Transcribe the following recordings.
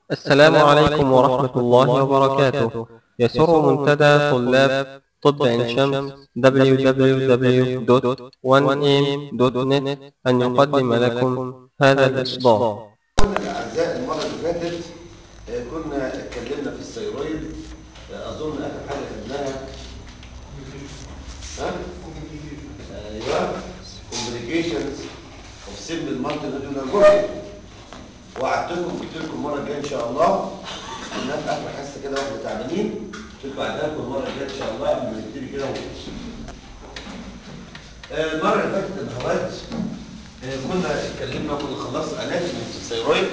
السلام عليكم ورحمة الله وبركاته يسر منتدى طلاب طب عين شمس www.1am.net أن يقدم لكم هذا الإصدار قلنا الأعزاء المرة اللي فاتت آه، كنا اتكلمنا في الثيرويد آه، أظن آخر حاجة خدناها ها؟ أيوه complications of simple multinodular growth وعدتكم قلت لكم المرة الجاية إن شاء الله كنا في آخر حصة كده واحنا تعبانين قلت لكم عدها لكم المرة الجاية إن شاء الله قبل ما نبتدي كده آه، المرة اللي فاتت يا أخوات آه، كنا اتكلمنا كنا خلصنا علاج من الثيرويد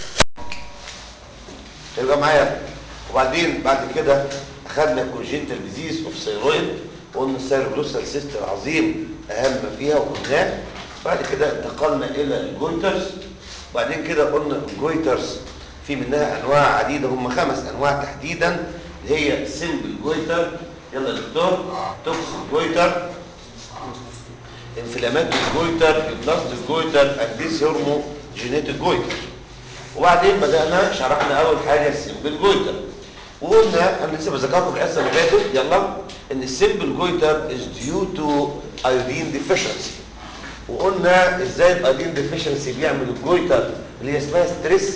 يبقى معايا وبعدين بعد كده اخذنا كونجنتال ديزيز اوف ثيرويد وقلنا الثيروجلوسال سيست العظيم اهم ما فيها وقلناه بعد كده انتقلنا الى الجويترز وبعدين كده قلنا الجويترز في منها انواع عديده هم خمس انواع تحديدا اللي هي سمبل جويتر يلا يا دكتور توكسيك جويتر انفلامات الجويتر البلاستيك جويتر انديس هرمو جينيتك جويتر وبعدين بدأنا شرحنا أول حاجة السيمبل جويتر وقلنا أنا لسه بذكركم الحصة اللي فاتت يلا إن السيمبل جويتر is due to iodine deficiency وقلنا إزاي الايودين deficiency بيعمل الجويتر اللي هي اسمها ستريس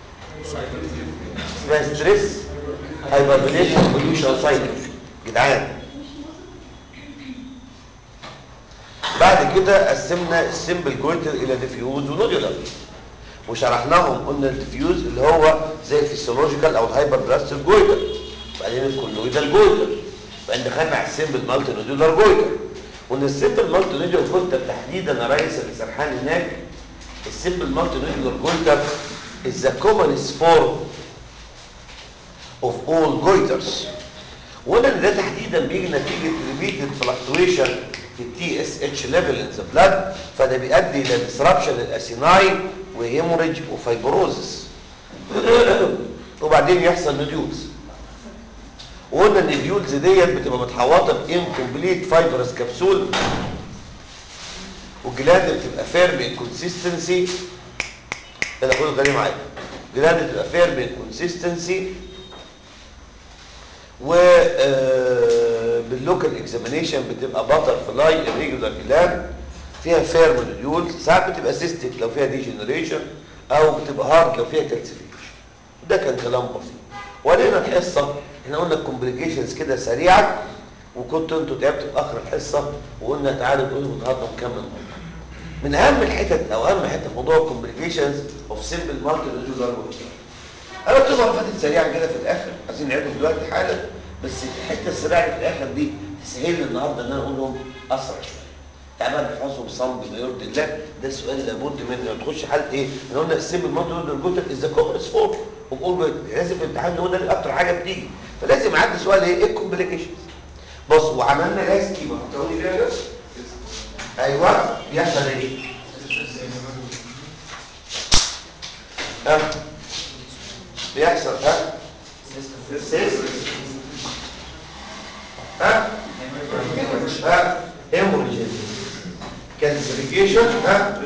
اسمها ستريس هايبربليشن بوليوشن سايكل جدعان بعد كده قسمنا السيمبل جويتر إلى ديفيوز ونودولار وشرحناهم قلنا الديفيوز اللي هو زي الفيسيولوجيكال او الهايبر بلاستيك جويتر بعدين الكولويدال جويتر بعدين دخلنا على السيمبل مالتي نودولار جويتر وان السيمبل مالتي نودولار جويتر تحديدا يا ريس اللي سرحان هناك السيمبل مالتي نودولار جويتر is the commonest form of all goiters وقلنا ان ده تحديدا بيجي نتيجه repeated fluctuation في التي اس اتش ليفل ان ذا بلاد فده بيؤدي الى disruption الاسيناي وهيموريج وفايبروزس وبعدين يحصل نوديولز وقلنا ان النوديولز ديت بتبقى متحوطه بانكمبليت فايبرس كبسول والجلاند بتبقى فيرم انكونسستنسي ده خدوا تاني معايا الجلاند بتبقى فيرم انكونسستنسي و آه، باللوكال اكزامينيشن بتبقى باتر فلاي irregular جلاند فيها فيرم نوديول ساعات بتبقى سيستيك لو فيها ديجنريشن او بتبقى هارد لو فيها كالسيفيكيشن ده كان كلام بسيط ولينا الحصه احنا قلنا الكومبليكيشنز كده سريعه وكنت انتوا تعبتوا في اخر الحصه وقلنا تعالوا تقولوا النهارده نكمل من اهم الحتت او اهم حته في موضوع الكومبليكيشنز اوف سيمبل مالتي نوديولار انا قلت لكم فاتت سريعا كده في الاخر عايزين نعيدهم دلوقتي حالا بس الحته السريعه اللي في الاخر دي تسهل لي النهارده ان انا اقولهم اسرع شويه تعبان نحفظهم صم بما يرضي الله ده سؤال لابد منه تخش حاله ايه؟ احنا قلنا السيمبل مالتي نوديولار جوتر از ذا كومنس فورم وبقول لازم في الامتحان هو ده اللي اكتر حاجه بتيجي فلازم اعدي سؤال ايه؟ ايه الكومبليكيشنز؟ بص وعملنا لا سكيما فكروني فيها كده ايوه بيحصل ايه؟ ها بيحصل ها سيست ها ها هيموريجين كالسيفيكيشن ها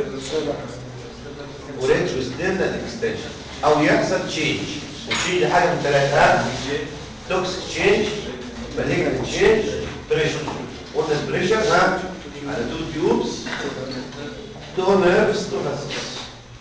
وريتروستيرنال اكستنشن او يحصل تشينج وتشينج حاجه من ثلاثه ها توكسيك تشينج مالجنت تشينج بريشر قلنا البريشر ها على تو تيوبس تو نيرفز تو فاسكس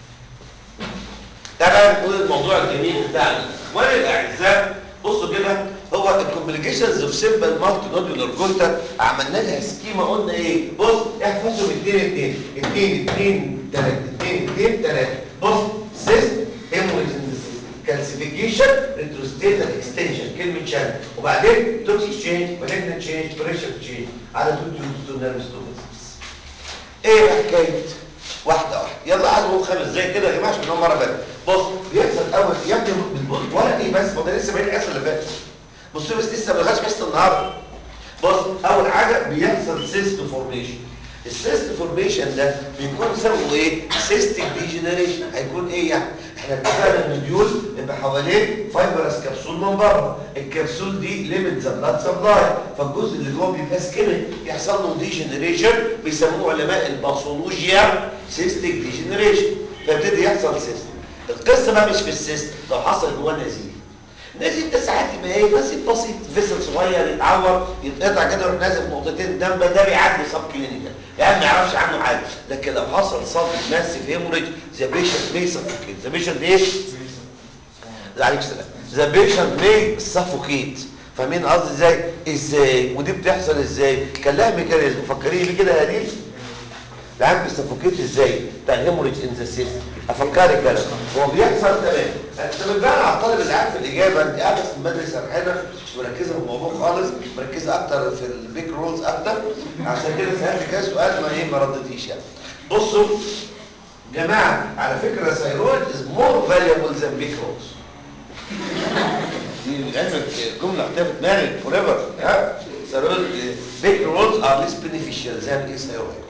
تعالى نقول الموضوع الجميل بتاعنا اخواني الاعزاء بصوا كده هو الكومبليكيشنز اوف سيمبل مالتي نودولار جويتر عملنا لها سكيما قلنا ايه بص احفظوا 2 2 2 2 3 2 2 3 بص سيست هيموريجن كالسيفيكيشن ريتروستيتال اكستنشن كلمه شان وبعدين توكسيك تشينج مالجنت تشينج بريشر تشينج على تو تيوبس تو نيرفز تو ايه بقى حكايه واحده واحده يلا قعدوا خمس دقايق كده يا جماعه عشان هو مره فاتت بص بيحصل اول يا ابني بتبص ورق ايه بس ما ده لسه باين الحصه اللي فاتت بصوا بس لسه ما دخلش حصه النهارده بص اول حاجه بيحصل سيست فورميشن السيست فورميشن ده بيكون سببه ايه سيستيك ديجنريشن هيكون ايه يعني احنا اتفقنا ان الديول يبقى حواليه فايبرس كبسول من بره الكبسول دي ليميت ذا بلاد سبلاي فالجزء اللي جوه بيبقى سكيميك يحصل له ديجنريشن بيسموه علماء الباثولوجيا سيستيك ديجنريشن فيبتدي يحصل سيست القصه بقى مش في السيست لو حصل جواه نزيف النزيف ده ساعات يبقى ايه نزيف بسيط فيسل صغير يتعور يتقطع كده يروح نازل نقطتين دم ده بيعدي سب كلينيكال يعني ما يعرفش عنه حاجه لكن لو حصل صدمه ماسف هيموريج ذا بيشنت مي سفوكيت ذا بيشنت ايه؟ عليك السلام ذا بيشنت مي سفوكيت فاهمين قصدي ازاي؟ ازاي؟ ودي بتحصل ازاي؟ كان لها ميكانيزم فكريني بيه كده يا هديل العام بيسفوكيت ازاي؟ بتاع هيموريج ان ذا سيستم افكرك كده هو بيحصل تمام انت بتبان على الطالب اللي قاعد في الاجابه انت قاعده في المدرسه سرحانه مش مركزه في الموضوع خالص مركزه اكتر في البيك رولز اكتر عشان كده سالت كده سؤال ما ايه ما ردتيش يعني بصوا جماعه على فكره سيرويد از مور فاليبل ذان بيك رولز دي لعلمك جمله حطيها في دماغك فور ايفر ها سيرويد بيك رولز ار ليس بينيفيشال ذان ايه سيرويد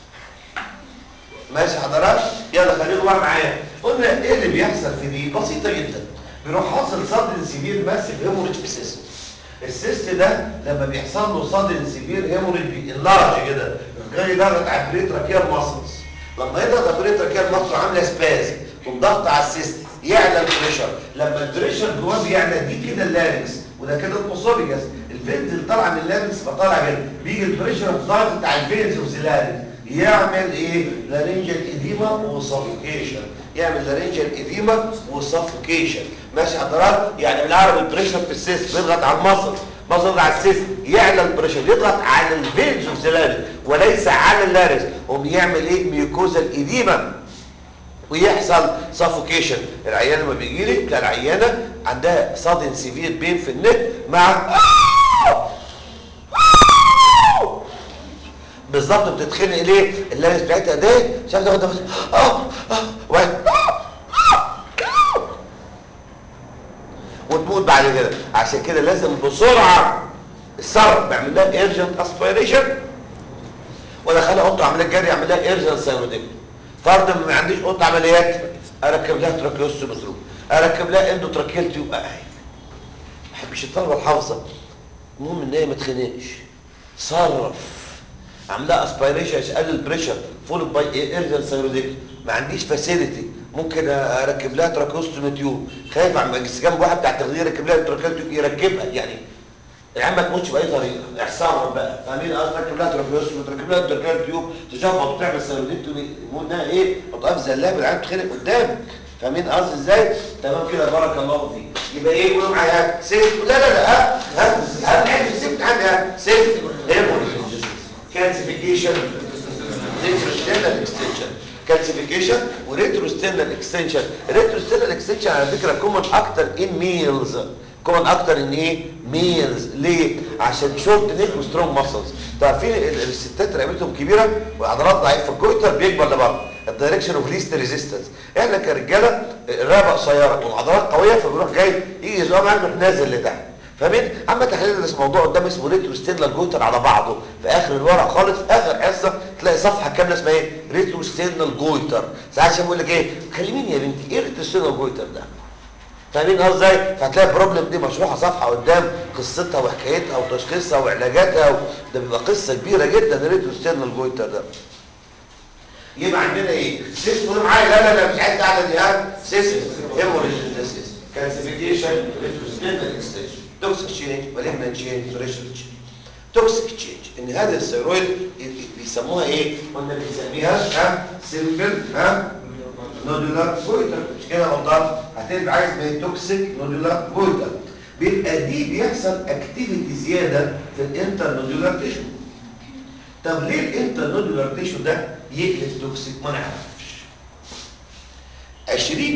ماشي حضرات يلا خليكم بقى معايا قلنا ايه اللي بيحصل في دي بسيطه جدا بيروح حاصل صدر سيفير ماسيف هيموريج في السيستم السيست ده لما بيحصل له صدر سيفير هيموريج بينلارج كده جاي يضغط على البريتراكيال ماسلز لما يضغط على البريتراكيال ماسل عامله سباز وضغط على السيست يعلى البريشر لما البريشر جواه بيعلى دي كده اللارنكس وده كده الاسوفيجاس الفينز اللي طالعه من اللارنكس فطالع كده بيجي البريشر ضاغط على الفينز اوف ذا لارنكس يعمل ايه لارنجال اديما وسفوكيشن يعمل لارنجال اديما وسفوكيشن ماشي حضرات يعني بالعربي البريشر في السيس بيضغط على المصل مصل على السيس يعلى البريشر يضغط على الفينز اوف ذا وليس على اللارس قوم يعمل ايه ميوكوزال اديما ويحصل سفوكيشن العيانه لما بيجي لي تلاقي العيانه عندها صدن سيفير بين في النك مع بالظبط بتتخنق ليه اللارس بتاعتها ده مش عارف تاخد نفس اه اه وبعدين وتموت بعد كده عشان كده لازم بسرعه الصرف بعمل لها ايرجنت اسبيريشن ولا خلي قطه عمليه جري اعمل لها ايرجنت سيروديم فرضا ما عنديش قطه عمليات اركب لها تراكيوستومتروم اركب لها اندوتراكيال تيوب اهي ما بحبش الطلبه الحافظه المهم ان هي ما تخنقش صرف عاملها اسبيريشن يقلل البريشر فول باي ايرجن سيروديك ما عنديش فاسيلتي ممكن اركب لها تراكوستومي تيوب خايف عم اجلس جنب واحد بتاع تغذيه يركب لها تراكوستومي تيوب يركبها يعني العيال ما تموتش باي طريقه احصرهم بقى فاهمين قصدي تركب لها تراكوستومي تركب لها تراكوستومي تيوب تشخبط وتعمل سيروديكتومي انها ايه وتقف زلاب العيال تتخنق قدامك فاهمين قصدي ازاي تمام كده بارك الله فيك يبقى ايه قولوا معايا سيف لا لا لا ها ها ها عندي سيف عندي ها سيف كالسيفيكيشن ريتروستينال اكستنشن كالسيفيكيشن وريتروستينال اكستنشن ريتروستينال اكستنشن على فكره كومن اكتر ان ميلز كومن اكتر ان ايه ميلز ليه عشان شورت نيك وسترونج ماسلز تعرفين الستات رقبتهم كبيره وعضلات ضعيفه الجويتر بيكبر لبره الدايركشن اوف ليست ريزيستنس احنا كرجاله الرقبه قصيره والعضلات قويه فبيروح جاي يجي يزقها معاك يروح نازل لتحت فاهمين اما تحليل ده موضوع قدام اسمه ريتروستينال جويتر على بعضه في اخر الورق خالص في اخر حصه تلاقي صفحه كامله اسمها ايه ريتروستينال جويتر ساعات عشان بيقول لك ايه كلميني يا بنتي ايه ريتروستينال جويتر ده فاهمين قصدي ازاي فهتلاقي البروبلم دي مشروحه صفحه قدام قصتها وحكايتها وتشخيصها وعلاجاتها و... ده بيبقى قصه كبيره جدا الريتروستينال جويتر ده يبقى عندنا ايه سيستم قول معايا لا لا لا مش عايز قاعده دي ها سيستم هيموريج سيستم كالسيفيكيشن ريتروستينال اكستنشن توكسيك تشينج وليمنا تشينج بريشر تشينج توكسيك تشينج ان هذا الثيرويد بيسموها ايه قلنا بنسميها ها سيمبل ها نودولار جويتر مش كده غلطان هتبقى عايز ما توكسيك نودولار جويتر بيبقى دي بيحصل اكتيفيتي زياده في الانتر نودولار تيشو طب ليه الانتر نودولار تيشو ده يقلب توكسيك ما نعرفش 20% 25%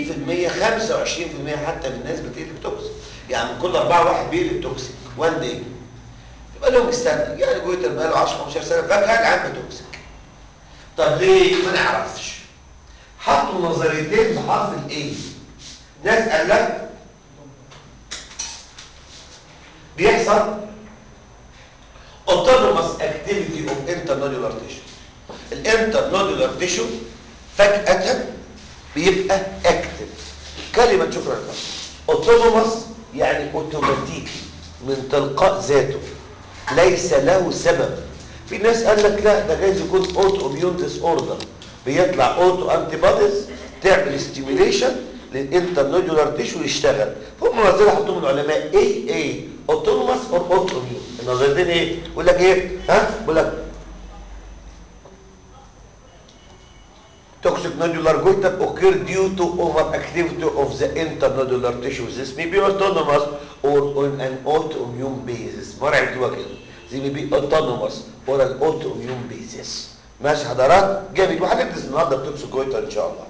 حتى من الناس بتقلب توكسيك يعني كل أربعة واحد بيقلب توكسيك وان داي يبقى لهم استنى يعني جويتر بقاله 10 15 سنه فجاه العام توكسيك طب ليه ما نعرفش حطوا نظريتين بحرف الاي ناس قال لك بيحصل autonomous activity of internodular tissue الانترنودولار تيشو فجأة بيبقى اكتف كلمة شكرا لك autonomous يعني اوتوماتيكي من تلقاء ذاته ليس له سبب في ناس قال لك لا ده جايز يكون اوتو اميون ديس اوردر بيطلع اوتو انتي بوديز تعمل ستيميليشن للانترنودولار تيشو يشتغل هم نظريه حطوهم العلماء اي اي اوتونوماس اور اوتوميون النظريتين ايه يقول لك ايه ها بيقول لك Toxic nodular goiter occur due to overactivity of the internodular tissue. This may be autonomous or on an autoimmune basis. مرة عرفتوها كده. This may be autonomous or an autoimmune basis. ماشي حضرات؟ جامد وهندرس النهارده التوكسيك جويتر ان شاء الله.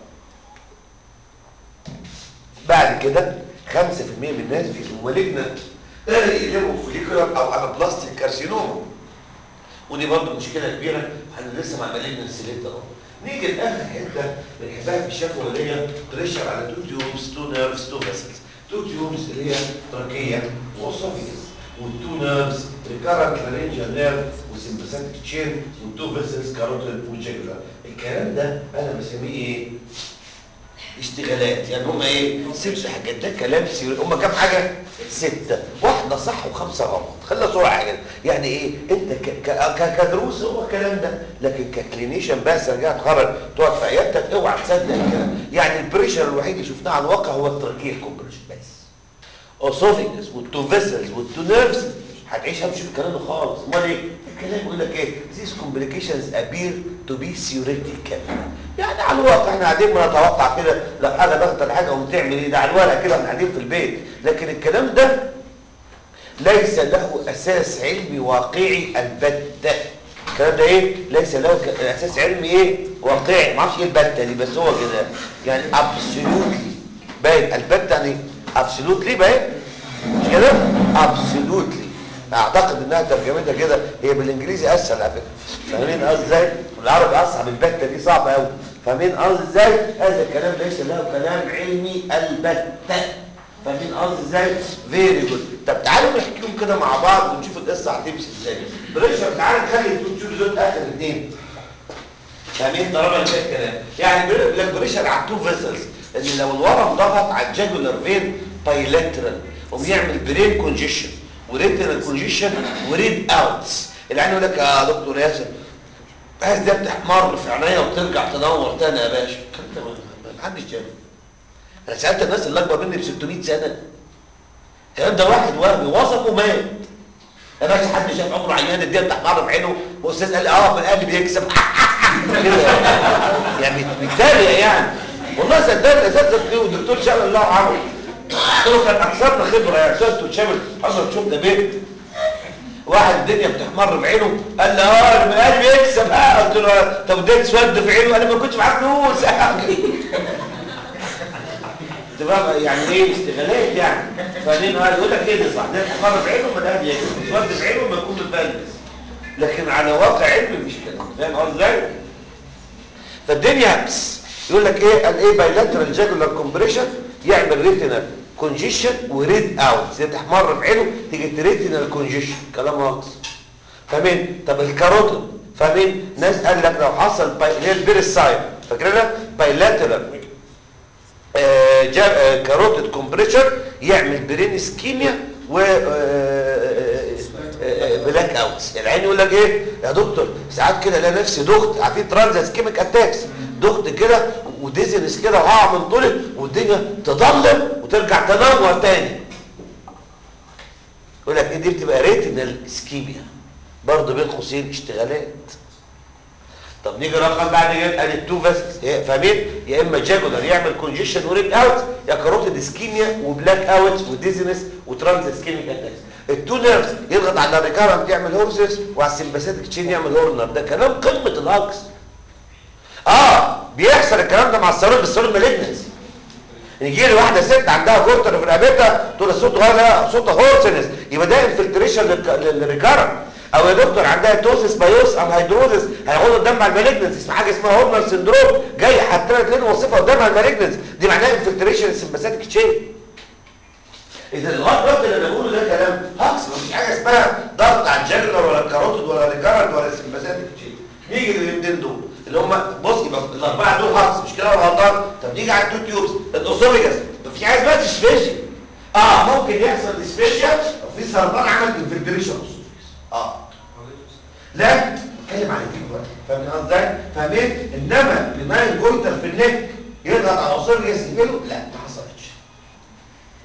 بعد كده 5% من الناس في مالجنا يقلبوا فوليكولار او على بلاستيك كارسينوما. ودي برضه مشكله كبيره احنا لسه مع مالجنا سيليت اهو. نيجي لاخر حته بنحبها في الشفوه اللي هي بريشر على تو تيوبس تو نيرفز تو فيسلز تو تيوبس اللي هي تراكيه واسوفيس والتو نيرفز ريكارنت لارنجال نيرف وسمباثيك تشين والتو فيسلز كاروتيد وجيجولار الكلام ده انا بسميه ايه اشتغالات يعني هم ايه ست حاجات ده كلام سيري هم كام حاجه سته واحده صح وخمسه غلط خلينا صراحه كده يعني ايه انت ك ك ك كدروس هو الكلام ده لكن ككلينيشن بس رجعت تخرج تقعد في عيادتك اوعى تصدق الكلام يعني البريشر الوحيد اللي شفناه على الواقع هو التركيه كومبريشن بس اوسوفيجس والتو فيسلز والتو نيرفز هتعيش همشي في الكلام ده خالص امال ايه الكلام يقول لك ايه these complications appear to be theoretical يعني على الواقع احنا قاعدين بنتوقع كده لو حاجه ضغط على حاجه وبتعمل ايه ده على الورق كده احنا قاعدين في البيت لكن الكلام ده ليس له اساس علمي واقعي البتة الكلام ده ايه ليس له ك- اساس علمي ايه واقعي ما اعرفش ايه البتة دي بس هو كده يعني absolutely باين البتة يعني absolutely باين مش كده absolutely اعتقد انها ترجمتها كده هي بالانجليزي اسهل على فكره فاهمين قصدي ازاي والعربي اصعب البتة دي صعبه قوي فاهمين قصدي ازاي هذا الكلام ليس له كلام علمي البتة فاهمين قصدي ازاي فيري جود طب تعالوا نحكيهم كده مع بعض ونشوف القصه هتمشي ازاي بريشر تعالى نخلي الدكتور دول اخر اثنين فاهمين طالما اللي فيها الكلام يعني بيقول لك بريشر على التو فيسلز ان لو الورم ضغط على الجاجولار فين بايلاترال وبيعمل برين كونجيشن وريتنال كونجيشن وريد اوتس العين يقول لك يا دكتور ياسر عايز ده بتحمر في عينيا وترجع تنور تاني يا باشا الكلام ده ما- ما حدش جاب انا سالت الناس اللي اكبر مني ب 600 سنه الكلام ده واحد وهمي وصفه مات يا باشا حد شاف عمره عيان الدنيا بتحمر في عينه واستاذ قال اه من القلب بيكسب كده يعني بيتريق يعني والله صدقني اساتذه والدكتور شغل الله عمرو قلت له كان اكثرنا خبره يا استاذ وتشامل حصل شوف ده بيت واحد الدنيا بتحمر في عينه قال لي اه انا من قلبي يكسب اه قلت له طب ده اسود في عينه انا ما كنتش معاه فلوس تبقى يعني ايه استغلال يعني فاهمين اه يقول لك ايه ده صح ده حمار في عينه ما ده يكسب اسود في عينه ما يكون متبلس لكن على واقع علمي مش كده فاهم قصدي ازاي فالدنيا بس يقول لك ايه قال ايه بايلاترال جاجولار كومبريشن يعمل ريتينال كونجيشن وريد اوت زي تحمر في عينه تيجي ريتينال كونجيشن كلام ناقص فاهمين طب الكاروتين فاهمين ناس قال لك لو حصل باي... اللي هي البيرسايد فاكرينها بايلاترال آه، جا- آه، كاروتيد كومبريشر يعمل برين اسكيميا و آه، آه، آه، بلاك اوتس العين يقول لك ايه يا دكتور ساعات كده الاقي نفسي دخت عارفين ترانز اسكيميك اتاكس دخت كده وديزنس كده وهقع من طولي والدنيا تضلم وترجع تنور تاني يقول لك ايه دي بتبقى ريتينال اسكيميا برضه بين قوسين اشتغالات طب نيجي رقم بعد كده ادي التو فيسلز فاهمين يا اما جاجولار يعمل كونجيشن وريد اوت يا كاروتيد اسكيميا وبلاك اوت وديزنس وترانز اسكيميك اتاكس التو نيرفز يضغط على الريكارنت يعمل هورسس وعلى السمباثيك تشين يعمل هورنر ده كلام قمه الهجص اه بيحصل الكلام ده مع السيرود السيرود مالجنس يجي لي واحده ست عندها كورتر في رقبتها تقول الصوت غير صوتها هورسنس يبقى ده انفلتريشن للريكارنت او يا دكتور عندها توسس بايوس او هيدروزس هياخدوا الدم على المالجنس اسمها حاجه اسمها هورنر سندروم جاي حتى لك لنا وصفها قدام على المالجنس دي معناها انفلتريشن السمباثيك تشين اذا لغايه دلوقتي اللي انا بقوله ده كلام هكس مفيش حاجه اسمها ضغط على الجاجولار ولا الكاروتيد ولا الريكارنت ولا السمباثيك تشين نيجي للاثنين دول اللي هم بص يبقى الاربعه دول هكس مش كده ولا غلطان طب نيجي على التو تيوبس الاوسوفيجاس في حاجه اسمها ديسفيجيا اه ممكن يحصل ديسفيجيا وفي سرطان عمل انفلتريشن اوسوفيجاس اه لا اتكلم عن دي دلوقتي فاهم قصدي ازاي فاهمين انما بناين جويتر في النك يضغط على الاوسوفيجاس يقفله لا ما حصلش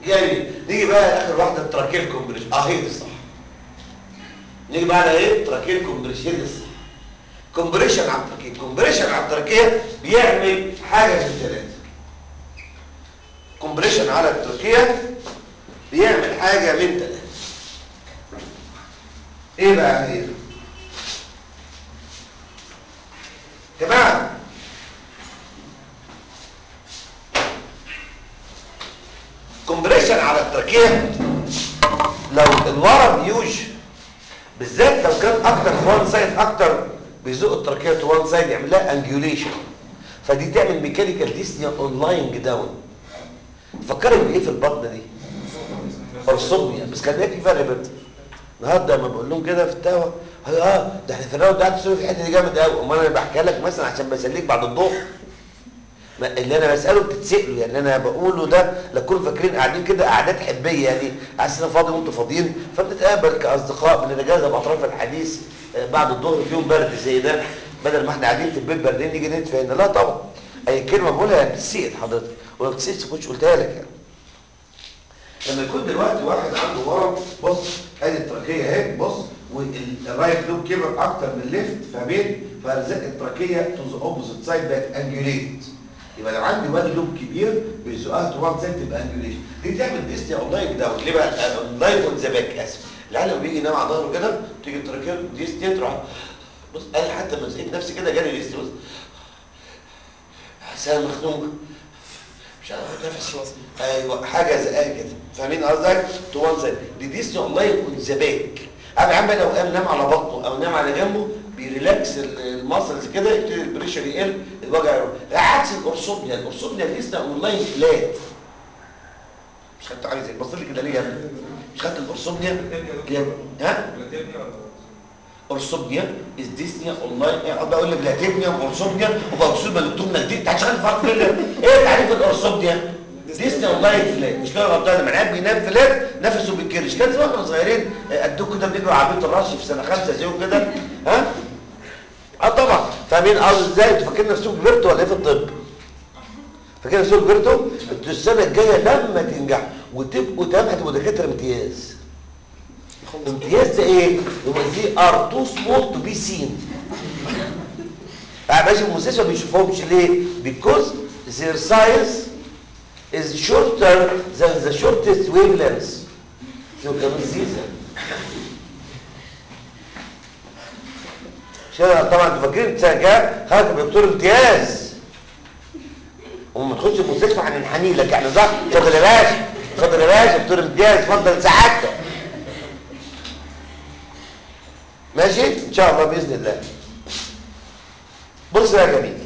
يعني نيجي بقى اخر واحده التراكيل كومبريشن اه هي دي الصح نيجي بقى على ايه تراكيل كومبريشن هي دي الصح كومبريشن على التراكيه كومبريشن على التراكيه بيعمل حاجه من ثلاثه كومبريشن على التراكيه بيعمل حاجه من ثلاثه ايه بقى هي جماعه كومبريشن على التراكيه لو الورم يوج بالذات لو كان اكتر في وان سايد اكتر بيزق التراكيه تو وان سايد يعمل لها انجيوليشن فدي تعمل ميكانيكال ديسنيا اون لاينج داون فكرت بايه في البطن دي ارسمنيا بس كان في فرق بين النهارده لما بقول لهم كده في التاوه اه ده احنا في الراوند قاعد تسولف في الحته دي جامد قوي امال انا بحكي لك مثلا عشان بسليك بعد الظهر ما اللي انا بساله بتتسالوا يعني انا بقوله ده لا تكونوا فاكرين قاعدين كده قعدات حبيه يعني عايز انا فاضي وانتوا فاضيين فبنتقابل كاصدقاء بنتجاذب باطراف الحديث آه، بعد الظهر في يوم برد زي ده بدل ما احنا قاعدين في البيت باردين نيجي ندفع هنا لا طبعا اي كلمه بقولها بتسال حضرتك ولو بتسال كنتش قلتها لك يعني لما يكون دلوقتي واحد عنده ورم بص ادي التراكيه اهي بص والرايت لوب كبر اكتر من الليفت فاهمين فزق التراكيه تو ذا اوبوزيت سايد بقت انجوليت يبقى لو عندي واد لوب كبير بيزقها تو وان سايد تبقى انجوليشن دي تعمل ديستي اونلاين داون ليه بقى اونلاين اون ذا باك اسف العيال لما بيجي ينام على ظهره كده تيجي التراكيه ديستي تروح بص انا حتى لما لقيت نفسي كده جالي ديستي بص حسام مخنوق مش عارف اخد نفسي ايوه حاجه زي كده فاهمين قصدك تو وان سايد دي ديستي اونلاين اون ذا باك اما يا عم لو قام نام على بطنه او نام على جنبه بيريلاكس الماسلز كده يبتدي البريشر يقل الوجع يروح عكس الارثوبنيا الارثوبنيا ديستي اونلاين فلات مش خدت حاجه زي بص لي كده ليه يا ابني مش خدت الارثوبنيا ها اورثوبنيا از ديسنيا اونلاين اقعد اقول لك بلاتيبنيا واورثوبنيا وبوصول بالكتومنا دي انت هتشتغل فرق كده ايه تعريف الاورثوبنيا ديسنيا اونلاين فلات مش كده غلطان لما العيال بينام فلات نفسه بيتكرش كان زمان واحنا صغيرين قدوك كده بنجروا عربيه الرش في سنه خمسه زيهم كده ها اه طبعا فاهمين قصدي ازاي انتوا فاكرين نفسكم كبرتوا ولا ايه في الطب فاكرين نفسكم كبرتوا انتوا السنه الجايه لما تنجحوا وتبقوا تمام هتبقوا دكاتره امتياز امتياز ده ايه هو دي ار تو سمول تو بي سين باشا في المستشفى ما بيشوفهمش ليه because their size is shorter than the shortest wavelengths so كمان سيزن شباب طبعا انتوا فاكرين سنه كام خرج دكتور امتياز وما تخش المستشفى هننحني لك يعني صح اتفضل يا باشا اتفضل يا باشا دكتور امتياز اتفضل سعادتك ماشي ان شاء الله باذن الله بص يا جميل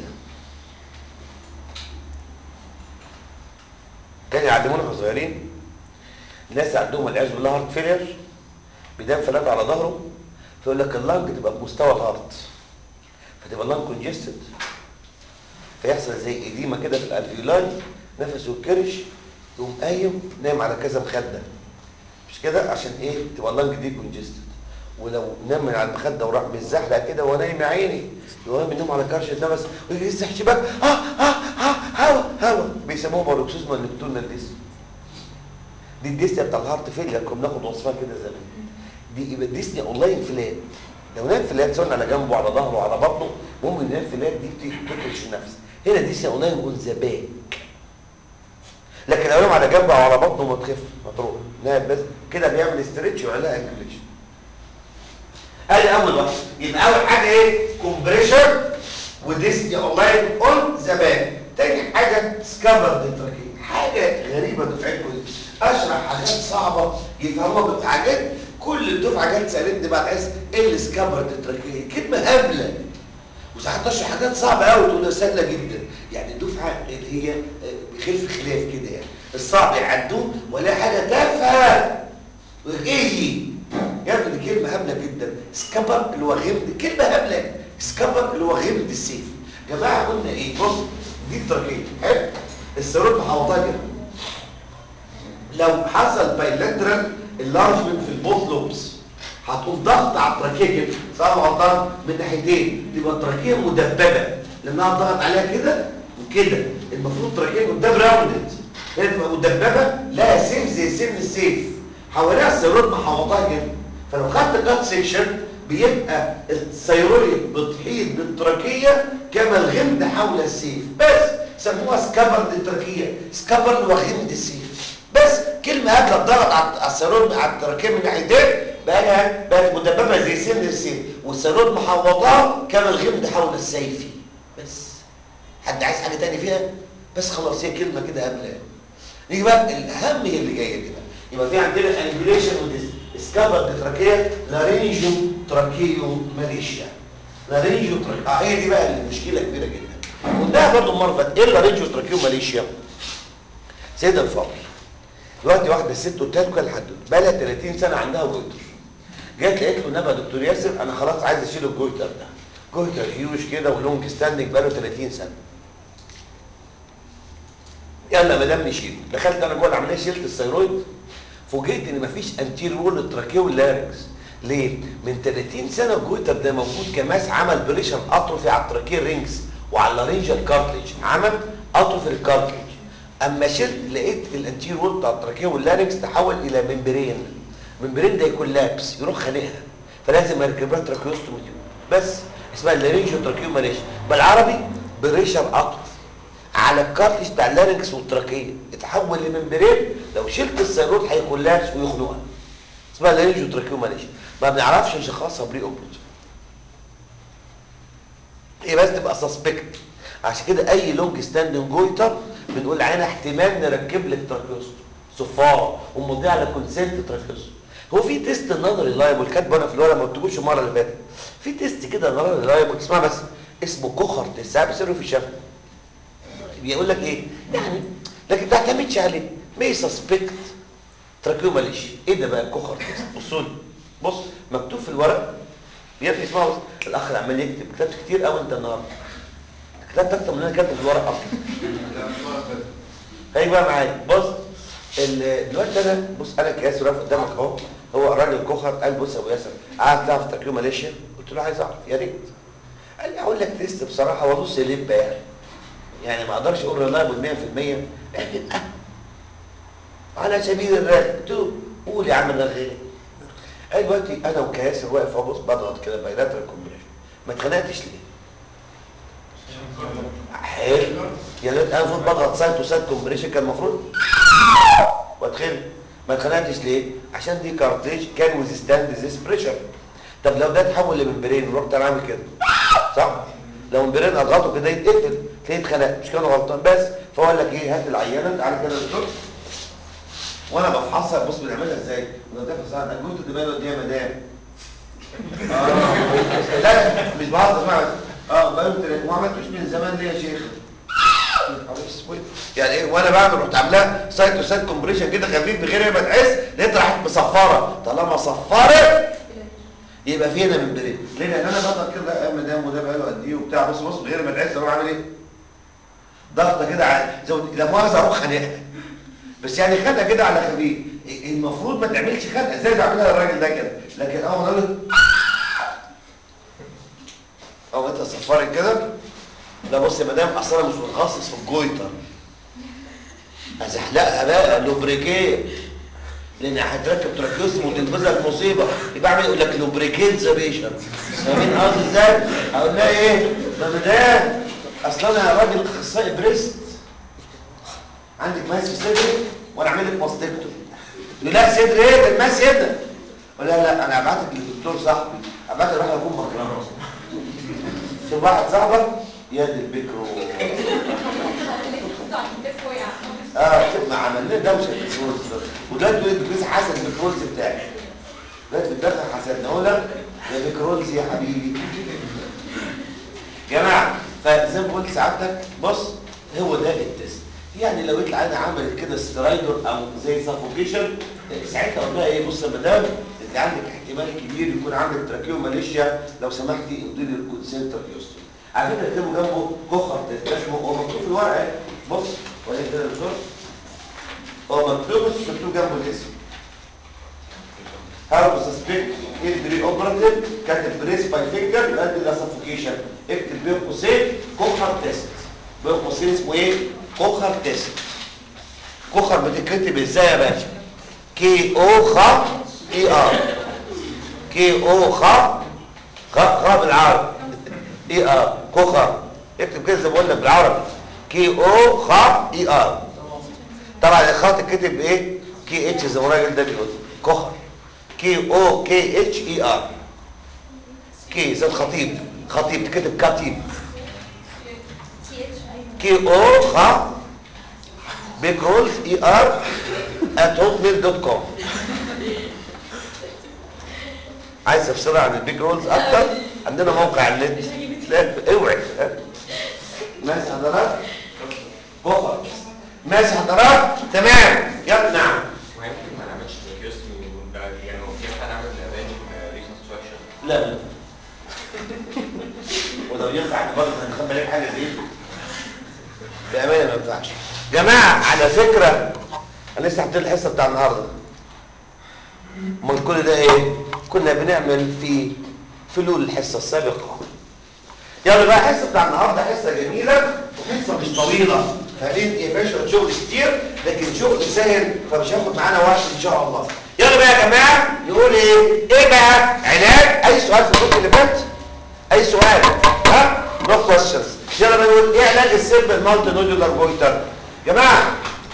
كانوا يعلمونا واحنا صغيرين الناس عندهم والعياذ بالله هارت فيلير بينام فلات على ظهره فيقول لك اللنج تبقى بمستوى الهارت فتبقى اللنج كونجستد فيحصل زي اديمه كده في الالفيولاي نفسه الكرش يقوم قايم نايم على كذا مخده مش كده عشان ايه تبقى اللنج دي كونجستد ولو نام من على المخده وراح بالزحلق كده وهو نايم يا عيني يقوم ينام على كرش النفس ويجي يفتح شباك اه اه اه هوا هوا بيسموه باروكسيزما نكتورنال ديس دي الديستيا بتاع الهارت فيلير كنا بناخد وصفها كده زمان دي يبقى الديستيا اونلاين فلات لو نام فلات سواء على جنبه على ظهره وعلى بطنه ممكن ينام فلات دي بتيجي تكرش النفس هنا ديستيا اونلاين اون ذا باك لكن لو نام على جنبه او على بطنه ما تخف ما تروح نام بس كده بيعمل استرتش ويعملها انكليشن ادي اول واحده يبقى اول حاجه ايه كومبريشن وديسني اونلاين اون ذا باك تاني حاجه سكابر ديتراكي حاجه غريبه دفعتكم دي اشرح حاجات صعبه يفهموها بحاجات كل الدفعه جت سالتني بعد اس ايه السكابر ديتراكي كلمه هبله وساعات تشرح حاجات صعبه قوي تقول سهله جدا يعني الدفعه اللي هي خلف خلاف كده يعني الصعب يعدوه ولا حاجه تافهه وايه يا ابني دي كلمه هبله جدا سكابر اللي هو غمد كلمه هبله سكابر اللي هو غمد السيف يا جماعه قلنا ايه بص دي التركيه حلو السيروت محوطاه كده لو حصل بايلاترال اللارجمنت في البوث لوبس هتقوم ضغط على التراكيه كده صح غلطان من ناحيتين تبقى التراكيه مدببه لانها ضغط عليها كده وكده المفروض التراكيه قدام راوندد والدبابه لها سيف زي سن السيف حواليها السيرويد محوطاها كده فلو خدت كات سيكشن بيبقى الثيرويد بتحيط بالتراكيه كما الغمد حول السيف بس سموها سكابرد التراكيه سكابرد وغمد السيف بس كلمه هاتها الضغط على الثيرويد على التراكيه من ناحيتين بقى لها بقت مدببه زي سن السيف والثيرويد محوطاها كما الغمد حول السيف بس حد عايز حاجه تاني فيها بس خلاص هي كلمه كده قبلها نيجي بقى الاهم هي اللي جايه دي بقى يبقى في عندنا انجليشن وديسكفر تراكيه لارينجو تراكيو ماليشيا لارينجو تراكيو اه هي دي بقى المشكله كبيره جدا قلناها برضه المره اللي فاتت ايه لارينجو تراكيو ماليشيا سيد الفاضل دلوقتي واحده ست قلت لكم لحد بقى لها 30 سنه عندها جويتر جت لقيت له نبى دكتور ياسر انا خلاص عايز اشيل الجويتر ده جويتر هيوش كده ولونج ستاندنج بقى له 30 سنه يلا ما دام نشيل دخلت انا جوه العمليه شلت الثيرويد فوجئت ان مفيش انتير وول للتراكيه واللارنكس ليه من 30 سنه الجويتر ده موجود كماس عمل بريشر اتروفي على التراكيه رينجز وعلى اللارنجال كارتليج عمل اتروفي الكارتليج اما شلت لقيت الانتير وول بتاع التراكيه واللارنكس تحول الى ممبرين ممبرين ده يكون لابس يروح خانقها فلازم اركب لها تراكيوستومي بس اسمها اللارنجيو تراكيو ماليش بالعربي بريشر اتروفي على الكارتج بتاع اللارنكس والتراكيه اتحول لممبرين لو شلت الثيرويد هيكون لابس ويخنقها اسمها لارنجيو تراكيو ماليش ما بنعرفش نشخصها بري اوبريتيف هي بس تبقى سسبكت عشان كده اي لونج ستاندنج جويتر بنقول عينها احتمال نركب لك تراكيوست صفاره ومضيع على كونسنت تراكيوست هو في تيست نظري لايبل كاتبه انا في الورقه ما قلتلكوش المره اللي فاتت في تيست كده نظري لايبل اسمها بس اسمه كوخر تيست بيصيروا في الشفا بيقول لك ايه يعني لكن ما تعتمدش عليه مي سسبكت تراكيو ماليش ايه ده بقى الكوخر تيست بصوا لي بص مكتوب في الورق يا ابني اسمعوا الاخ اللي عمال يكتب كتبت كتير قوي انت النهارده كتبت اكتر من اللي انا كاتبه في الورق اصلا خليك بقى معايا بص دلوقتي انا بص انا كياسر واقف قدامك اهو هو الراجل كوخر قال بص يا ابو ياسر قعد تعرف تراكيو ماليشيا قلت له عايز اعرف يا ريت قال لي هقول لك تيست بصراحه ونص لبه يعني يعني ما اقدرش اقول ريلايبل 100% لكن اه على سبيل الرغي قلت له قول يا عم الرغي قال دلوقتي انا وكياسر واقف ابص بضغط كده بايلاترال كومبريشن ما اتخنقتش ليه؟ حلو يا ريت انا المفروض بضغط سايت وسايت كومبريشن كان المفروض واتخنق ما اتخنقتش ليه؟ عشان دي كارتريج كان ويزستاند ذيس بريشر طب لو ده اتحول لممبرين ورحت انا عامل كده صح؟ لو ممبرين اضغطه كده يتقفل تلاقيه اتخنق مش كده غلطان بس فاقول لك ايه هات العينه تعالى كده دكتور وانا بفحصها بص بنعملها ازاي؟ بنضيفها ساعه انا كنت دماغي قد ايه يا مدام؟ اه لا مش بهزر معاك اه بقول ما عملتوش من زمان ليه يا شيخ؟ يعني ايه وانا بعمل رحت عاملاها سايت تو سايت كومبريشن كده خفيف بغير ما تحس لقيت راحت مصفره طالما صفرت يبقى فينا من بريد ليه لان انا بضغط كده يا مدام وده بقاله قد ايه وبتاع بص بص بغير ما تحس اروح اعمل ايه ضغطه كده على زود لا مؤاخذه اروح خانقها بس يعني خانقه كده على خفيف المفروض ما تعملش خانقه ازاي بعملها للراجل ده كده لكن اول ما اقول او انت صفرت كده لا بص يا مدام اصل انا مش متخصص في الجويتر ازحلقها بقى لوبريكيت لان هتركب تراكيوستم وتنفذ لك مصيبه يبقى اعمل يقول لك لوبريكيت ذا بيشن فاهمين قصدي ازاي؟ اقول لها ايه؟ ما مدام اصل انا راجل اخصائي بريست عندك ماس في صدري وانا اعمل لك ماستكتوم تقول لا صدر ايه ده الماس هنا لا لا انا هبعتك للدكتور صاحبي هبعتك اروح اكون مكرمه شوف واحد صاحبك يا دي البكر اه شوف ما عملنا دوشه البكروز ودلوقتي بقيت بكروز حسن البكروز بتاعي دلوقتي بتدخل حسن نقول لك يا بكروز يا حبيبي جماعه فزي ما قلت سعادتك بص هو ده التست يعني لو العينه عملت كده سترايدر او زي سافوكيشن ساعتها اقول لها ايه بص يا مدام انت عندك احتمال كبير يكون عندك تراكيو ماليشيا لو سمحتي امضي لي الكونسنت تراكيوستومي على فكره اكتبوا جنبه كخر اسمه هو مكتوب في الورقه بص ولا كده يا دكتور هو مكتوب بس مكتوب جنبه الاسم هاو سسبكت بري اوبراتيف كاتب بريس باي فينجر يؤدي الى سفوكيشن اكتب بين قوسين كوخر تيست بين قوسين اسمه ايه كوخر تيست كوخر بتتكتب ازاي يا باشا كي او خ اي ار كي او خ خ خ بالعربي اي ار كوخر اكتب كده زي ما قلنا بالعربي كي او خ اي ار طبعا الخط اتكتب ايه كي اتش زي ما الراجل ده بيقول كوخر كي او كي اتش اي ار كي زي الخطيب خطيب تكتب كاتيب كي او خ بيج رولز اي ار ات هوت ميل دوت كوم عايز تفصلها عن البيج رولز اكتر عندنا موقع على النت لا اوعي ماشي حضرتك بخر ماشي حضرتك تمام يلا نعم ويمكن ما نعملش ريكوستمي يعني هو في ينفع نعمل رينج ريكونستراكشن لا لا ولو ينفع احنا برضه هنخبي عليك حاجه زي دي بامانه ما ينفعش جماعه على فكره انا لسه حاطين الحصه بتاع النهارده امال كل ده ايه كنا بنعمل في فلول الحصه السابقه يلا بقى الحصه بتاع النهارده حصه جميله وحصه مش طويله فاهمين يا باشا شغل كتير لكن شغل سهل فمش هياخد معانا وقت ان شاء الله يلا بقى يا جماعه نقول ايه ايه بقى علاج اي سؤال في الجزء اللي فات اي سؤال ها نو كويستشنز يلا بقى نقول ايه علاج السيمبل مالتي نودولار بوينتر جماعه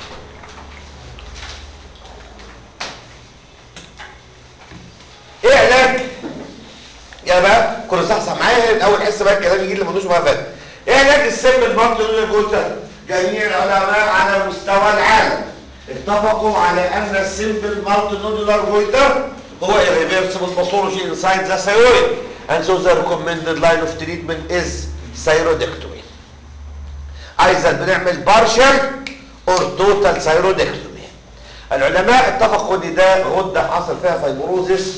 ايه علاج يا بقى كل صح معايا من اول حصه بقى الكلام يجي اللي ملوش بقى فات ايه علاج السيمبل مالتي نودولار بوينتر جميع العلماء على مستوى العالم اتفقوا على ان السيمبل مالتي نودولار بوينتر هو irreversible pathology inside the thyroid and so the recommended line of treatment is thyroidectomy ايضا بنعمل partial or total thyroidectomy العلماء اتفقوا ان ده غده حصل فيها فايبروزس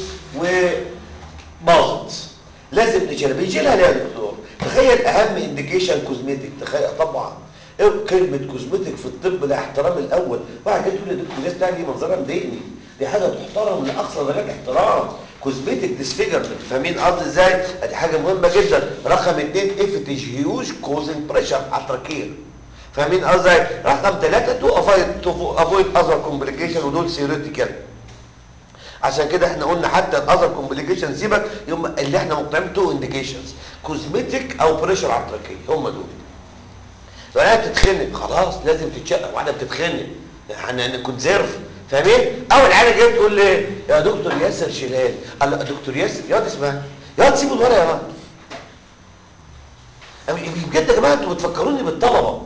وباظت لازم نشيلها بنشيلها ليه يا دكتور تخيل اهم انديكيشن كوزميتك تخيل طبعا إيه كلمه كوزميتك في الطب لا احترام الاول واحد جاي تقول لي يا دكتور الناس تاني منظرها مضايقني دي حاجه تحترم لاقصى درجات احترام كوزميتك ديسفيجرمنت فاهمين قصدي ازاي دي حاجه مهمه جدا رقم اثنين افتش هيوج كوزنج بريشر على التركير فاهمين قصدي رقم ثلاثة تو افايد تو افويد اذر كومبليكيشن ودول ثيوريتيكال عشان كده احنا قلنا حتى الاذر كومبليكيشن سيبك يوم اللي احنا مقتنعين تو انديكيشنز كوزميتك او بريشر على التركيه هم دول لو انا بتتخنق خلاص لازم تتشقق واحده بتتخنق احنا كونسيرف فاهمين اول حاجه جايه تقول لي يا دكتور ياسر شلال قال له دكتور ياسر يا دي اسمها يا تسيبوا الورق يا مان بجد يا جماعه انتوا بتفكروني بالطلبه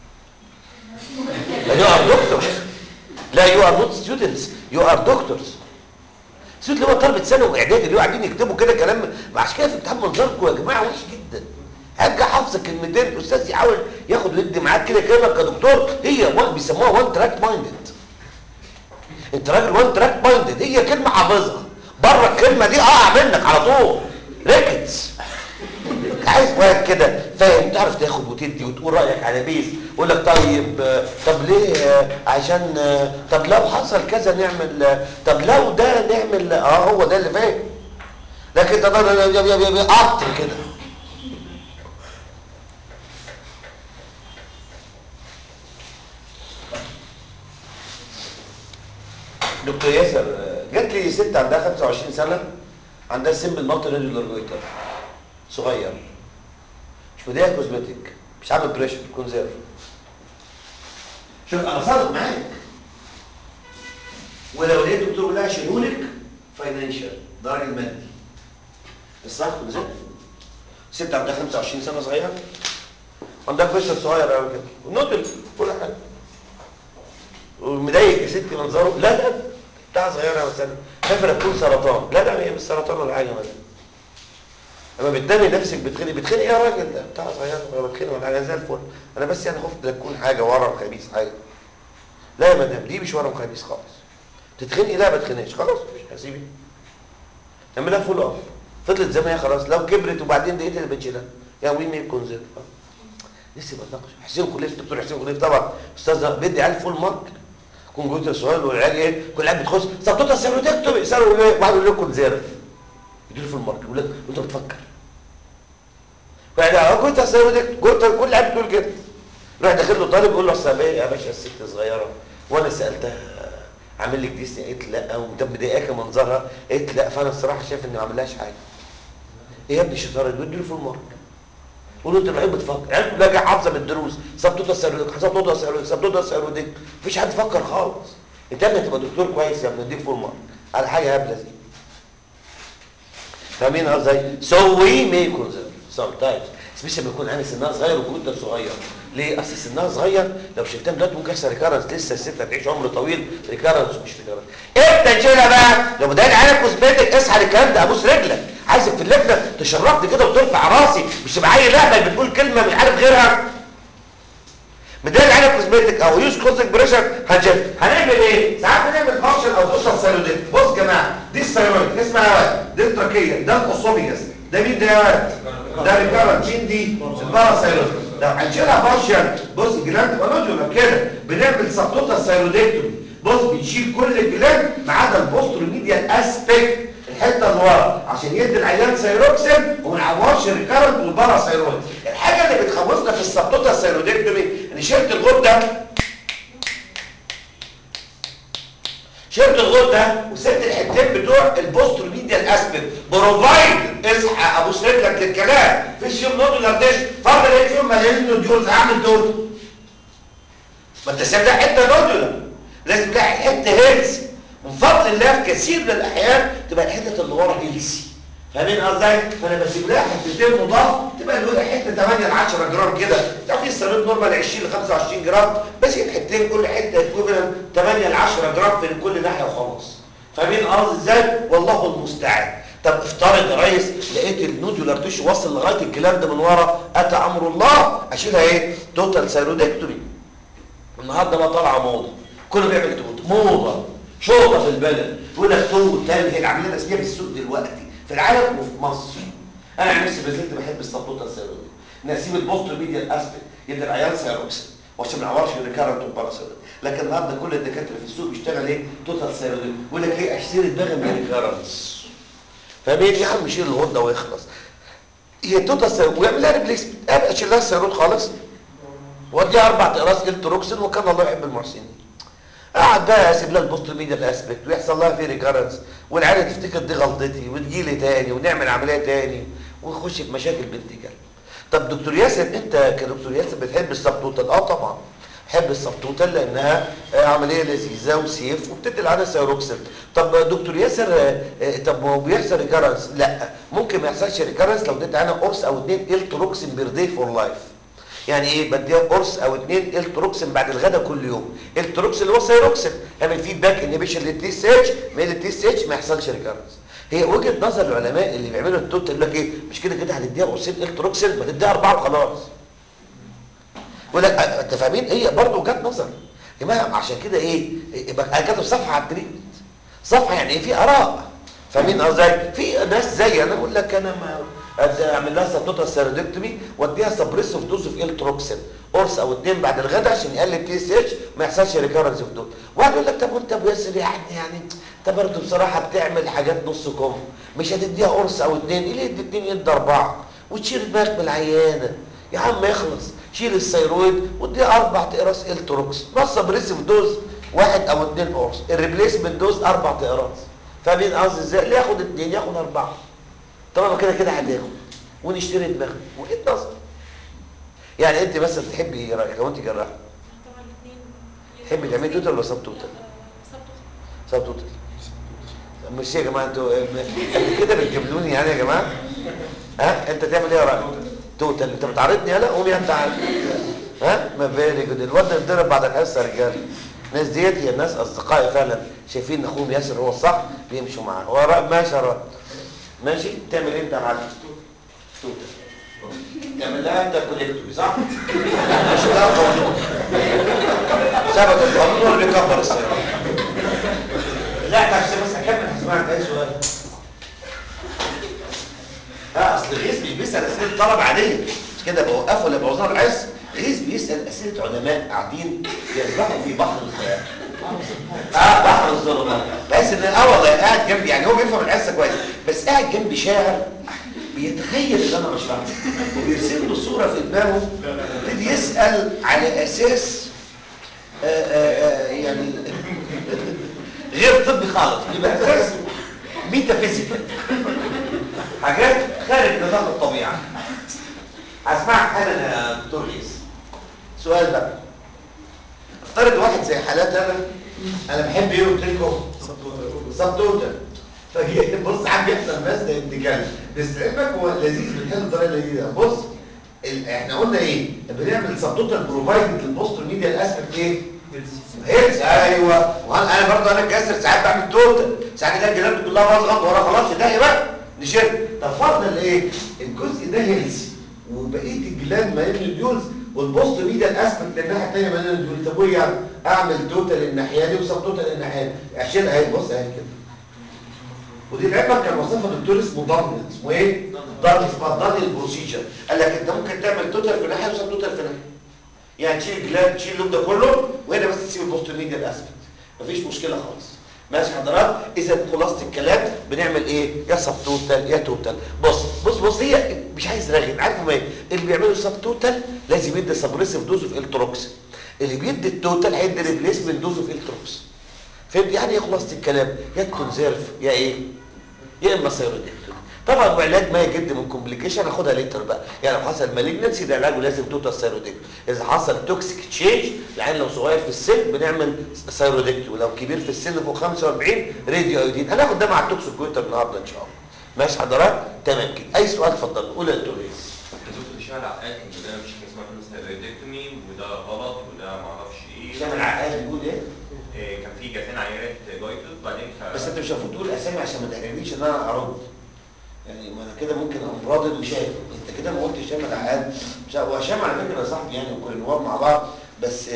يو ار دكتور لا يو ار نوت ستودنتس يو ار دكتورز ستودنت اللي هو طلبه ثانوي واعدادي اللي هو قاعدين يكتبوا كده كلام عشان كده في امتحان منظركم يا جماعه وحش جدا هرجع حافظ كلمتين الاستاذ يحاول ياخد ويدي معاك كده كلمه كدكتور هي وان بيسموها وان تراك مايندد انت راجل وان تراك مايندد هي كلمه حافظها بره الكلمه دي اقع منك على طول ركز عايز واحد كده فاهم تعرف تاخد وتدي وتقول رايك على بيس يقول لك طيب آه، طب ليه آه، عشان آه، طب لو حصل كذا نعمل آه، طب لو ده نعمل اه هو ده اللي فاهم لكن ده ده- ده- ده- ده- ده- قطر كده دكتور ياسر جات لي ست عندها 25 سنه عندها سيمبل مالتي ريجولار جويتر صغير مش مديها كوزمتيك مش عامل بريشر كونزيرف شوف انا صادق معاك ولو لقيت دكتور بيقول لها شيلهولك فاينانشال ده راجل مادي الصح كونزيرف ست عندها 25 سنه صغيره عندها بريشر صغير قوي كده ونودل كل حاجه ومضايق يا ستي منظره لا لا بتاع صغيره مثلا خايفه تكون سرطان لا لا هي مش سرطان ولا حاجه مثلا اما بتنامي نفسك بتخني بتخني ايه يا راجل ده بتاع صغيره ولا بتخني ولا حاجه زي الفل انا بس يعني خفت لا تكون حاجه ورم خبيث حاجه لا يا مدام دي مش ورم خبيث خالص تتخنقي لا ما تتخنقش خلاص مش هسيبك اعملها فول اوف فضلت زي ما هي خلاص لو كبرت وبعدين لقيت اللي بتشيلها يا وي ميك كونزيرف لسه بتناقش حسين خليف دكتور حسين خليف طبعا استاذ بيدي عيال فول مارك كمبيوتر صغير والعيال ايه كل عيال بتخش طب دكتور سيروتكتوم يسالوا ايه واحد يقول لك كونزيرف يديله فول مارك يقول لك انت بتفكر فاحنا اه كنت سيروتكتوم كنت كل عيال بتقول كده راح داخل له طالب يقول له اصل يا باشا الست صغيره وانا سالتها عامل لك ديسني قالت لا وده مضايقاك منظرها قالت لا فانا الصراحه شايف اني ما عملهاش حاجه ايه يا ابني الشطاره دي اديله فول مارك قولوا انت العيب بتفكر عيب كلها جايه حافظه من الدروس سبتوتا سيروديك سبتوتا سيروديك سبتوتا سيروديك مفيش حد فكر خالص انت يا ابني تبقى دكتور كويس يا ابني اديك فول مارك على حاجه هبله دي فاهمين ازاي سو وي مي كونزر سام تايمز سبيشال لما يكون عامل سنها صغير وكنت صغير ليه اصل سنها صغير لو شلتها دلوقتي ممكن يحصل ريكارنس لسه الست هتعيش عمر طويل ريكارنس ومش ريكارنس امتى نشيلها بقى لو بدأت عينك كوزمتك اصحى للكلام ده ابوس رجلك عايزك في اللجنه تشرفني كده وترفع راسي مش تبقى عيل اهبل بتقول كلمه مش عارف غيرها مداري على كوزمتك او يوز كوزك بريشر هنشيل هنعمل ايه ساعات بنعمل فانكشن او توصل سيروديك بص يا جماعه دي الثيرويد اسمها يا ولد دي التراكيه ده الاوسوبيجاس ده مين ده يا ولد ده ريكارنت مين دي الباراسيرويد لو هنشيلها بارشل بص الجلاند تبقى نودولار كده بنعمل سبتوتا سيروديكتومي بص بنشيل كل الجلاند ما عدا البوستروميديال اسبيكت الحته اللي ورا عشان يدي العيان سيروكسين وما نعورش الريكارنت والباراسيرويد الحاجه اللي بتخوفنا في السبتوتا سيروديكتومي ان شلت الغده شلت الغده وسبت الحتتين بتوع البوستروميديال اسبيكت بروفايد اصحى ابوس رجلك للكلام فيش يوم نودولار ديش فرض لقيت فيهم مليانين نوديولز هعمل دول ما انت سايب لها حته نودولار لازم تلاقي حته هيلثي من فضل الله في كثير من الاحيان تبقى الحته اللي ورا هيلثي فاهمين قصدي فانا بسيب لها حتتين مضاف تبقى الاولى حته 8 ل 10 جرام كده تعرف السيرود نورمال 20 ل 25 جرام بسيب حتتين كل حته ايكوفالنت 8 ل 10 جرام في كل ناحيه وخلاص فاهمين قصدي ازاي والله المستعان طب افترض يا ريس لقيت النودولار تيشو واصل لغايه الجلاند من ورا اتى امر الله اشيلها ايه توتال سيرودكتوري النهارده بقى طالعه موضه كله بيعمل توت موضه شرطه في البلد يقول لك توت تاني هي عاملين اسميها في السوق دلوقتي في العالم وفي مصر انا عن نفسي بزلت بحب السبوتة السيرودي نسيب البوستر ميديا الاسبت يدي العيال سيروكسين وعشان ما نعورش الريكارنت والباراسيرويد لكن النهارده كل الدكاتره في السوق بيشتغل ايه توتال سيرودي يقول لك ايه اشتري دماغي من الريكارنس فاهمين يا عم شيل الغده ويخلص هي توتال سيرودي ويعمل لها ريبليسمنت ابقى اشيل لها السيرود خالص واديها اربع اقراص التروكسين وكان الله يحب المحسنين قعد بقى اسيب لها البوست ميديا الاسبكت ويحصل لها في ريكارنس والعيله تفتكر دي غلطتي وتجي لي تاني ونعمل عمليه تاني ونخش في مشاكل بنت كلب طب دكتور ياسر انت كدكتور ياسر بتحب السبتوتال اه طبعا بحب السبتوتال لانها عمليه لذيذه وسيف وبتدي العاده سيروكسين طب دكتور ياسر طب ما هو بيحصل ريكارنس لا ممكن ما يحصلش ريكارنس لو اديت انا قرص او اتنين التروكسين بير داي فور لايف يعني ايه بديها قرص او اتنين التروكسين بعد الغداء كل يوم التروكسين اللي هو سيروكسين اعمل فيدباك انهبيشن للتي اس اتش ما التي اس اتش ما يحصلش ريكارنس هي وجهه نظر العلماء اللي بيعملوا التوت يقول لك ايه مش كده كده هتديها قرصين التروكسين ما تديها اربعه وخلاص يقول لك انت فاهمين هي برضه وجهه نظر يا جماعه عشان كده ايه يبقى انا كاتب صفحه على التريتمنت صفحه يعني ايه في اراء فاهمين ازاي في ناس زي انا اقول لك انا ما اعمل لها سبتوتا سيرودكتومي واديها سبريسيف دوز اوف التروكسين قرص او اتنين بعد الغداء عشان يقلل تي اس اتش ما يحصلش ريكارنس في دول واحد يقول لك طب وانت ابو ياسر يعني يعني انت برضه بصراحه بتعمل حاجات نص كم مش هتديها قرص او اتنين ايه اللي يدي اتنين يدي اربعه وتشيل دماغك من العيانه يا عم اخلص شيل الثيرويد واديها اربع اقراص التروكس نص سبريسيف دوز واحد او اتنين قرص الريبليسمنت دوز اربع اقراص فاهمين قصدي ازاي اللي ياخد اتنين ياخد اربعه طالما كده كده هتاخد ونشتري دماغك وجهه نظر يعني انت مثلا تحبي ايه رايك لو انت جراح طبعا الاثنين تحبي تعملي توتال ولا سب توتال سب توتال مش يا جماعه انتوا انتوا كده بتجبلوني يعني يا جماعه ها انت تعمل ايه يا رايك توتال انت بتعارضني يالا قوم يا انت ها ما فيري جود الواد اتضرب بعد الحصه يا رجاله الناس ديت هي الناس اصدقائي فعلا شايفين ان اخوهم ياسر هو الصح بيمشوا معاه هو رأي ماشي يا راجل ماشي تعمل ايه انت يا معلم توتال تعمل لها انت كوليكتوري صح مش ده القانون سبب القانون هو اللي بيكبر السيارة لا بس بس اكمل هسمعك اي سؤال اه اصل غيث مش بيسال اسئله طلب عاديه مش كده بوقفه ولا بوزنه العز غيث بيسال اسئله علماء قاعدين يسبحوا في بحر الخيال اه بحر الظلمات بحس ان اه والله قاعد جنبي يعني هو بيفهم الحصه كويس بس قاعد جنبي شاعر بيتخيل اللي انا بشرحه وبيرسم له صوره في دماغه ويبتدي يسال على اساس آه، آه، آه، يعني غير طبي خالص يبقى اساس ميتافيزيكال حاجات خارج نطاق الطبيعه هسمعك حالا يا دكتور عيسى سؤال بقى افترض واحد زي حالات انا انا بحب ايه قلت لكم سب توتال فجي بص عم بيحصل بس ده ابن كلب بس علمك هو لذيذ بنحل الطريقه اللذيذه بص ال- احنا قلنا ايه بنعمل سب توتال بروفايد للبوست ميديا الاسبكت ايه هيلز ايوه وانا انا برضه انا الجسر ساعات بعمل توتال ساعات الاقي الجلاد كلها بضغط ورا خلاص ده بقى نشد طب فرضا ايه الجزء ده هيلز وبقيه الجلاد مليان الديولز والبوست ميديا الاسفل للناحيه الثانيه مليان الديولز طب وايه يعني اعمل توتال الناحيه دي وسب توتال الناحيه دي عشان اهي بص اهي كده ودي العلم كان وصفها دكتور اسمه دارنل اسمه ايه؟ دارنل اسمها دارنل بروسيجر قال لك انت ممكن تعمل توتال في ناحيه وسب توتال في ناحيه يعني تشيل الجلاد تشيل اللوب ده كله وهنا بس تسيب البوست ميديا الاسفل مفيش مشكله خالص ماشي حضرات اذا خلاصه الكلام بنعمل ايه يا سب توتال يا توتال بص بص بص هي مش عايز راغب عارفه ايه اللي بيعملوا سب توتال لازم يدي سبريسيف دوز اوف التروكس اللي بيدي التوتال هيدي ريبليسمنت دوز اوف التروكس فهمت يعني ايه خلاصه الكلام يا كونزيرف يا ايه يا اما سيرودكتومي طبعا وعلاج ما يجد من كومبليكيشن اخدها ليتر بقى يعني لو حصل مالجنسي ده علاجه لازم توتال سيرودكتومي اذا حصل توكسيك تشينج العين لو صغير في السن بنعمل سيرودكتومي ولو كبير في السن فوق 45 راديو ايودين هناخد ده مع التوكسيكويتر النهارده ان شاء الله ماشي حضرات تمام كده اي سؤال اتفضل قول يا دكتور ريس دكتور هشام العقاد كان بيقول لنا مش حاجه اسمها هيموستاتيكتومي وده غلط وده ما اعرفش ايه هشام العقاد بيقول ايه إيه، كان في جاتين عينات جايتد بعدين ف... بس انت مش المفروض تقول اسامي عشان ما تحرجنيش ان انا ارد يعني ما انا كده ممكن ابقى رادد وشايف انت كده ما قلتش هشام العقاد مش وهشام على فكره صاحبي يعني وكنا نواب مع بعض بس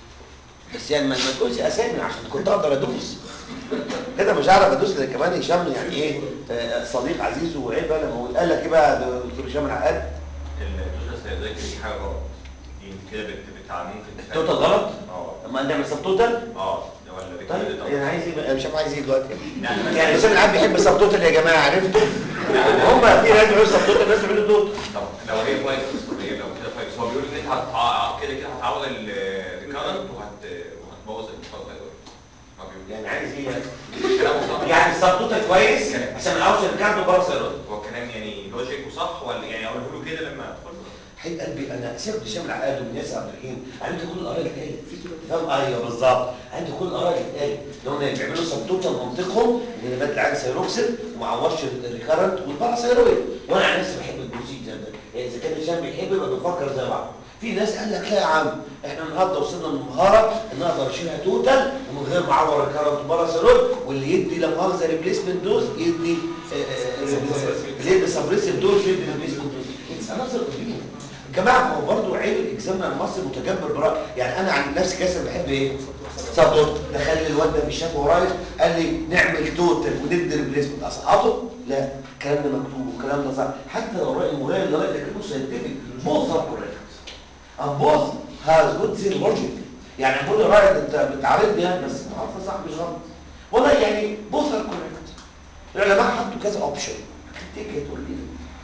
بس يعني ما ما تقولش اسامي عشان كنت اقدر ادوس كده مش هعرف ادوس لان كمان هشام يعني ايه آه، صديق عزيز وعيب بقى لما اقول قال لك ايه بقى يا دكتور هشام العقاد التوتال سيرودكتومي دي حاجه غلط دي انت كده بت بتاع ممكن تخلي- التوتال غلط اه لما نعمل سب توتال اه ولا طيب بتكمل يعني عايز ايه بقى؟ مش عارف عايز ايه دلوقتي يعني يعني هشام العقاد بيحب سب توتال يا جماعه عرفتوا هم في ناس بيعملوا سب توتال ناس بيعملوا توتال طب لو هي فايبس طب هي لو كده فايبس هو بيقول ان انت هتع- كده كده هتعوض الريكارنت وهت وهتبوظ الفايبر هو بيقول يعني عايز ايه يعني؟ كلامه صح يعني السبتوتة كويس عشان ما اعرفش الكارد بره سيرود هو الكلام يعني لوجيك وصح ولا يعني اقوله له كده لما ادخل حبيب قلبي انا سيبت هشام العقاد ومن ياسر عبد الرحيم عندي كل الاراء اللي اتقالت فاهم ايوه بالظبط عندي كل الاراء اللي اتقالت لو هم بيعملوا سبتوتة منطقهم ان بدل العين سيروكسل وما عورش الريكارنت والباراسيرويد وانا عن نفسي بحب البروسيجر ده يعني اذا كان هشام بيحب يبقى بنفكر زي بعض في ناس قال لك لا يا عم احنا النهارده وصلنا للمهاره ان اقدر اشيلها توتال ومن غير ما اعور الكارنت وباراسيرويد واللي يدي لا مؤاخذه ريبليسمنت دوز يدي آه، آه، آه، اللي يدي سبريسيف دوز يدي ريبليسمنت دوز اتس انذر اوبينيون جماعه هو برضه عيب الاكزامنا المصري متجبر برأي يعني انا عن نفسي كاسر بحب ايه صدق دخل لي الواد ده في الشاب ورايا قال لي نعمل توتال وندي ريبليسمنت اسقطه لا الكلام ده مكتوب والكلام ده صح حتى لو راي مغاير لراي لكنه ساينتفك بوث ار كوريكت and both has good their logic يعني بقول لي رايك انت بتعارضني يعني بس عارفه صح مش غلط والله يعني both are correct العلماء حطوا كذا اوبشن تيجي تقول لي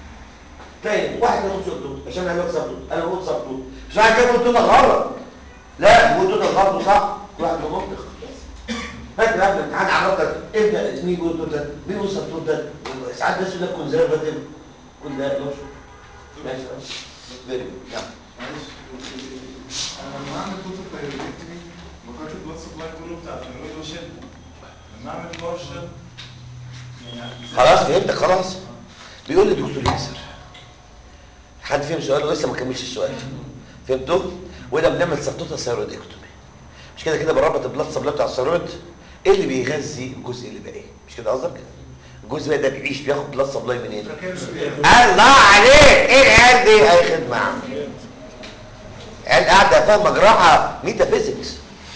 تاني واحد يقول سبتوت عشان انا اقول سبتوت انا اقول سبتوت مش واحد كده يقول توتال غلط لا يقول توتال غلط وصح كل واحد له منطق فاكر قبل الامتحان عرفتك ابدا مين يقول توتال مين يقول سبتوت ده ساعات الناس يقول لك كونزرفاتيف كل ده ماشي ماشي فيري يلا معلش انا لما اعمل توتال بايوريتمي بكات البلاد سبلاي كله بتاع الثيرويد وشد لما اعمل بارشل يعني خلاص فهمتك خلاص بيقول لي دكتور ياسر حد فيهم سؤال ولسه ما كملش السؤال فهمتوا وده بنعمل سبتوتا ثيرويدكتومي مش كده كده بربط البلاد سبلاي بتاع الثيرويد ايه اللي بيغذي الجزء اللي باقي مش كده قصدك الجزء ده بيعيش بياخد بلاد سبلاي منين الله عليك ايه العيال دي اي خدمه يا عم عيال قاعده فاهمه جراحه ميتافيزيكس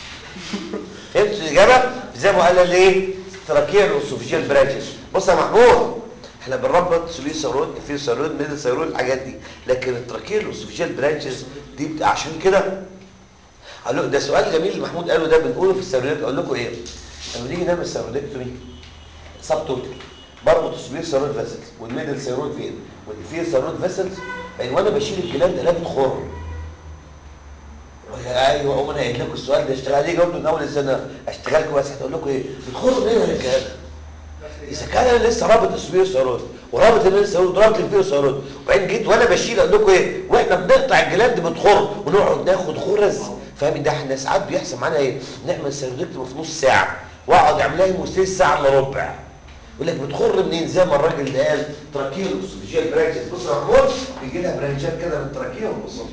فهمت الاجابه زي ما قال لي ايه تراكيال والسوفيجيال برانشز بص يا محمود احنا بنربط سولي سيرود في سيرود ميدل سيرود الحاجات دي لكن التراكيال والسوفيجيال برانشز دي بت- عشان كده قال له ده سؤال جميل اللي محمود قاله ده بنقوله في السيرودات اقول لكم ايه لما نيجي نعمل سيرودكتومي سب توتال بربط السوبير سيرود فيسلز والميدل سيرود فين والانفير سيرود فيسلز يعني وانا بشيل الجلاند الاقي بتخر ايوه اقوم انا قايل لكم السؤال ده اشتغل عليه جاوبته من اول السنه اشتغلكم بس هتقول لكم ايه بتخرجوا منين يا رجاله اذا كان انا لسه رابط السبيو سيرود ورابط الناس سيرود ورابط الفيو سيرود وبعدين جيت وانا بشيل اقول لكم ايه واحنا بنقطع الجلاند بتخر ونقعد ناخد غرز فاهم ده احنا ساعات بيحصل معانا ايه نعمل سيرودكتوم في نص ساعه واقعد اعملها يموسيس ساعه الا ربع يقول لك بتخر منين زي ما الراجل اللي قال تراكيه الاكسجين برانشز بص يا محمود بيجي لها برانشات كده من التراكيه والبصات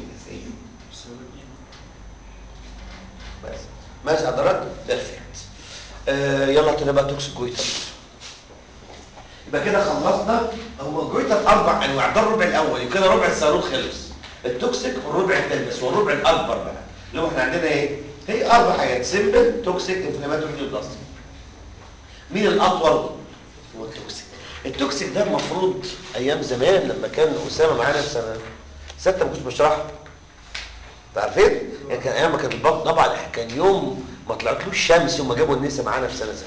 بس ماشي حضرتك بيرفكت آه يلا تاني بقى توكسيك جويتر يبقى كده خلصنا هو الجويتر اربع انواع ده الربع الاول يبقى كده ربع الصاروخ خلص التوكسيك والربع الثاني بس هو الربع الاكبر بقى اللي هو احنا عندنا ايه هي اربع حاجات سيمبل توكسيك انفلاماتوري نيوبلاستيك مين الاطول هو التوكسيك التوكسيك ده المفروض ايام زمان لما كان اسامه معانا في سنه سته ما كنتش بشرحها انتوا عارفين يعني كان ايام ما كانت البطن طبعا كان يوم ما طلعتلوش شمس وما جابوا النسا معانا في سنه سته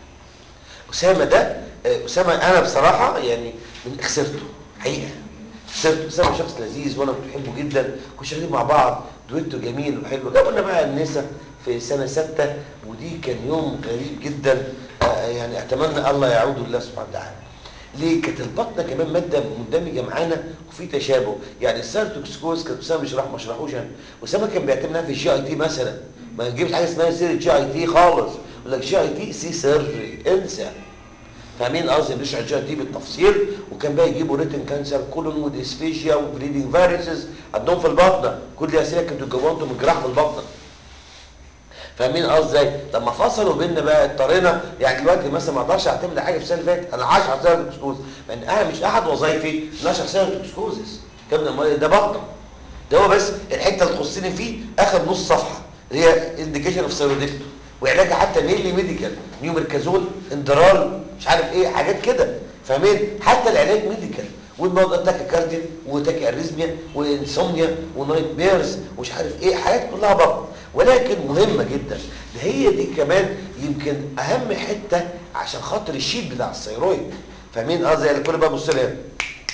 اسامه ده آه، اسامه انا بصراحه يعني من خسرته حقيقه خسرته اسامه شخص لذيذ وانا كنت بحبه جدا كنا شغالين مع بعض دويتو جميل وحلو جابوا لنا بقى النسا في سنه سته ودي كان يوم غريب جدا آه، يعني اتمنى الله يعود الله سبحانه وتعالى ليه كانت البطنه كمان ماده مندمجه معانا وفي تشابه يعني السيرتوكسكوز كان اسامه مش راح ما شرحوش انا اسامه كان بيعتمدها في الجي اي تي مثلا ما يجيبش حاجه اسمها سيره جي اي تي خالص يقول لك جي اي تي سي سيرجري انسى فاهمين قصدي بيشرح الجي اي تي بالتفصيل وكان بقى يجيبوا ريتن كانسر كولون وديسفيجيا وبريدنج فيروسز عندهم في البطنه كل دي اسئله كانتوا تجاوبوها انتوا من جراحه في البطنه فاهمين قصدي ازاي لما فصلوا بينا بقى اضطرينا يعني دلوقتي مثلا ما اقدرش اعتمد على حاجه في السنه اللي فاتت انا 10 سنه توكسكوز لان انا مش احد وظايفي 12 سنه توكسكوزس كان امال ده بطنه ده هو بس الحته اللي تخصني فيه اخد نص صفحه اللي هي انديكيشن اوف سيرودكتو وعلاجها حتى ميلي ميديكال نيوميركازول اندرال مش عارف ايه حاجات كده فاهمين حتى العلاج ميديكال والموضوع تاكيكارديا وتاكي اريزميا وانسومنيا ونايت بيرز ومش عارف ايه حاجات كلها بطن ولكن مهمه جدا ده هي دي كمان يمكن اهم حته عشان خاطر الشيت بتاع الثيرويد فاهمين اه زي الكل بقى بص لي هنا.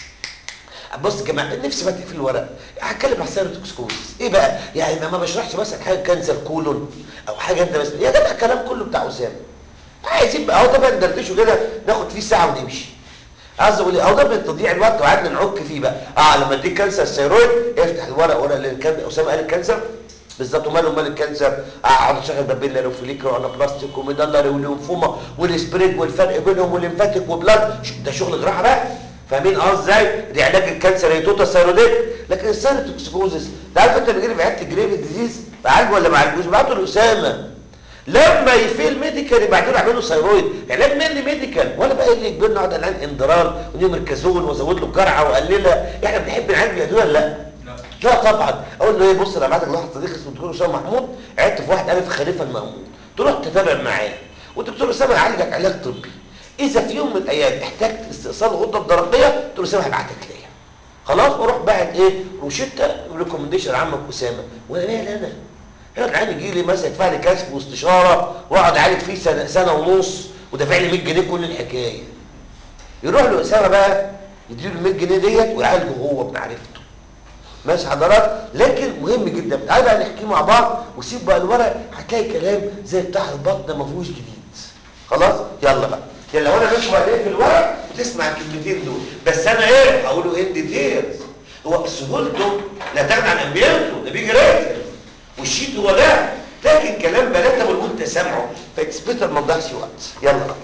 بص يا جماعه نفسي بقى تقفل الورق هتكلم عن سيروتوكسكوز ايه بقى يعني ما- ما بشرحش مثلا حاجه كانسر كولون او حاجه انت بس يا جماعه الكلام كله بتاع اسامه عايزين بقى اهو ده بقى ندردشه كده ناخد فيه ساعه ونمشي عايز اقول ايه اهو ده من تضييع الوقت وقعدنا نعك فيه بقى اه لما اديك كانسر ثيرويد افتح الورق ورق اللي كان اسامه قال الكانسر بالظبط وماله مال الكانسر اقعد اشغل بابيلا وفوليكر وانا بلاستيك وميدلر وليمفوما والسبريد والفرق بينهم والليمفاتيك وبلاد ش- ده شغل جراحه بقى فاهمين اه ازاي دي علاج الكانسر هي توتا ثيرويديت لكن السيروتوكسيكوزس ده عارف انت بيجي لي في عياده الجريف ديزيز بعالجه ولا ما عالجوش بعته لاسامه لما يفيل ميديكال يبقى له يعملوا ثيرويد علاج مينلي ميديكال ولا بقى اللي يجبرنا نقعد نعالج اندرار ونيومركازول وازود له الجرعه واقللها احنا بنحب نعالج الادويه ولا لا؟ لا طبعا اقول له ايه بص انا بعتك لواحد صديقي اسمه الدكتور اسامه محمود عدت في واحد الف خليفه المامون تروح تتابع معاه والدكتور اسامه يعالجك علاج طبي اذا في يوم من الايام احتجت استئصال غده الدرقيه تقول اسامه هبعتك ليا خلاص واروح باعت ايه روشته وريكومنديشن عمك اسامه وانا مالي انا هنا العيان يجي لي مثلا يدفع لي كشف واستشاره واقعد اعالج فيه سنه سنه ونص ودافع لي 100 جنيه كل الحكايه يروح له اسامه بقى يديله ال 100 جنيه ديت ويعالجه هو بمعرفته ماشي حضرات لكن مهم جدا تعالى بقى نحكي مع بعض وسيب بقى الورق هتلاقي كلام زي بتاع البطن ما فيهوش جديد خلاص يلا بقى يلا وانا ماشي بقى إيه في الورق تسمع الكلمتين دول بس انا ايه هقوله ان ديتيلز هو سهولته لا تغني عن امبيانته ده بيجي راتب والشيت هو ده لكن كلام بنات وانت سامعه فاكسبيتر ما تضيعش وقت يلا بقى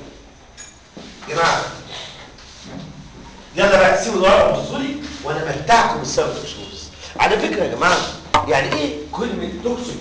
يا جماعه يلا بقى سيبوا الورق وبصوا لي وانا متعكم السبب الخصوص على فكره يا جماعه يعني ايه كلمه توكسيك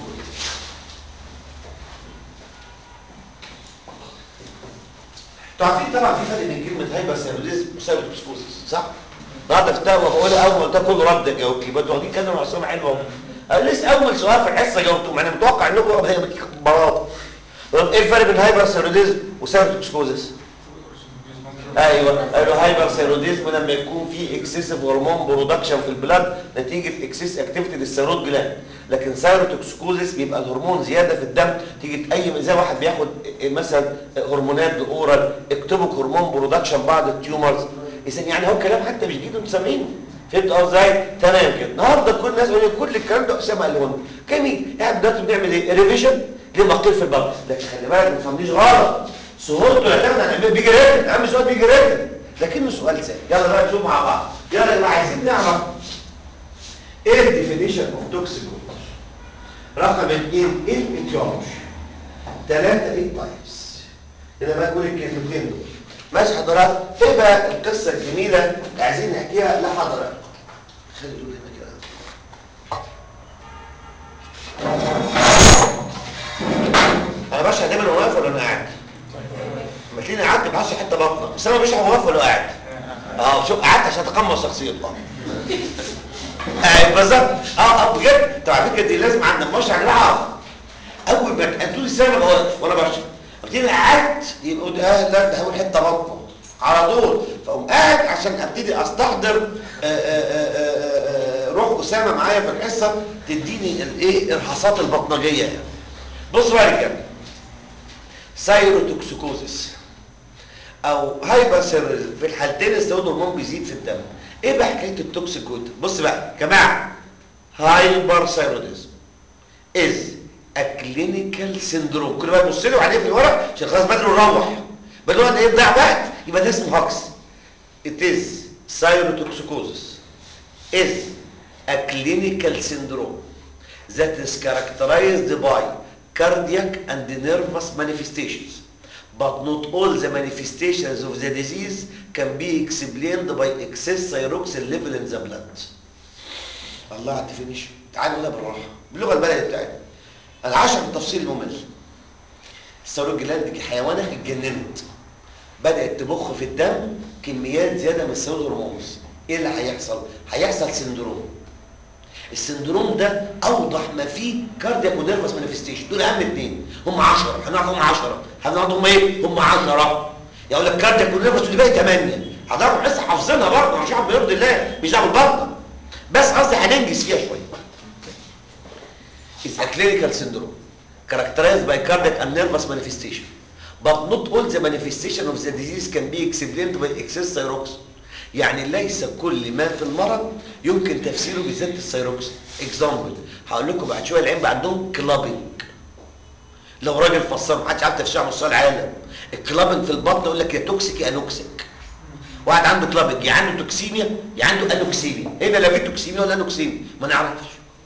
انتوا عارفين طبعا في فرق بين كلمه هايبر سيروليزم وسيروتوكسكوزيس صح؟ النهارده في التاوه بقول اول ده كله رد جاوبتي يبقى انتوا واخدين كلمه عصام حلوه اهو أنا لسه اول سؤال في الحصه جاوبتوه انا متوقع انكم هي بلاط ايه الفرق بين هايبر سيروليزم وسيروتوكسكوزيس؟ ايوه قالوا هايبر ثيروديزم لما يكون في اكسسيف هرمون برودكشن في البلاد نتيجه اكسس اكتيفيتي للثيرويد جلاند لكن ثيروتوكسكوزيس بيبقى الهرمون زياده في الدم تيجي اي زي واحد بياخد مثلا هرمونات اورال اكتبك هرمون برودكشن بعض التيومرز اذا يعني هو كلام حتى مش جديد انتوا سامعينه فهمت قصدي ازاي؟ تمام كده النهارده كل الناس بيقول لي كل الكلام ده اسامه قاله لنا جميل احنا دلوقتي بنعمل ايه؟ ريفيجن لما قيل في البطن لكن خلي بالك ما تفهمنيش غلط سهولته يعتمد على العلم بيجي ريتن اهم سؤال بيجي ريتن لكنه سؤال سهل يلا بقى نشوف مع بعض يلا يبقى عايزين نعرف ايه الديفينيشن اوف توكسيك رقم اثنين ايه الايتيولوجي ثلاثة ايه تايبس هنا بقى نقول الكلمتين دول ماشي حضرات ايه بقى القصة الجميلة اللي عايزين نحكيها لحضراتكم خلي دول هنا كده انا بشرح دايما وانا واقف ولا انا قاعد؟ لما تلاقيني قعدت بحس حته بطنه بس انا بشرح وانا واقف ولا قاعد؟ اه شوف قعدت عشان اتقمص شخصيته آه بالظبط اه اه بجد طب على فكره دي لازم عند المشرح نلعب اول ما تقول السنه بقى واقف وانا بشرح ابتدي قعدت يبقوا ده آه لا ده هقول حته بطنه على طول فاقوم قاعد عشان ابتدي استحضر آه، آه، آه، آه، روح اسامه معايا في الحصه تديني الايه الحصات البطنجيه يعني بص بقى يا رجاله سايروتوكسيكوزيس او هايبرسيريزم في الحالتين السيرود هرمون بيزيد في الدم ايه بقى حكايه التوكسيكوت بص بقى يا جماعه هايبرسيروديزم از ا كلينيكال سيندروم كل بقى بص له عليه في الورق عشان خلاص بدري نروح بدل ما ايه تضيع وقت يبقى ده اسمه هاكس it is cyrotoxicosis is a clinical syndrome that is characterized by cardiac and nervous manifestations but not all the manifestations of the disease can be explained by excess thyroxine level in the blood الله على الديفينيشن تعالوا نقولها بالراحه باللغه البلدي بتاعتنا انا عشان التفصيل الممل الثيرويد جلاند دي حيوانه اتجننت بدات تبخ في الدم كميات زياده من الثيرويد هرمونز ايه اللي هيحصل هيحصل سندروم السندروم ده اوضح ما فيه كاردياك ونيرفس مانيفستيشن دول اهم اثنين هم 10 هنعرف هم 10 هنعرف هم ايه هم 10 يقول لك كاردياك ونيرفس واللي باقي 8 هنعرف لسه حافظينها برضه مش عارف بيرضي الله مش دعوه بالبطن بس قصدي هننجز فيها شويه is a clinical syndrome characterized by cardiac and nervous manifestation but not all the manifestation of the disease can be explained by excess thyroxine يعني ليس كل ما في المرض يمكن تفسيره بذات الثيروكسين اكزامبل هقول لكم بعد شويه العين بقى عندهم كلابنج لو راجل فسر محدش عارف تفسير على مستوى العالم الكلابنج في البطن يقول لك يا توكسيك يا انوكسيك واحد عنده كلابنج يا عنده توكسيميا يا عنده انوكسيميا هنا لا في توكسيميا ولا انوكسيميا ما نعرفش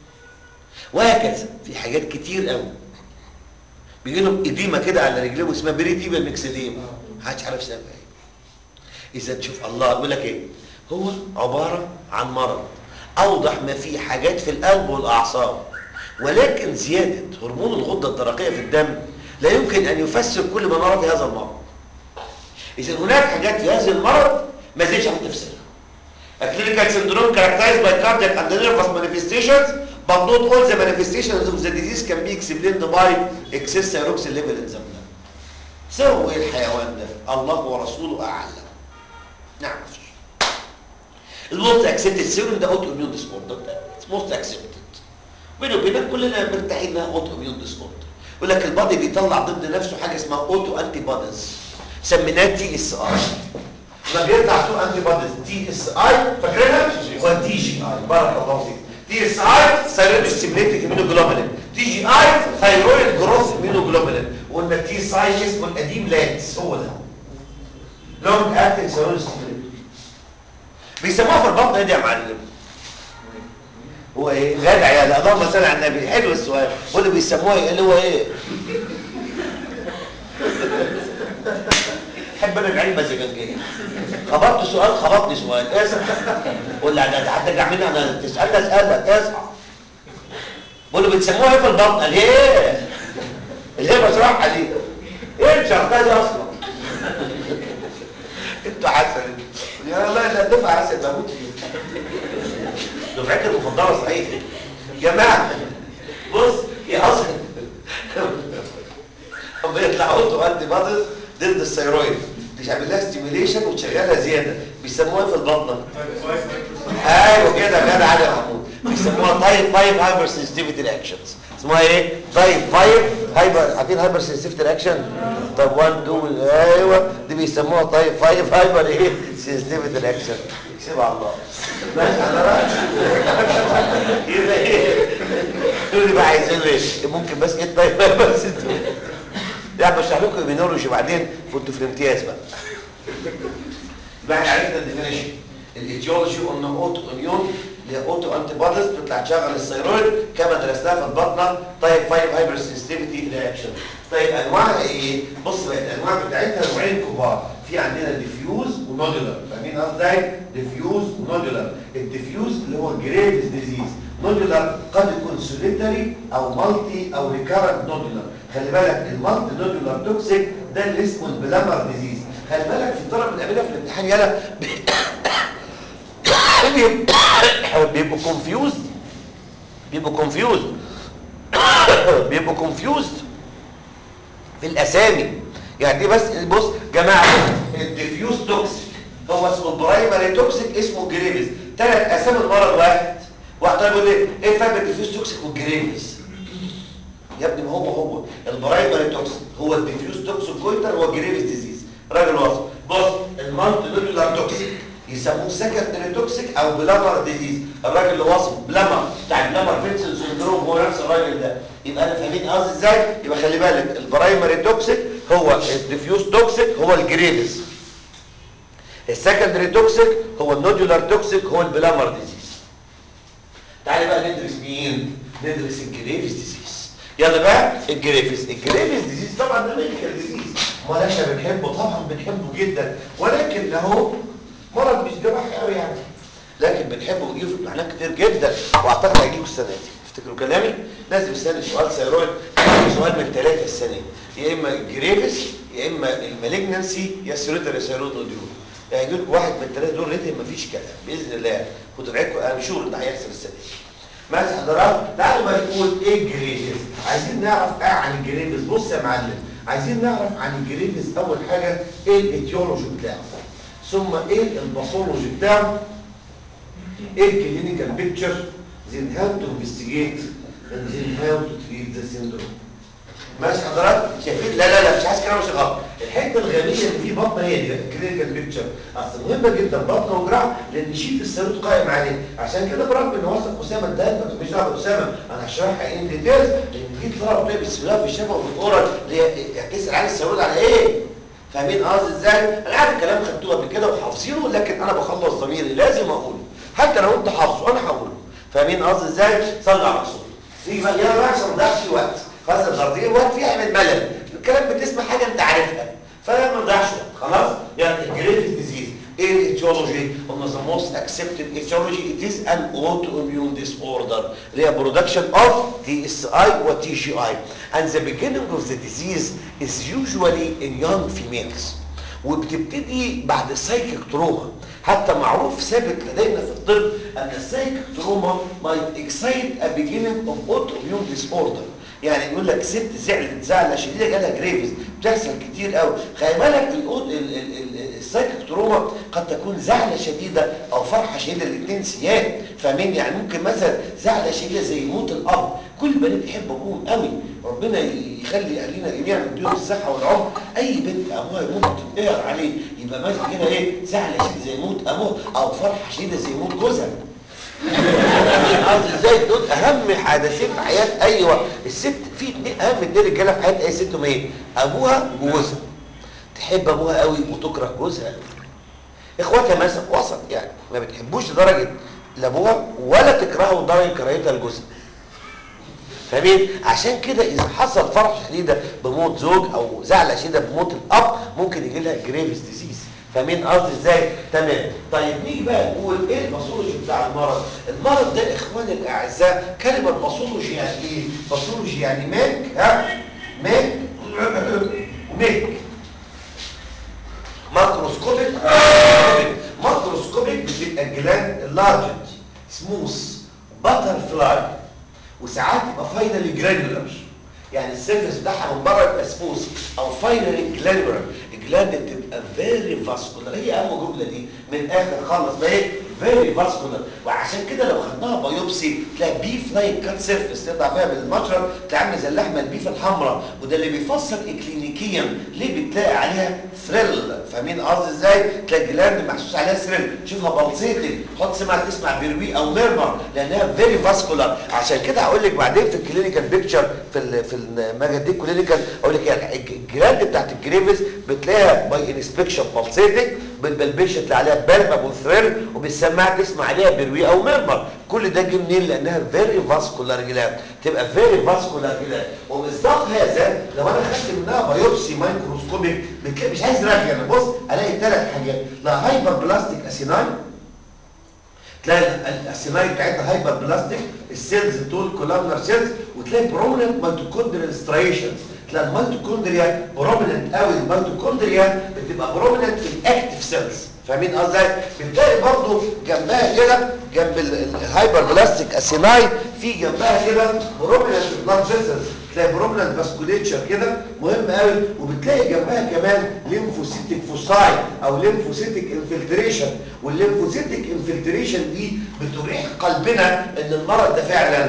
وهكذا في حاجات كتير قوي بيجي لهم اديمه كده على رجليهم اسمها بريديما ميكسيديما محدش عارف سببها ايه اذا تشوف الله بيقول لك ايه هو عباره عن مرض اوضح ما فيه حاجات في القلب والاعصاب ولكن زياده هرمون الغده الدرقيه في الدم لا يمكن ان يفسر كل ما نرى في هذا المرض اذا هناك حاجات في هذا المرض ما زالش عم تفسرها A clinical syndrome characterized by cardiac and nervous manifestations, but not all the manifestations of the disease can be explained by excess thyroxine level in the blood. سووا ايه الحيوان ده؟ الله ورسوله اعلم. نعم. الموست اكسبتد سيروم ده اوتو اميون ديس اوردر ده موست اكسبتد. بيني وبينك كلنا مرتاحين انها اوتو اميون ديس اوردر. يقول لك البادي بيطلع ضد نفسه حاجه اسمها اوتو انتي بوديز. سميناها تي اس ار. لما بيطلع تو انتي بوديز تي اس اي فاكرينها هو تي جي اي بارك الله فيك تي اس اي ثايرويد ستيميليتنج اميونوجلوبولين تي جي اي ثايرويد جروث اميونوجلوبولين وقلنا تي اس اي اسمه القديم لانس هو ده لونج اكتنج ثايرويد ستيميليتنج بيسموها في البطن ايه دي يا معلم هو ايه جدع يا اللهم صل على النبي حلو السؤال هو اللي بيسموها ايه اللي هو ايه حب انا العلم زجاجيه خبطت سؤال خبطني سؤال اسمع قول لي انا هترجع مني انا تسالني اسالك اسمع بقول له بتسموها ايه في البطن قال ايه اللي هي بشرحها دي ايه الشرطه دي اصلا انتوا حسن يا الله لا دفع حسن بموت فيه دفعتي المفضله صحيح يا جماعه بص يا اصلا اما يطلعوا انتوا انتي بادز ضد الثيرويد بيعمل لها ستيميوليشن وتشغلها زياده بيسموها ايه في البطنه ايوه كده كده عادي يا محمود بيسموها تايب 5 هايبر سنسيتيفيتي رياكشنز اسمها ايه تايب 5 هايبر عارفين هايبر سنسيتيف رياكشن طب 1 2 ايوه دي بيسموها تايب 5 هايبر ايه سنسيتيف رياكشن سيب على الله ماشي على رأيك. يبقى ايه تقول لي بقى عايزين ايه ممكن بس ايه تايب هايبر سنسيتيف يعني بشرح لكم ايمينولوجي بعدين كنتوا في الامتياز بقى يبقى احنا عرفنا الديفينيشن الايتيولوجي قلنا اوتو اميون اللي هي اوتو انتي بوديز بتطلع تشغل الثيرويد كما درسناها في البطنه تايب 5 هايبر سنسيتيفيتي رياكشن طيب انواعها ايه بص بقى الانواع بتاعتها نوعين كبار في عندنا ديفيوز ونودولار فاهمين قصدي ديفيوز ونودولار الديفيوز اللي هو جريفز ديزيز نودولار قد يكون سوليتري او مالتي او ريكارنت نودولار خلي بالك المالتي نودولار توكسيك ده اللي اسمه البلامر ديزيز خلي بالك في طلب الامريكا في الامتحان يلا بيبقوا كونفيوزد بيبقوا كونفيوزد بيبقوا كونفيوزد في الاسامي يعني دي بس بص جماعه الديفيوز توكسيك هو اسمه البرايمري توكسيك اسمه جريفز ثلاث اسامي المرض واحد واحد طيب يقول لي ايه فرق بين الديفيوز توكسيك والجريفز يا ابني ما هو هو البرايمري توكسيك هو الديفيوز توكسيك جويتر هو جريفز ديزيز راجل واصل بص المالتي نودولار توكسيك يسموه سكندري توكسيك او بلامر ديزيز الراجل اللي واصل بلامر بتاع بلامر فيتسل سندروم هو نفس الراجل ده يبقى انا فاهمين قصدي ازاي يبقى خلي بالك البرايمري توكسيك هو الديفيوز توكسيك هو الجريفز السكندري توكسيك هو النودولار توكسيك هو البلامر ديزيز تعالى بقى ندرس مين ندرس الجريفز ديزيز يلا بقى الجريفز الجريفز ديزيز طبعا ده ميديكال ديزيز امال احنا بنحبه طبعا بنحبه جدا ولكن اهو مرض مش جراحي قوي يعني لكن بنحبه ونجيبه في امتحانات كتير جدا واعتقد هيجيبوا السنه دي تفتكروا كلامي لازم السنه سؤال سيرويد سؤال من ثلاثه السنه يا اما الجريفز يا اما المالجنسي يا سيروتر سيرويد نوديول يعني يجي لكم واحد من الثلاثه دول ريتم مفيش كلام باذن الله خدوا بالكم انا مشهور ان هيحصل السنه دي ماشي حضرات تعالوا بقى نقول ايه الجريفز عايزين نعرف ايه عن الجريفز بص يا معلم عايزين نعرف عن الجريفز اول حاجه ايه الايتيولوجي بتاعه ثم ايه الباثولوجي بتاعه ايه الكلينيكال بيكتشر then how to investigate and then how to treat the syndrome ماشي حضرات شايفين لا لا لا مش عايز كلام مش غلط الحته الغبيه اللي في بطنه هي دي الكلينيكال بيكتشر اصل مهمه جدا بطنه وجراحه لان شيت السيروت قائم عليه عشان كده برغم ان وصف اسامه ده مش دعوه اسامه انا هشرحها ان ديتيلز لان دي طلعوا طيب السلاف في الشفا وفي الاورال اللي هي تسال عن السيروت على ايه فاهمين قصدي ازاي انا عارف الكلام خدتوه قبل كده وحافظينه لكن انا بخلص ضميري لازم اقوله حتى لو انت حافظه انا هقوله فاهمين قصدي ازاي صلي على الرسول في بقى يلا بقى عشان ما نضيعش وقت خلاص الضربيه وقت فيها يعمل ملل الكلام بتسمع حاجه انت عارفها فما نضيعش وقت خلاص يعني الجريفز ديزيز ايه الايتيولوجي قلنا ذا موست اكسبتد ايتيولوجي ات از ان اوتو اميون ديس اوردر اللي هي برودكشن اوف تي اس اي وتي جي اي and the beginning of the disease is usually in young females وبتبتدي بعد السايكيك تروما حتى معروف ثابت لدينا في الطب ان السايكيك تروما might excite a beginning of autoimmune disorder يعني يقول لك ست زعلت زعله شديده جالها جريفز بتحصل كتير قوي خلي بالك السايكيك تروما قد تكون زعله شديده او فرحه شديده الاثنين سيان فاهمين يعني ممكن مثلا زعله شديده زي موت الاب كل البنات يحب ابوهم قوي ربنا يخلي اهالينا جميعا يديهم الصحه والعمر اي بنت ابوها يموت تنقهر عليه يبقى مثلا هنا ايه زعله شديده زي موت ابوها او فرحه شديده زي موت جوزها قصدي ازاي دول اهم حدثين في حياه ايوه الست في اتنين اهم اتنين رجاله في حياه اي ست هم ايه ابوها وجوزها تحب ابوها قوي وتكره جوزها قوي اخواتها مثلا وسط يعني ما بتحبوش لدرجه لابوها ولا تكرهه لدرجه كراهيتها لجوزها فاهمين عشان كده اذا حصل فرح شديده بموت زوج او زعله شديده بموت الاب ممكن يجي لها جريفز ديزيز فاهمين قصدي ازاي تمام طيب نيجي بقى نقول ايه الباثولوجي بتاع المرض المرض ده اخواني الاعزاء كلمه باثولوجي يعني ايه باثولوجي يعني ماك ها ماك ماك ماكروسكوبيك ماكروسكوبيك بتبقى جلاند لارجت سموث باتر فلاي وساعات يبقى فاينالي جرانيولار يعني السيرفس بتاعها من بره يبقى سموث او فاينالي جرانيولار الجلاند بتبقى فيري فاسكولار هي اهم جمله دي من الاخر خالص بقى ايه فيري فاسكولار وعشان كده لو خدناها بايوبسي تلاقي بيف لايك كات سيرفيس تقطع فيها بالمشرط تلاقي عامله زي اللحمه البيف الحمراء وده اللي بيفسر اكلينيكيا ليه بتلاقي عليها ثريل فاهمين قصدي ازاي تلاقي الجلاند محسوس عليها ثريل شوفها بلسيتنج حط سمع تسمع بيروي او ميرمر لانها فيري فاسكولار عشان كده هقول لك بعدين في الكلينيكال بيكتشر في ال في المجال كلينيكال اقول لك يعني الجلاند بتاعت الجريفز بتلاقيها باي انسبكشن بلسيتنج بالبلبيشن تلاقي عليها بالبابل ثريل وبالسماعه تسمع عليها بيروي او ميرمر كل ده جه منين لانها فيري فاسكولار جلاند تبقى فيري فاسكولار جلاند ومصداق هذا لو انا خدت منها بايوبسي مايكروسكوبيك بتلاقي مش عايز رغي انا بص الاقي ثلاث حاجات لا هايبر بلاستيك اسيناين تلاقي الاسيناين بتاعتها هايبر بلاستيك السيلز بتقول كولامنر سيلز وتلاقي بروميننت ميتوكوندريال سترايشنز تلاقي الميتوكوندريا بروميننت قوي الميتوكوندريا بتبقى بروميننت في الاكتف سيلز فاهمين قصدي بتلاقي برضه جنبها كده جنب الهايبر بلاستيك اسيناين في جنبها كده بروميننت بلاد فيسلز تلاقي بروميننت فاسكوليتشر كده مهم قوي وبتلاقي جنبها كمان ليمفوسيتك فوساي او ليمفوسيتك انفلتريشن والليمفوسيتك انفلتريشن دي بتريح قلبنا ان المرض ده فعلا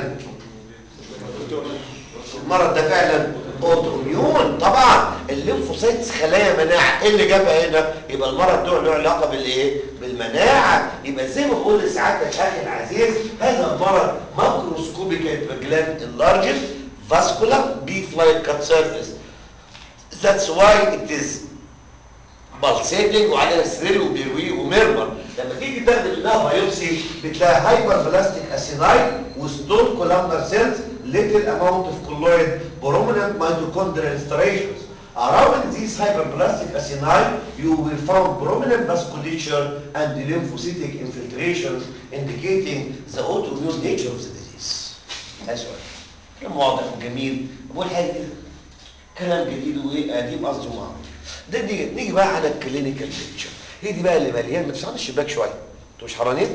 المرض ده فعلا اوتوميون طبعا الليمفوسايتس خلايا مناعه ايه اللي جابها هنا يبقى المرض ده له علاقه بالايه بالمناعه يبقى زي ما بقول لسعادتك اخي العزيز هذا المرض ماكروسكوبيك جلاند انلارجد vascular beef-like cut surface that's why it is pulsating وعليها سرير وبيروي وميرمر لما تيجي تاخد منها بايوبسي بتلاقي هايبر بلاستيك اسيناين وستون كولامنر سيلز little amount of colloid prominent mitochondrial striations around these hyperplastic acini you will find prominent vasculature and lymphocytic infiltrations indicating the autoimmune nature of the disease أسود كلام واضح وجميل بقول حاجه كده كلام جديد وايه قديم قصدي معروف ده نيجي نيجي بقى على الكلينيكال بيكتشر هي دي بقى اللي مليان ما تفتحش الشباك شويه انتوا مش حرانين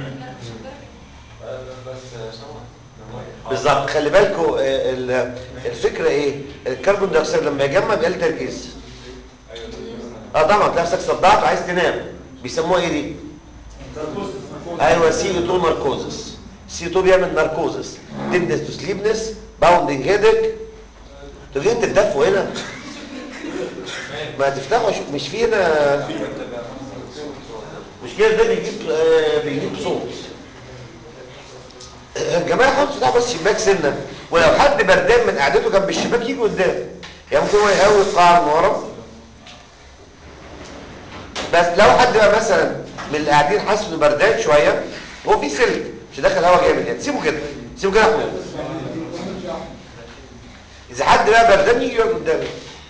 بالظبط خلي بالكم الفكره ايه الكربون دايوكسيد لما يجمع بيقل تركيز اه طبعا تلاقي نفسك صدعت وعايز تنام بيسموها ايه دي ايوه سي 2 ناركوزس سي 2 بيعمل ناركوزس ديبنس تو سليبنس باوندنج هيدك انتوا جايين تدفوا هنا ما تفتحوا مش في هنا مش كده ده بيجيب آه بيجيب صوت يا جماعه حطوا فتحوا بس شباك سنه ولو حد بردان من قعدته جنب الشباك يجي قدام يعني ممكن هو يقوي القاع من ورا بس لو حد بقى مثلا من اللي قاعدين حاسس انه بردان شويه هو في سلك مش داخل هوا جامد يعني سيبه كده سيبه كده احمد اذا حد بقى بردان يجي يقعد قدامي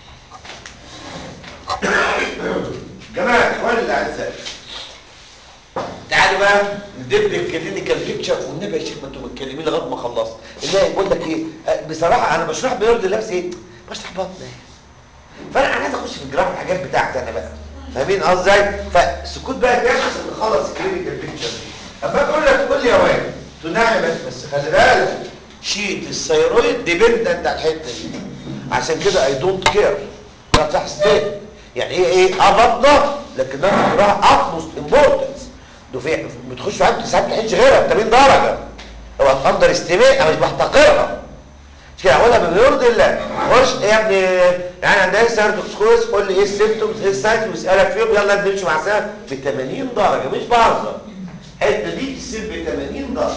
جماعه اخواني الاعزاء تعالوا بقى ندب الكلينيكال بيكتشر والنبي يا شيخ ما انتوا متكلمين لغايه ما خلصت اللي بقول لك ايه بصراحه انا بشرح بيرضي نفسي ايه بشرح بطن فانا عايز اخش في الجراف الحاجات بتاعتي انا بقى فاهمين قصدي ازاي فالسكوت بقى كام عشان نخلص الكلينيكال بيكتشر اما اقول لك قول لي يا واد تنعم بس خلي بالك شيت الثيرويد ديبندنت على الحته دي عشان كده اي دونت كير لا تحسن يعني هي ايه اه بطنه لكنها جراحه اتموست امبورتنس ده في بتخش في عمل ساعات ما تحلش غيرها ب 80 درجه لو هتقدر استماء انا مش بحتقرها مش كده اقولها بيرضي الله خش يا ابني يعني عندها سيرتوكسكوز قول لي ايه السيمتومز ايه الساينز واسالك فيهم يلا نمشي مع سنه ب 80 درجه مش بهزر الحته دي تصير ب 80 درجه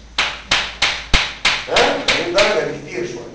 ها 80 درجه دي كتير شويه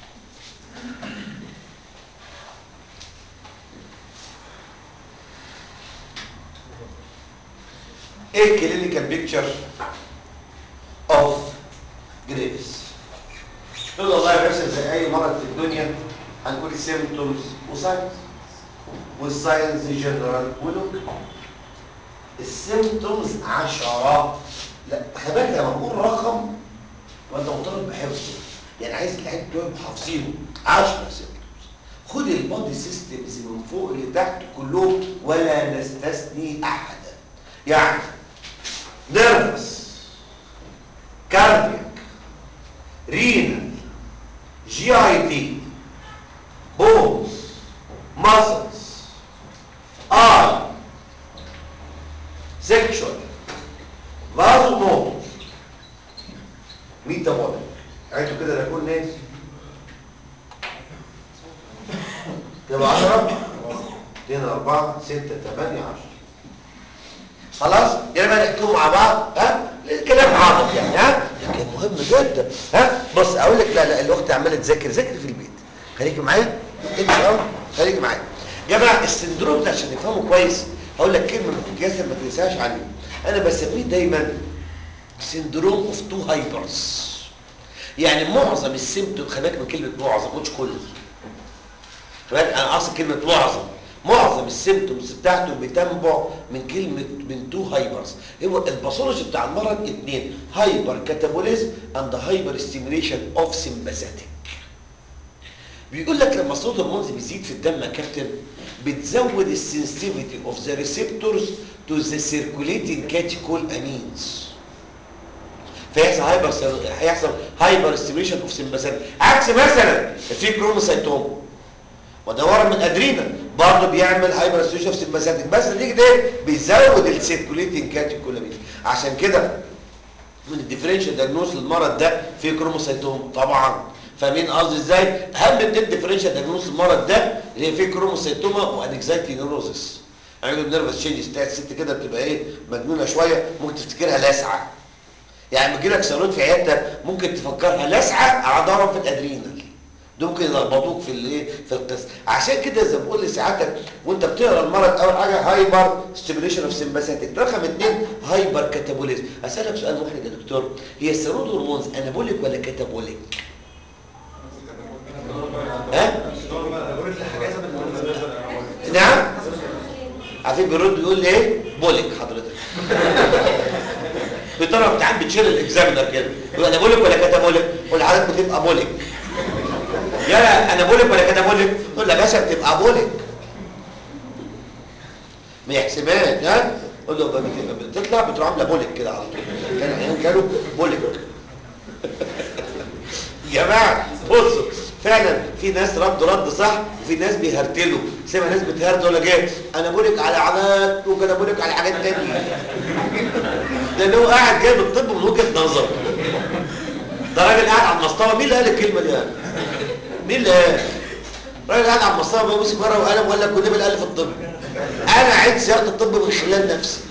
ايه الكلينيكال بيكتشر اوف جريفز تقول والله يا باشا زي اي مرض في الدنيا هنقول سيمبتومز وساينز والساينز جنرال ولوك السيمبتومز عشرات لا خلي بالك لما بقول رقم وانت مطالب بحفظه يعني عايز العيال بتوعك حافظينه 10 سيمبتومز خد البادي سيستمز من فوق لتحت كلهم ولا نستثني احدا يعني نيرفس كاردياك رينال جي اي تي بونز ماسلز اي سيكشوال بازو موتور ميتابوليك عدوا كده لا يكون ناس يبقى 10 2 4 6 8 10 خلاص يلا بقى نحكيهم مع بعض ها الكلام عبط يعني ها لكن مهم جدا ها بص اقول لك لا لا الاخت عماله تذاكر ذاكري في البيت خليكي معايا انت اه خليكي معايا يا جماعه السندروم ده عشان نفهمه كويس هقول لك كلمه من ياسر ما تنساهاش عني انا بسميه دايما سندروم اوف تو هايبرز يعني معظم السيمتوم خلي بالك من كلمه معظم مش كل خلي بالك انا اقصد كلمه معظم معظم السيمتومز بتاعته بتنبع من كلمه من تو هايبرز هو الباثولوجي بتاع المرض اثنين هايبر كاتابوليزم اند هايبر ستيميوليشن اوف سمباثيك بيقول لك لما صوت الهرمونز بيزيد في الدم يا كابتن بتزود السنسيفيتي اوف ذا ريسبتورز تو ذا سيركوليتنج كاتيكول امينز فيحصل هايبر هيحصل هايبر ستيميوليشن اوف سمباثيك عكس مثلا في كروموسايتوم وده ورم من ادرينا برضه بيعمل هايبر ستيميوليشن اوف سمباثيك بس نتيجه ايه بيزود السيركوليتنج كاتيكول امينز عشان كده من الديفرنشال دايجنوز للمرض ده في كروموسايتوم طبعا فاهمين قصدي ازاي اهم اتنين ديفرنشال دايجنوز للمرض ده اللي هي في كروموسايتوما وانكزايتي نيوروزس عندهم نيرفس تشينج بتاعت الست كده بتبقى ايه مجنونه شويه ممكن تفتكرها لاسعه يعني لما يجي لك صاروخ في عيادتك ممكن تفكرها لاسعه على ضرب في الادرينال دول ممكن يلخبطوك في الايه في القصه عشان كده زي ما بقول لسعادتك وانت بتقرا المرض اول حاجه هايبر ستيميوليشن اوف سمباثيك رقم اثنين هايبر كاتابوليزم اسالك سؤال محرج يا دكتور هي السيرود هرمونز انابوليك ولا كاتابوليك ها نعم عارفين بيرد بيقول لي ايه بوليك حضرتك بترى امتحان بتشيل الاكزامينر كده يقول انا بوليك ولا كاتابوليك قول حضرتك بتبقى بوليك يلا انا بوليك ولا كاتابوليك تقول له يا باشا بتبقى بوليك ما يحسبهاش ها قول له بت- بتطلع بتروح عامله بوليك كده على طول كان احيانا كانوا بوليك يا جماعه بصوا فعلا في ناس ردوا رد صح وفي ناس بيهرتلوا سمع ناس بتهرد ولا جاي انا بقولك على حاجات وكده بقولك على حاجات تانية ده اللي هو قاعد جايب الطب من وجهه نظر ده راجل قاعد على المسطره مين اللي قال الكلمه دي يعني؟ مين اللي قال راجل قاعد على المسطره بيمسك ورقه وقلم ولا كل اللي الف الطب انا عيد سياق الطب من خلال نفسي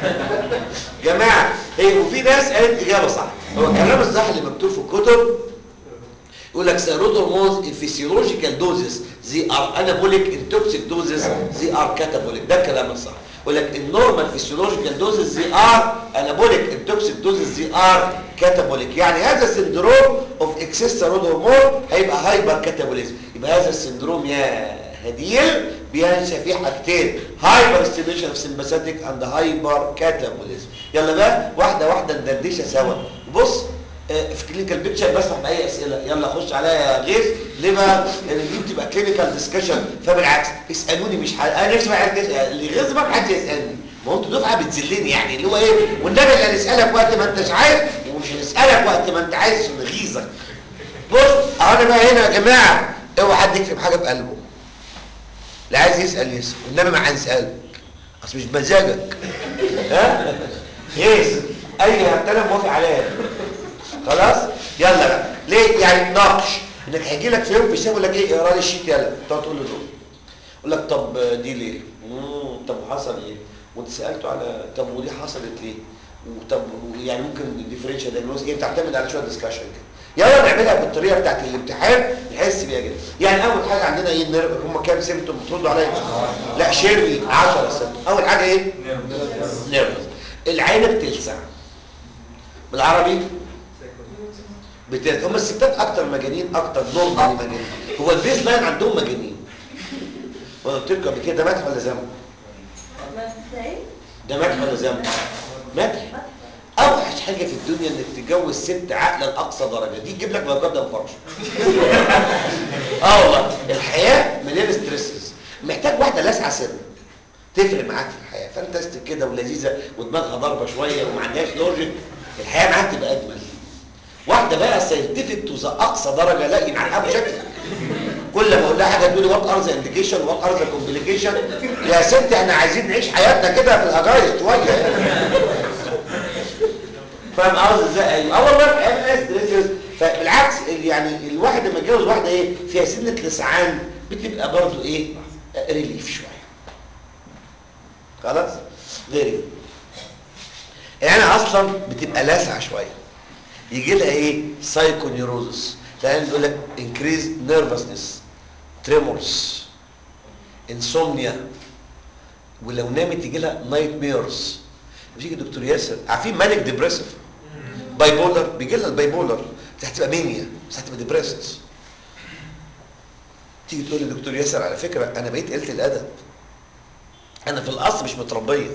جماعه هي وفي ناس قالت اجابه صح هو الكلام الصح اللي مكتوب في الكتب يقول لك سيرود هرمونز الفسيولوجيكال دوزز زي ار انابوليك التوكسيك دوزز زي ار كاتابوليك ده الكلام الصح يقول لك النورمال فسيولوجيكال دوزز زي ار انابوليك التوكسيك دوزز زي ار كاتابوليك يعني هذا السندروم اوف اكسس سيرود هرمون هيبقى هايبر كاتابوليزم يبقى هذا السندروم يا هديل بينشا فيه حاجتين هايبر ستيميشن اوف سمباثيك اند هايبر كاتابوليزم يلا بقى واحده واحده ندردشها سوا بص آه، في كلينيكال بيكتشر بسمح باي اسئله يلا خش عليا يا غيث ليه بقى لان دي بتبقى كلينيكال ديسكشن فبالعكس اسالوني مش حل... انا نفسي بقى اللي غيظ ما حد يسالني ما هو انتوا دفعه بتذلني يعني اللي هو ايه والنبي اللي هنسالك وقت ما انتش عايز ومش هنسالك وقت ما انت عايز عشان نغيظك بص اهو انا بقى هنا يا جماعه اوعى حد يكتب حاجه بقلبه اللي عايز يسال يسال والنبي ما هنسالك اصل مش بمزاجك ها غيث اي هتلاقي موافق عليها خلاص يلا بقى ليه يعني ناقش انك هيجي لك في يوم في الشام يقول لك ايه اقرا لي الشيت يلا تقعد تقول له دول يقول لك طب دي ليه مم، طب حصل ايه وانت سالته على طب ودي حصلت ليه وطب يعني ممكن ديفرنشال دايجنوز ايه بتعتمد على شويه ديسكشن كده يلا نعملها بالطريقه بتاعت الامتحان نحس بيها كده يعني اول حاجه عندنا ايه النيرف هم كام سيمتوم بتردوا عليا لا شيرلي 10 سيمتوم اول حاجه ايه نيرفز العين بتلسع بالعربي بتاعت هم الستات اكتر مجانين اكتر نورمال مجانين هو البيز لاين عندهم مجانين وانا قلت لكم قبل كده ده مدح ولا ذنب ده مدح ولا ذنب مدح اوحش حاجه في الدنيا انك تتجوز ست عاقله لاقصى درجه دي تجيب لك ما قدم فرش اه والله الحياه مليانه ستريسز محتاج واحده لاسعه سن تفرق معاك في الحياه فانتستك كده ولذيذه ودماغها ضاربه شويه وما عندهاش لوجيك الحياه معاك تبقى اجمل واحده بقى ساينتفك تو ذا اقصى درجه لا ينعقها بشكل كل ما اقول لها حاجه تقول لي وات ار ذا انديكيشن وات ار ذا كومبليكيشن يا ست احنا عايزين نعيش حياتنا كده في الاجايز شويه فاهم قصدي ازاي ايوه اه والله الحقيقه ستريسز فبالعكس يعني الواحد لما يتجوز واحده ايه فيها سنه لسعان بتبقى برضو ايه ريليف شويه خلاص غيري يعني اصلا بتبقى لاسعه شويه يجي لها ايه سايكونيوروزس لان يقول لك انكريز نيرفسنس تريمورز انسومنيا ولو نامت يجي لها نايت ميرز بيجي دكتور ياسر عارفين مانيك ديبريسيف باي بولر بيجي لها الباي بولر بس هتبقى مانيا بس هتبقى ديبريسد تيجي تقول لي دكتور ياسر على فكره انا بقيت قله الادب انا في الاصل مش متربيه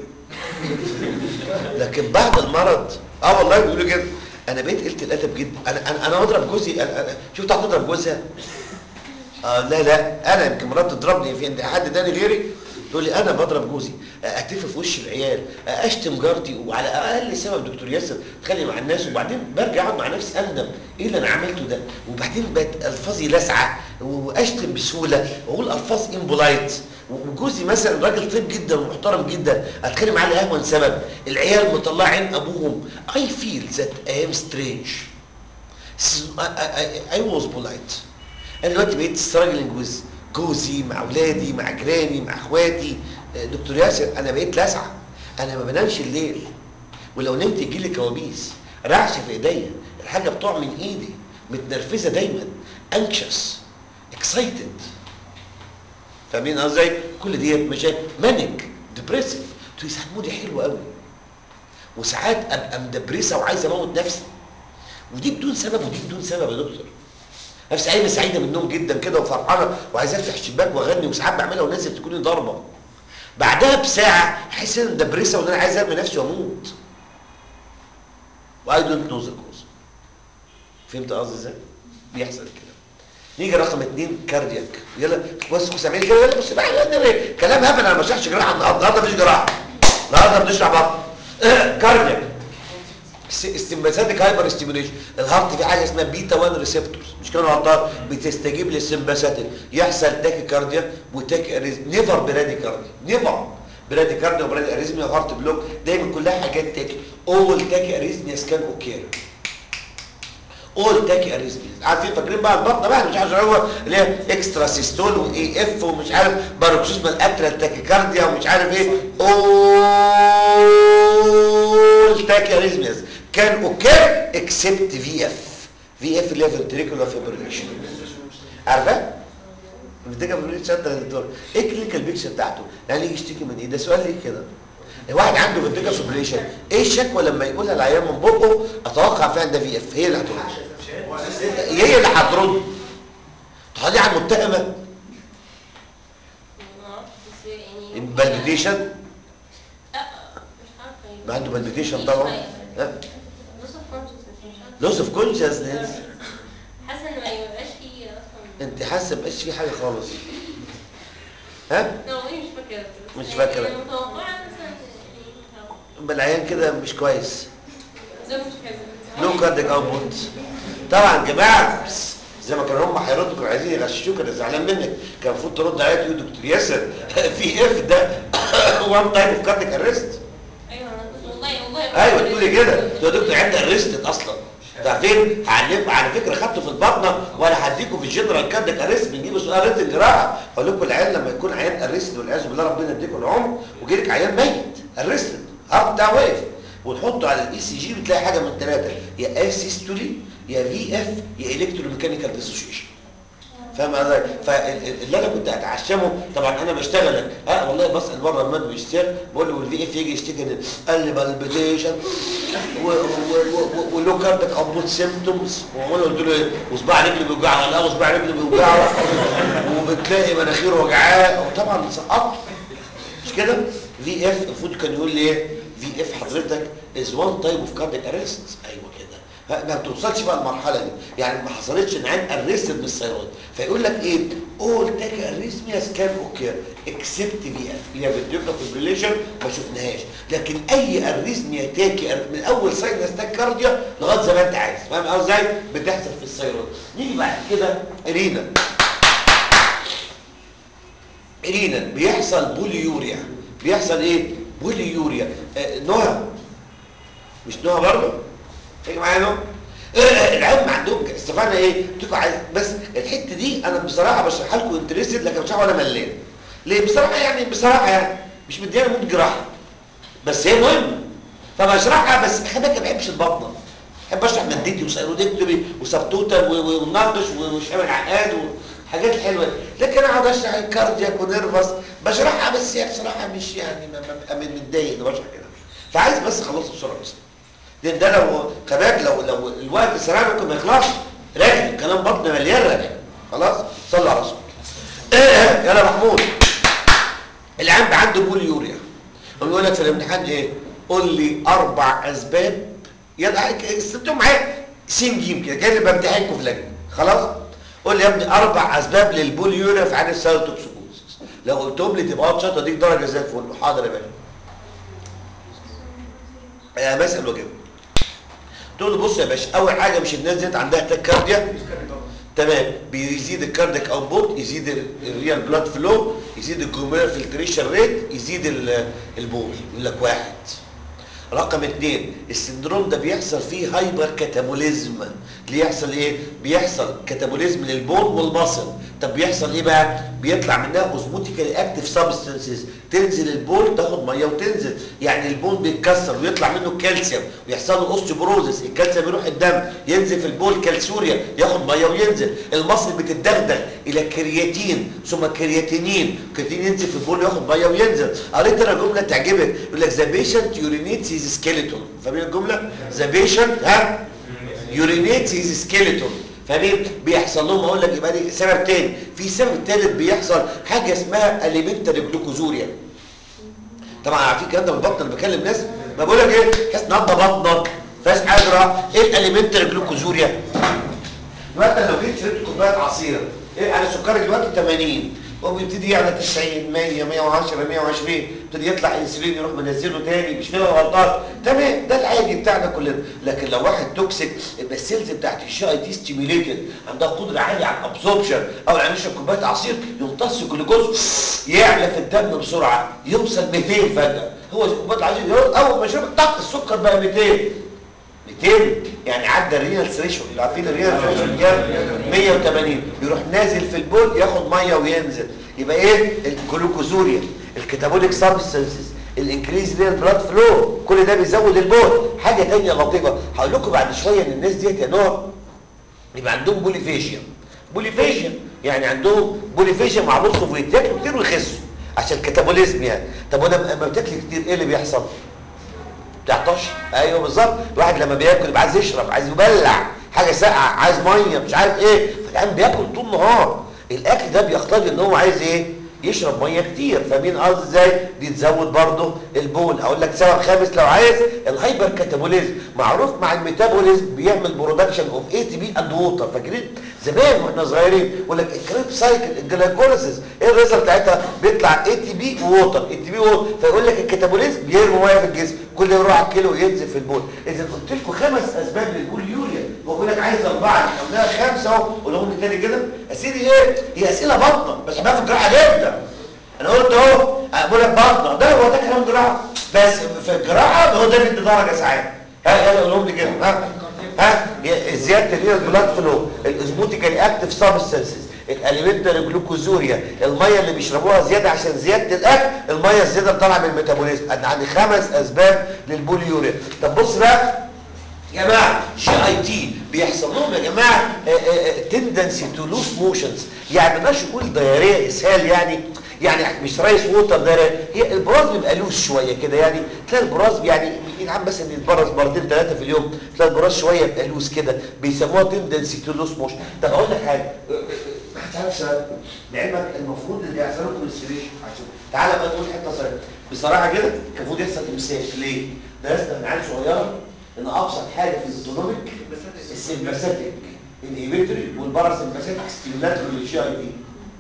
لكن بعد المرض اه والله بيقولوا كده انا بقيت قله الادب جدا انا انا انا اضرب جوزي أنا- أنا- شوف تعرف تضرب جوزها آه لا لا انا يمكن مرات تضربني في عند حد تاني غيري تقول لي انا بضرب جوزي اتف في وش العيال اشتم جارتي وعلى اقل سبب دكتور ياسر اتخانق مع الناس وبعدين برجع اقعد مع نفسي اندم ايه اللي انا عملته ده وبعدين بقت الفاظي لاسعه واشتم بسهوله واقول الفاظ امبولايت وجوزي مثلا راجل طيب جدا ومحترم جدا اتخانق معاه لاهون سبب العيال مطلع عين ابوهم I feel that I am strange I, I, I was polite انا دلوقتي بقيت ستراجلنج ويز جوزي مع اولادي مع جيراني مع اخواتي آه، دكتور ياسر انا بقيت لاسعه انا ما بنامش الليل ولو نمت يجي لي كوابيس رعش في ايديا الحاجه بتقع من ايدي متنرفزه دايما انكشس اكسايتد فاهمين قصدي كل ديت مشاكل مانيك ديبريسيف تقولي ساعات مودي حلو قوي وساعات ابقى مدبرسه وعايز اموت نفسي ودي بدون سبب ودي بدون سبب يا دكتور نفسي قايمه سعيده من النوم جدا كده وفرحانه وعايز افتح الشباك واغني وساعات بعملها ونازل تكوني ضربه بعدها بساعه احس ان أنا مدبرسه وان انا عايز ارمي نفسي واموت واي دونت نو ذا كوز فهمت قصدي ازاي؟ بيحصل كده نيجي رقم اثنين كاردياك يلا بص سامعين كده يلا بص بقى يلا إيه؟ كلام هبل انا ما شرحش جراحه النهارده النهارده مفيش جراحه النهارده بنشرح بطن كاردياك السمباثيك هايبر ستيميوليشن الهارت في حاجه اسمها بيتا 1 ريسبتورز مش كده غلطان بتستجيب للسمباثيك يحصل تاكي كارديا وتاكي اريزم نيفر برادي كارديا نيفر برادي كارديا وبرادي اريزميا وهارت بلوك دايما كلها حاجات تاكي اول تاكي اريزميا كان اوكير اول تاكي اريزميا عارفين فاكرين بقى البطنه بقى مش عارف هو اللي هي اكسترا سيستول واي اف ومش عارف باروكسيزمال اترال تاكيكارديا ومش عارف ايه اول تاكي اريزميا كان اوكير اكسبت في اف في اف اللي هي فنتريكولار فيبريليشن عارفه بتيجي من شاطر يا دكتور ايه الكلينيكال بيكشر بتاعته يعني يجي يشتكي من ايه ده سؤال ليه كده واحد عنده فنتريكولار فيبريليشن ايه الشكوى لما يقولها العيان من بقه اتوقع فعلا ده في اف هي اللي هترد هي اللي هترد تحضي على المتهمه بالبيتيشن ما عنده بالبيتيشن طبعا لوس اوف كونشسنس حاسه ان ما يبقاش فيه اصلا انت حاسه مبقاش في حاجه خالص ها لا والله مش فاكره مش فاكرة. يعني متوقعه مثلا يعني يبقى العيان كده مش كويس زي مش كذا لو كارديك اوتبوت طبعا يا جماعه بس زي ما كانوا هم هيردوا كانوا عايزين يغششوك انا زعلان منك كان المفروض ترد عليا تقول دكتور ياسر في اف ده وان تايب اوف كارديك ارست ايوه انا كنت والله والله ايوه تقولي كده تقول يا دكتور عندي ارستد اصلا ده فين هعلمكم على فكره خدته في البطنه وانا هديكم في الجنرال كارديك ارست بنجيب سؤال ريت الجراحه اقول لكم العيان لما يكون عيان ارست والعياذ بالله ربنا يديكم العمر ويجي لك عيان ميت ارستد هارت بتاعه واقف وتحطه على الاي سي جي بتلاقي حاجه من ثلاثه يا اسيستولي يا في اف يا الكتروميكانيكال ديسوشيشن فاهم قصدي فاللي انا كنت اتعشمه طبعا انا بشتغل اه والله بسال بره لما بيشتغل بقول له والفي اف يجي يشتكي إن قال لي بالبيتيشن ولو كاردك اوبوت سيمبتومز وانا قلت له ايه وصباع رجلي بيوجعه لا وصباع رجلي بيوجعه وبتلاقي مناخيره وجعاه وطبعا سقطت مش كده في اف المفروض كان يقول لي ايه في اف حضرتك از وان تايب اوف كارديك ارست ايوه كده ها، ما بتوصلش بقى المرحله دي يعني ما حصلتش ان عين ارستد من الثيرويد فيقول لك ايه اول تاك اريزمياس كان اوكي اكسبت في اف اللي هي فيديوكا فيبريليشن ما شفناهاش لكن اي اريزميا تاكي أر- من اول ساينس تاك كارديا لغايه زي ما انت عايز فاهم قصدي ازاي بتحصل في الثيرويد نيجي بعد كده رينا رينا بيحصل بوليوريا بيحصل ايه بوليوريا آه نهى مش نهى برضه هيجي معايا نوم العلم عندهم استفدنا ايه قلت لكم عايز بس الحته دي انا بصراحه بشرحها لكم انترستد لكن مش ولا ملان ليه بصراحه يعني بصراحه يعني مش مديانا مود جراحه بس هي مهمه فبشرحها بس خلي بالك ما بحبش البطنه بحب اشرح مادتي وسيرودكتومي وسبتوتال ونناقش وشامل عقاد والحاجات الحلوه دي. لكن اقعد اشرح الكاردياك ونيرفس بشرحها بس هي بصراحه مش يعني ما- ما- ببقى متضايق اني بشرح كده فعايز بس اخلصه بسرعه بس لان ده لو كمان لو لو الوقت سريع ممكن ما يخلصش راجع كلام بطن مليان راجع خلاص صلى على رسول يلا محمود العام عنده بول يوريا يقول لك في الامتحان ايه قول لي اربع اسباب يلا استنتوا معايا سين جيم كده كاني بمتحنكم في لجنه خلاص قول لي يا ابني اربع اسباب للبول يوريا في عين السيروتوكسيكوزيس لو قلتهم لي تبقى شاطر اديك درجه زي الفل حاضر يا باشا يا بسال وجاوب تقول له بص يا باشا اول حاجه مش الناس ديت عندها تاكارديا تمام بيزيد الكارديك اوتبوت يزيد ال- الريال بلاد فلو يزيد الجلوميرال فلتريشن ريت يزيد ال- البول يقول لك واحد رقم اثنين السندروم ده بيحصل فيه هايبر كاتابوليزم اللي يحصل ايه بيحصل كاتابوليزم للبول والمصل طب بيحصل ايه بقى بيطلع منها اوزموتيكال اكتيف سبستانسز تنزل البول تاخد ميه وتنزل يعني البول بيتكسر ويطلع منه الكالسيوم ويحصل له اوستيوبروزس الكالسيوم يروح الدم ينزل في البول كالسوريا ياخد ميه وينزل المصل بتتدغدغ الى كرياتين ثم كرياتينين كرياتين ينزل في البول ياخد ميه وينزل قريت انا جمله تعجبك يقول لك ذا بيشنت يورينيتس هيز سكيلتون فاهمين الجمله ذا بيشنت ها يورينيتس هيز سكيلتون فاهمين بيحصل لهم اقول لك يبقى دي سبب تاني في سبب تالت بيحصل حاجه اسمها اليمنتري جلوكوزوريا طبعا عارفين الكلام ده من البطن انا بكلم ناس ما بقول لك ايه تحس النهارده بطنه فاس حاجره ايه الاليمنتري جلوكوزوريا دلوقتي لو جيت شربت كوبايه عصير ايه انا سكري دلوقتي 80 وبيبتدي يعلى 90 100 110 120 يبتدي يطلع انسولين يروح منزله تاني مش كده غلطان تمام ده العادي بتاعنا كلنا لكن لو واحد توكسيك يبقى السيلز بتاعت الشي اي دي ستيميوليتد عندها قدره عاليه على الابسوربشن او يعني يشرب كوبايه عصير يمتص الجلوكوز يعلى في الدم بسرعه يوصل 200 فجاه هو كوبايه العصير يقول اول ما يشرب طق السكر بقى 200 200 يعني عدى الرينال ثريشولد اللي عارفين الرينال ثريشولد كام 180 يروح نازل في البول ياخد ميه وينزل يبقى ايه الجلوكوزوريا الكتابوليك سبستانسز الانكريز ريال بلاد فلو كل ده بيزود البول حاجه ثانيه لطيفه هقول لكم بعد شويه ان الناس ديت يا نوع يبقى عندهم بوليفيشيا بوليفيشيا يعني عندهم بوليفيشيا مع نص ويتاكلوا كتير ويخسوا عشان الكتابوليزم يعني طب وانا لما بتاكل كتير ايه اللي بيحصل بتعطش ايوه بالظبط الواحد لما بياكل يبقى عايز يشرب عايز يبلع حاجه ساقعه عايز ميه مش عارف ايه فالان بياكل طول النهار الاكل ده بيقتضي ان هو عايز ايه يشرب ميه كتير فاهمين قصدي ازاي بيتزود برضه البول اقول لك سبب خامس لو عايز الهايبر كاتابوليزم معروف مع الميتابوليزم بيعمل برودكشن اوف اي تي بي اند ووتر فاكرين زمان واحنا صغيرين يقول لك الكريب سايكل الجلايكوليسيس ايه الريزلت بتاعتها بيطلع اي تي بي ووتر اي تي بي ووتر فيقول لك الكاتابوليزم بيرمي ميه في الجسم كل يوم يروح على الكيلو وينزل في البول اذا قلت لكم خمس اسباب للبول يوريا هو بيقول لك عايز اربعه احنا قلناها خمسه اهو قولهم لي تاني كده اسئله ايه هي اسئله بطنه بس بحبها في الجراحه جدا انا قلت اهو بقول لك بطنه ده هو ده كلام جراحه بس في الجراحه هو ده اللي ادي درجه ساعات ها يلا قولهم لي كده ها ها يا- زياده الريال بلاد فلو الازموتيكال اكتيف سبستانسز الاليمنتري جلوكوزوريا الميه اللي بيشربوها زياده عشان زياده الاكل الميه الزياده اللي طالعه من الميتابوليزم انا عندي خمس اسباب للبوليوريا طب بص بقى يا جماعه جي اي تي بيحصل لهم يا جماعه تندنسي تو لوس موشنز يعني ما نقدرش نقول دياريه اسهال يعني يعني مش رايس ووتر دياريه هي البراز بيبقى لوس شويه كده يعني تلاقي البراز يعني ينعم بس ان يتبرز مرتين ثلاثه في اليوم تلاقي البراز شويه يبقى لوس كده بيسموها تندنسي تو لوس موشن طب اقول لك حاجه ما حدش عارف سؤال لعلمك المفروض اللي يحصل لكم السيريشن عشان تعالى بقى نقول حته صغيره بصراحه كده كان المفروض يحصل امساك ليه؟ درسنا من عيال صغيره ان ابسط حاجه في الاوتونوميك السمباثيك الانهبيتوري والباراسمباثيك ستيمولاتوري للجي اي دي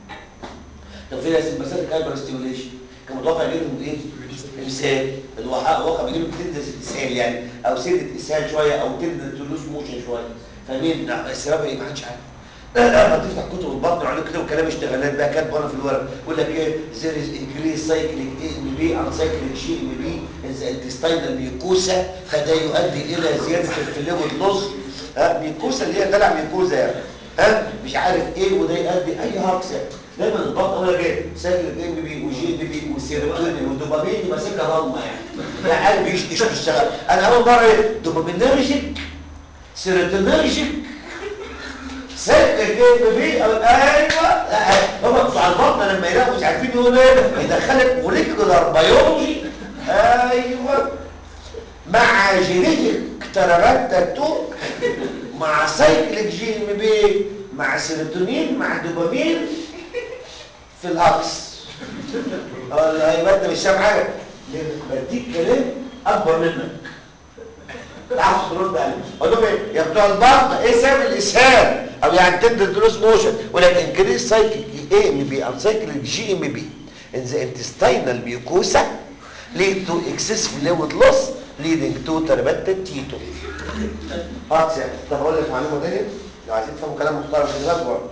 طب فين السمباثيك هايبر ستيموليشن كان متوقع يجيلهم ايه؟ امساك الواقع بيجيلهم تندس اسهال يعني او سنه اسهال شويه او تندس لوس موشن شويه فاهمين لا، السبب ايه؟ ما حدش عارف لما تفتح كتب البطن يقعدوا كده وكلام اشتغالات بقى كاتبه انا في الورق يقول لك ايه زير از انكريز سايكليك اي ام بي ان سايكليك جي ام بي از انتستينال ميوكوسا فده يؤدي الى زياده الفلويد لوس ها ميوكوسا اللي هي طالع ميوكوزا يعني ها مش عارف ايه وده يؤدي اي هاكس يعني دايما البطن هو جاي سايكليك ام بي وجي ام بي وسيروتونين ودوبامين ماسكها ضلمه يعني يا قلبي يش- يش- يشتغل انا اول مره ايه دوبامينرجيك سيروتونيرجيك سكة كيف بيه ايوه هم بتوع البطن لما يلاقوا مش عارفين يقولوا ايه يدخلك موليكولار بيولوجي ايوه مع جينيتك ترارات تاتو مع سايكليك جي ام بي مع سيروتونين مع دوبامين في الهكس والله يبقى انت مش فاهم حاجه لأن بديك كلام اكبر منك تعرف ترد عليه اقول لهم ايه يا بتوع البطن ايه سبب الاسهال او يعني تندر كروس موشن ولكن انكريس سايكل اي ام بي او سايكل جي ام بي ان ذا انتستينال ميوكوسا lead to excess fluid loss leading to terminated تيتو خلاص يعني طب اقول لك معلومه ثانيه لو عايزين تفهموا كلام محترم في دماغكم برضه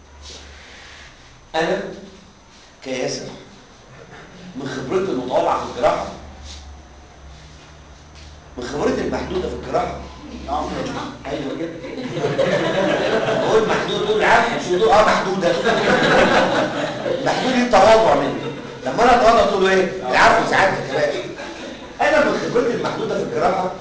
انا كياسر من خبرتي المتواضعه في الجراحه من خبرتي المحدوده في الجراحه ايوه كده بقول محدود تقول عارف مش تقول اه محدوده محدود دي تواضع مني لما انا اتواضع تقول ايه العفو ساعات يا باشا انا من خبرتي المحدوده في الجراحه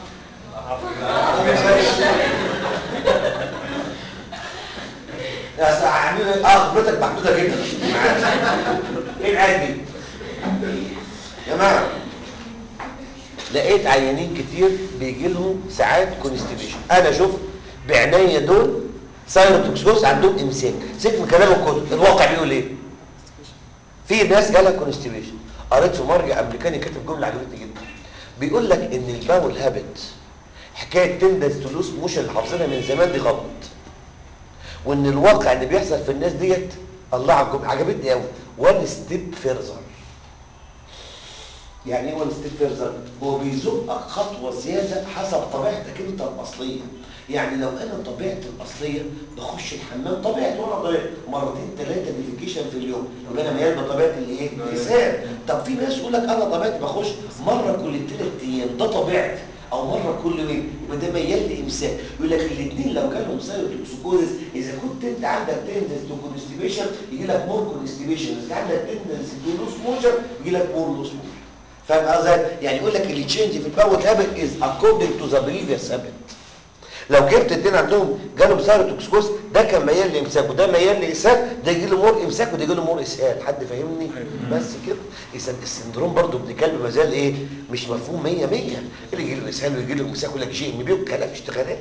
يا سعادة اه خبرتك محدوده جدا ايه العيال دي يا جماعه لقيت عيانين كتير بيجي لهم ساعات كونستيبيشن انا شفت بعناية دول سايروتوكسوس عندهم امساك سيبك من كلام الكتب الواقع بيقول ايه في ناس جالها كونستيبيشن قريت في مرجع امريكاني كاتب جمله عجبتني جدا بيقول لك ان الباول هابت حكايه تندنس تلوس موشن اللي حافظينها من زمان دي غلط وان الواقع اللي بيحصل في الناس ديت الله على الجمله عجبتني قوي وان ستيب فيرزر يعني ايه وان ستيب فيرزر هو بيزقك خطوه زياده حسب طبيعتك انت الاصليه يعني لو انا طبيعتي الاصليه بخش الحمام طبيعتي وانا ضايع مرتين ثلاثه ديفيكيشن في اليوم يبقى انا ميال بطبيعتي الايه اللسان طب في ناس يقول لك انا طبيعتي بخش مره كل ثلاث ايام ده طبيعتي او مره كل يوم يبقى ده ميال لامساك يقول لك الاثنين لو جالهم سايروتوكسيكوزيس اذا كنت انت عندك تندنس تو كونستيبيشن يجي لك مور كونستيبيشن اذا عندك تندنس تو لوس موشن يجي لك مور لوس موشن فاهم قصدي يعني يقول لك اللي تشينج في الباور هابت از اكوردنج تو ذا بريفيوس هابت لو جبت اتنين عندهم جالهم سايروتوكسيكوز ده كان ميال لامساك وده ميال لاسهال ده يجي له مور امساك وده يجي له مور اسهال حد فاهمني بس كده اذا السندروم برضو ابن كلب ما زال ايه مش مفهوم 100 100 اللي يجي له اسهال ويجي له امساك يقول لك جي ام بي وكلام اشتغالات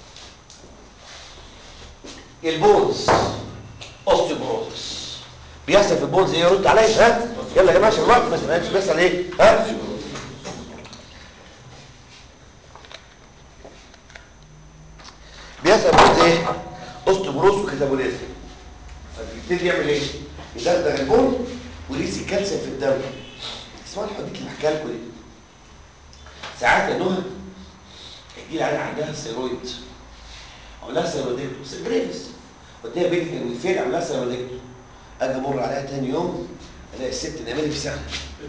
البونز اوستيوبروزس بيحصل في البونز ايه يرد عليا ها يلا يا جماعه عشان الوقت ما سمعناش بيحصل ايه ها بيحصل بونز ايه اوستيوبروز وكتابوليزم فبيبتدي يعمل ايه يدغدغ البون ويليس الكالسيوم في الدم اسمعوا الحديث اللي بحكيها لكم دي ساعات يا نهى يجي لي عيال عندها سيرويد اقول لها سيرويدكتوس جريفس قدامي بنت من الفيل عاملها سيرويدكتوس اجي امر عليها تاني يوم الاقي الست نامت في سنه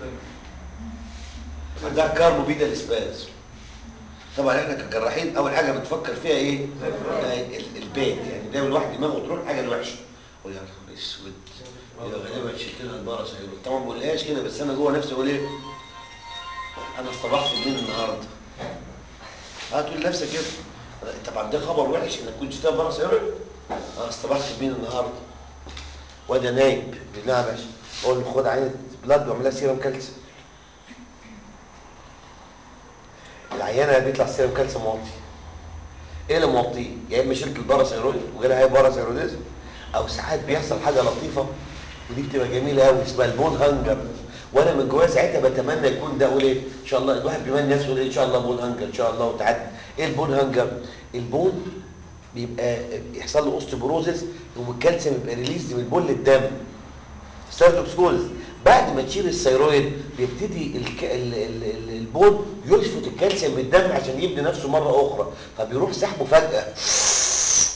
عندها كاربوبيدا الاسباز طبعا احنا كجراحين اول حاجه بنفكر فيها ايه آه، ال- البيت يعني دايما الواحد دماغه تروح حاجه الوحشه يقول يا نهار اسود يبقى غالبا شلت لها البرص هيروح طبعا ما بقولهاش كده بس انا جوه نفسي اقول ايه انا اصطبحت منين النهارده هتقول لنفسك كده طبعا ده خبر وحش انك كنت شفتها برص هيروح انا اصطبحت مين النهارده وانا نايم بالله يا باشا اقول له خد عينه بلاد واعملها سيرم كالسيوم العيانه بيطلع سيرم كالسيوم موطي ايه اللي موطيه يا اما شلت الباراسيرويد وجالها هي باراسيروديزم او ساعات بيحصل حاجه لطيفه ودي بتبقى جميله قوي اسمها البون هانجر وانا من جوايا ساعتها بتمنى يكون ده اقول ايه ان شاء الله الواحد بيمنى نفسه يقول إيه ان شاء الله بون هانجر ان شاء الله وتعدي ايه البون هانجر البون بيبقى يحصل له اوستيوبروزيس والكالسيوم يبقى ريليز من البون للدم سيرتوكسكوز بعد ما تشيل الثيرويد بيبتدي الك... ال... ال... ال- البون يشفط الكالسيوم من الدم عشان يبني نفسه مره اخرى فبيروح سحبه فجاه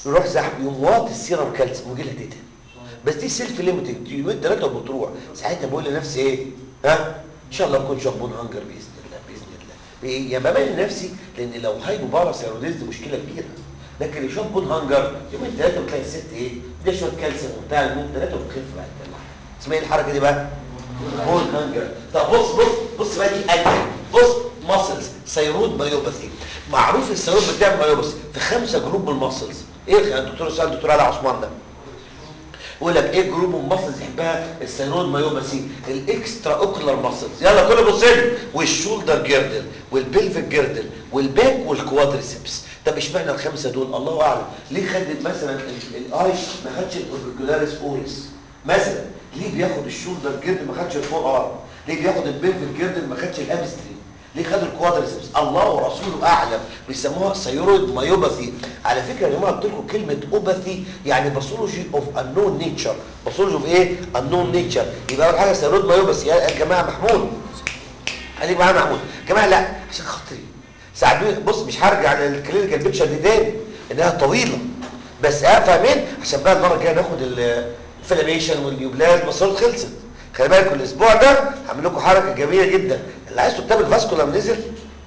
يروح سحب يقوم واطي السيرم كالسيوم ويجي لها تيتا بس دي سيلف ليميتنج يومين ثلاثه وبتروح ساعتها بقول لنفسي ايه ها ان شاء الله اكون شبون هانجر باذن الله باذن الله بايه يا بمان لنفسي لان لو هايبو باراثيروديز دي مشكله كبيره لكن اللي شبون هانجر يومين ثلاثه وتلاقي الست ايه دي شويه كالسيوم وبتاع يومين ثلاثه وبتخف بعد كده اسمها ايه الحركه دي بقى بون هانجر طب بص بص بص بقى دي اجل بص ماسلز سيرود مايوباثي معروف السيرود بتعمل مايوباثي في خمسه جروب من الماسلز ايه الدكتور سؤال الدكتور علي عثمان ده يقول لك ايه جروب الماسلز يحبها السيرود مايوباثي الاكسترا اوكولار ماسلز يلا كله بص لي والشولدر جيردل والبلفيك جيردل والباك والكوادريسبس طب اشمعنى الخمسه دول الله اعلم ليه خدت مثلا ال- الاي ما خدش الاوربيكولاريس اوريس مثلا ليه بياخد الشولدر جيردل ما خدش الفور ار ليه بياخد البلفيك جيردل ما خدش الابستري ليه خد الكوادريسبس الله ورسوله اعلم بيسموها سيرويد مايوباثي على فكره يا جماعه قلت لكم كلمه اوباثي يعني باثولوجي اوف انون نيتشر باثولوجي اوف ايه انون نيتشر يبقى اول حاجه سيرويد مايوباثي يا جماعه محمود خليك معايا محمود يا جماعه لا عشان خاطري ساعدوني بص مش هرجع للكلينيكال بيكتشر دي تاني انها طويله بس اه فاهمين عشان بقى المره الجايه ناخد الفلاميشن والنيوبلاز بصوره خلصت خلي بالكم الاسبوع ده هعمل لكم حركه جميله جدا اللي عايز كتاب الفاسكولار نزل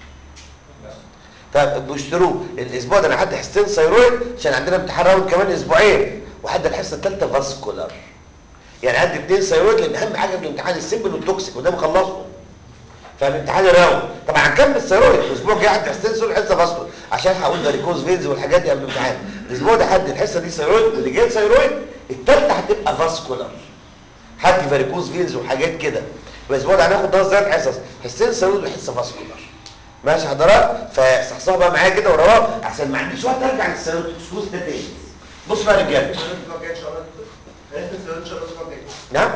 طيب بيشتروه الاسبوع ده انا هدي حصتين ثيرويد عشان عندنا امتحان راوند كمان اسبوعين وهدي الحصه الثالثه فاسكولار يعني هدي اثنين ثيرويد لان اهم حاجه في الامتحان السيمبل والتوكسيك وده مخلصهم فالامتحان الراوند طبعا هنكمل الثيرويد الاسبوع الجاي هدي حصتين ثيرويد حصه فاسكولار عشان هقول فاريكوز فينز والحاجات دي قبل الامتحان الاسبوع ده هدي الحصه دي ثيرويد واللي جاي ثيرويد الثالثه هتبقى فاسكولار هدي فاريكوز فينز وحاجات كده الاسبوع ده هناخد ده ثلاث حصص حصتين ثيرويد وحصه فاسكولار ماشي حضرتك فصحصحوا بقى معايا كده وراه احسن ما عنديش وقت ارجع للسيروتوكسكوز ده تاني بص بقى يا رجاله نعم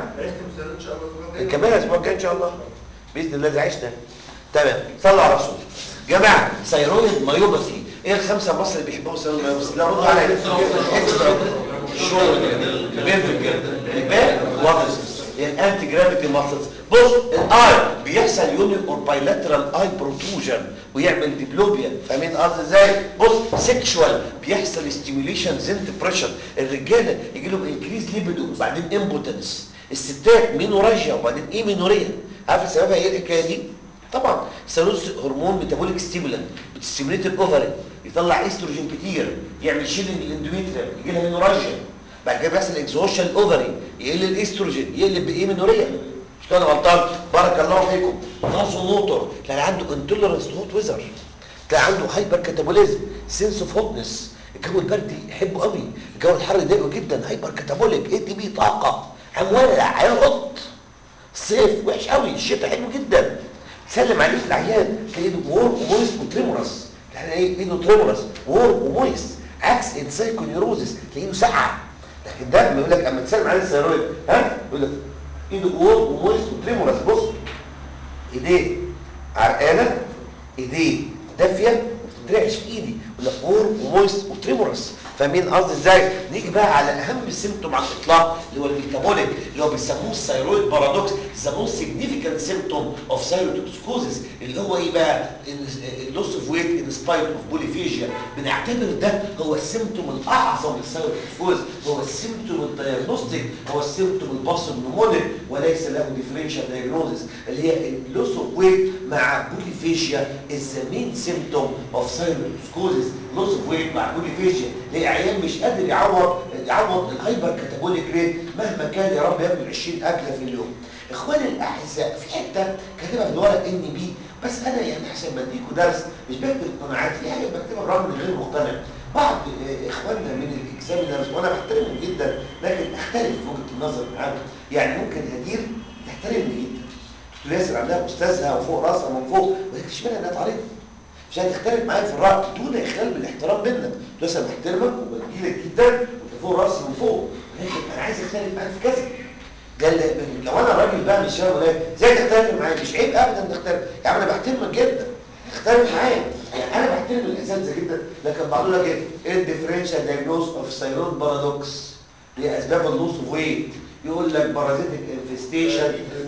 كمان الاسبوع الجاي ان شاء الله باذن الله اذا عشنا تمام صلوا على الرسول جماعه سيرويد مايوباثي ايه الخمسه مصر اللي بيحبوا سيرويد مايوباثي لا ردوا عليا اكسترا شولدر بيرفكت الباك واتس الانتي جرافيتي ماسلز بص الاي بيحصل يوني اور بايلاترال اي بروتروجن ويعمل ديبلوبيا فاهمين قصدي ازاي بص سيكشوال بيحصل ستيميوليشن زنت بريشر الرجاله يجي لهم انكريز ليبيدو وبعدين امبوتنس الستات مينوراجيا وبعدين ايه مينوريا عارف سببها ايه الحكايه دي طبعا ثالوث هرمون ميتابوليك ستيمولانت بتستيموليت الاوفري يطلع استروجين كتير يعمل شيلنج للاندوميتريم يجي لها مينوراجيا بعد كده بيحصل اكزوشن الاوفري يقل الاستروجين يقلب بايه مينوريا مش كده غلطان بارك الله فيكم ناقصه موتور تلاقي عنده انتولرنس تو هوت ويزر تلاقي عنده هايبر كاتابوليزم سنس اوف هوتنس الجو البردي يحبه قوي الجو الحر يضايقه جدا هايبر كاتابوليك اي تي بي طاقه هنولع هيرقط الصيف وحش قوي الشتاء حلو جدا سلم عليه في العيان تلاقي ايده وورم ومويس وتريمورس احنا ايه ايده تريمورس وورم ومويس عكس انسايكونيروزس تلاقي ايده ساقعه لكن ده لما يقول لك اما تسلم عليه الثيرويد ها يقول لك ايده وورم ومويس وتريمورس بص ايديه عرقانه ايديه دافيه ما بتترعش في ايدي يقول لك وورم ومويس وتريمورس فاهمين قصدي ازاي نيجي بقى على اهم سيمتوم على الاطلاق اللي هو الميتابوليك اللي هو بيسموه الثيرويد بارادوكس ذا موست سيجنيفيكانت سيمتوم اوف ثيروتوكسكوزيس اللي هو ايه بقى اللوس اوف ويت ان سبايت اوف بوليفيجيا بنعتبر ده هو السيمتوم الاعظم للثيروتوكسكوز هو السيمتوم الدايجنوستيك هو السيمتوم الباصل نمونيك وليس له ديفرنشال دايجنوزيس اللي هي اللوس اوف ويت مع بوليفيجيا از ذا مين سيمتوم اوف ثيروتوكسكوزيس لوس اوف ويت مع بوليفيجيا ليه عيان مش قادر يعوض يعوض الهايبر كاتابوليك ريت مهما كان يا رب ياكل 20 اكله في اليوم اخواني الاعزاء في حته كاتبها في الورق ان بي بس انا يعني عشان بديكوا درس مش بكتب قناعات في حاجه بكتبها برغم اني غير مقتنع بعض آه، اخواننا من الاكزامينرز وانا بحترمهم جدا لكن اختلف في وجهه النظر معاهم يعني ممكن هدير تحترمني جدا دكتور ياسر عندها استاذها وفوق راسها من فوق ولكن اشمعنى انها تعرض مش هتختلف معايا في الراي دون اخلال بالاحترام منك بس انا بحترمك وبجيلك جدا وانت فوق راسي من فوق ولكن انا عايز اختلف معاك في كذا ده اللي- لو انا راجل بقى مش فاهم ولا ازاي تختلف معايا مش عيب ابدا نختلف يا عم انا بحترمك جدا اختلف معايا يعني انا بحترم الاساتذه جدا لكن بقول لك ايه ايه الديفرنشال دايجنوز اوف ثايرويد بارادوكس دي اسباب اللوس اوف ويت يقول لك بارازيتك انفستيشن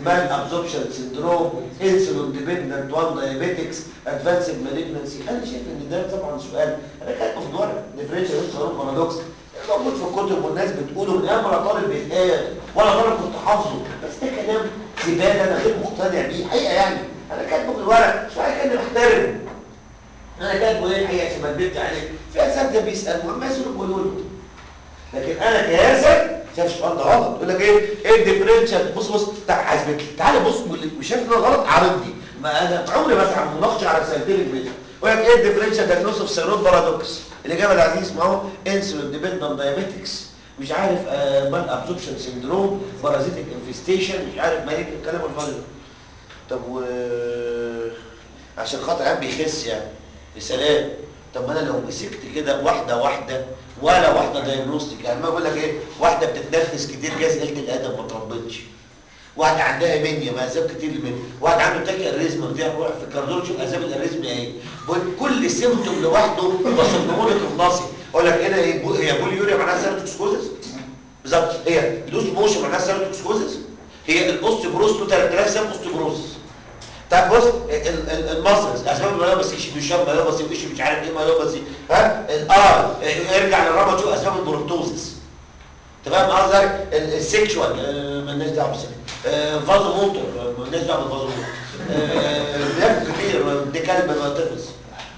مال ابزوربشن سندروم انسولين ديبندنت وان دايابيتكس ادفانسد مالجنسي انا شايف ان ده طبعا سؤال انا كاتبه في الورق ديفرنشال سندروم بارادوكس موجود في الكتب والناس بتقوله من ايام ولا طالب بيتقال ولا طالب كنت حافظه بس ده كلام زباله انا غير مقتنع بيه حقيقه يعني انا كاتبه في الورق مش عارف كان محترم انا كاتبه ايه الحقيقه عشان ما اكذبش عليك في اساتذه بيسالوا ما يسالوا بيقولوا له لكن انا كياسر شايف السؤال ده غلط يقول لك ايه ايه الديفرنشال بص بص تعال حاسبك تعالى بص وشايف ان أنا غلط عارضني ما انا عمري ما اتعب مناقشه على ساينتفك ميثود يقول لك ايه الديفرنشال دايجنوز اوف سيرود بارادوكس الاجابه العزيز ما هو انسولين ديبندنت دايابيتكس مش عارف آه مال ابزوربشن سيندروم بارازيتك انفستيشن مش عارف مالك الكلام الفاضي ده طب و عشان خاطر عم بيخس يعني يا سلام طب ما انا لو مسكت كده واحده واحده ولا واحده دايجنوستيك يعني ما بقول لك ايه واحده بتتنفس كتير جاز قله الادب ما تربتش واحده عندها منيا ما اسباب كتير لمنيا واحد عنده تاكي الريزم بتاع روح في الكارديولوجي شوف اسباب الريزم ايه بقول كل سيمتوم لوحده بصممه لك النصي اقول لك هنا ايه بو- هي بوليوريا معناها سيروتوكسكوزس بالظبط هي لوس موشن معناها سيروتوكسكوزس هي الاوستيبروز له 3000 سنه اوستيبروز طب بص ال- ال- المصرز اسباب الميوباسي ايش بيشرب ميوباسي وايش مش عارف ايه ميوباسي ها الار ارجع للرابط شوف اسباب البروتوزس تمام قصدك ال- السكشوال آه، مالناش دعوه بالسكشوال آه، فازو موتور آه، مالناش دعوه بالفازو موتور آه، بياكل كتير آه، دي كلب ما تفلس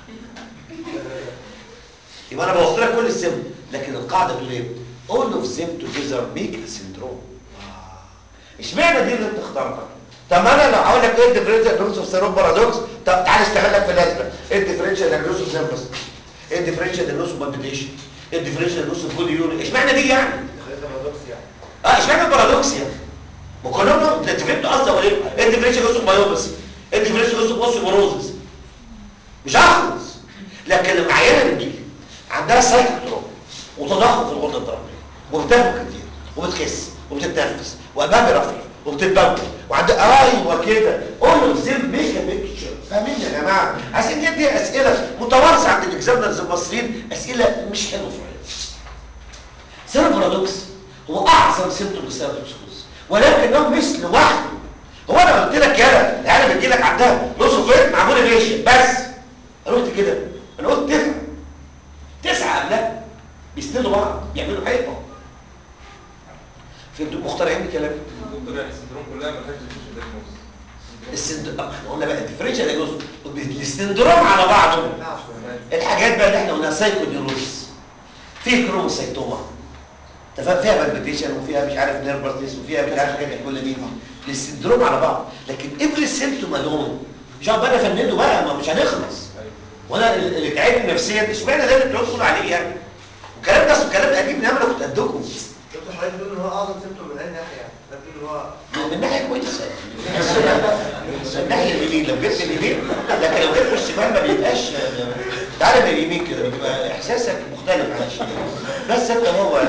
يبقى انا بوصل لك كل السم لكن القاعده بتقول ايه all of them together make a syndrome اشمعنى دي اللي انت اخترتها طب ما انا لو هقول لك ايه الديفرنشال دايجنوز اوف سيروم بارادوكس طب تعالى اشتغل لك في الازمه ايه الديفرنشال دايجنوز اوف سيمبس ايه الديفرنشال دايجنوز اوف بالبيتيشن ايه الديفرنشال دايجنوز اوف بولي يوري اشمعنى دي يعني اه اشمعنى البارادوكس يعني ما كلهم انت فهمت قصدي ولا ايه ايه الديفرنشال دايجنوز اوف مايوباسي ايه الديفرنشال دايجنوز اوف اوستيوبروزس مش هخلص لكن لما عيانه بتجيلي عندها سايكوتروم وتضخم في الغده الدرقيه وبتاكل كتير وبتخس وبتتنفس وقلبها بيرفرف وبتتبول وعندها ايوه كده قول له زين ميك ا بيكتشر فاهمين يا جماعه عشان كده دي اسئله متوارثه عند الاكزامنرز المصريين اسئله مش حلوه في سيرو بارادوكس هو اعظم سيمتوم للسيروتوكسكوز ولكنه مش لوحده هو انا قلت لك يلا العيال بتجي لك عندها نص فين معمول ريشن بس انا قلت كده انا قلت تسعه تسعه قبلها بيسندوا بعض بيعملوا حيطه فهمتوا مخترعين الكلام دكتور يعني السندروم كلها ما فيهاش ديفيشن دايجنوز السندروم احنا قلنا بقى الديفرنشال دايجنوز السندروم على بعضه الحاجات بقى اللي احنا قلناها سايكوديروزس في كروموسايتوما تفهم فيها بالبيتيشن وفيها مش عارف نيرفرتس وفيها مش عارف حاجات كل دي السندروم على بعض لكن افري سيمتوم الون مش هقعد بقى افنده بقى ما مش هنخلص وانا اللي اللي تعبني نفسيا اشمعنى ده اللي بتقعدوا تقولوا عليه يعني والكلام ده كلام قديم من انا كنت قدكم دكتور حضرتك بتقول ان هو اعظم سيمتوم من اي ناحيه يعني حضرتك بتقول ان هو من ناحيه كويسه من الناحيه اليمين لو جبت اليمين لكن لو جبت الشمال ما بيبقاش تعالى من اليمين كده بيبقى احساسك مختلف عن الشمال بس انت هو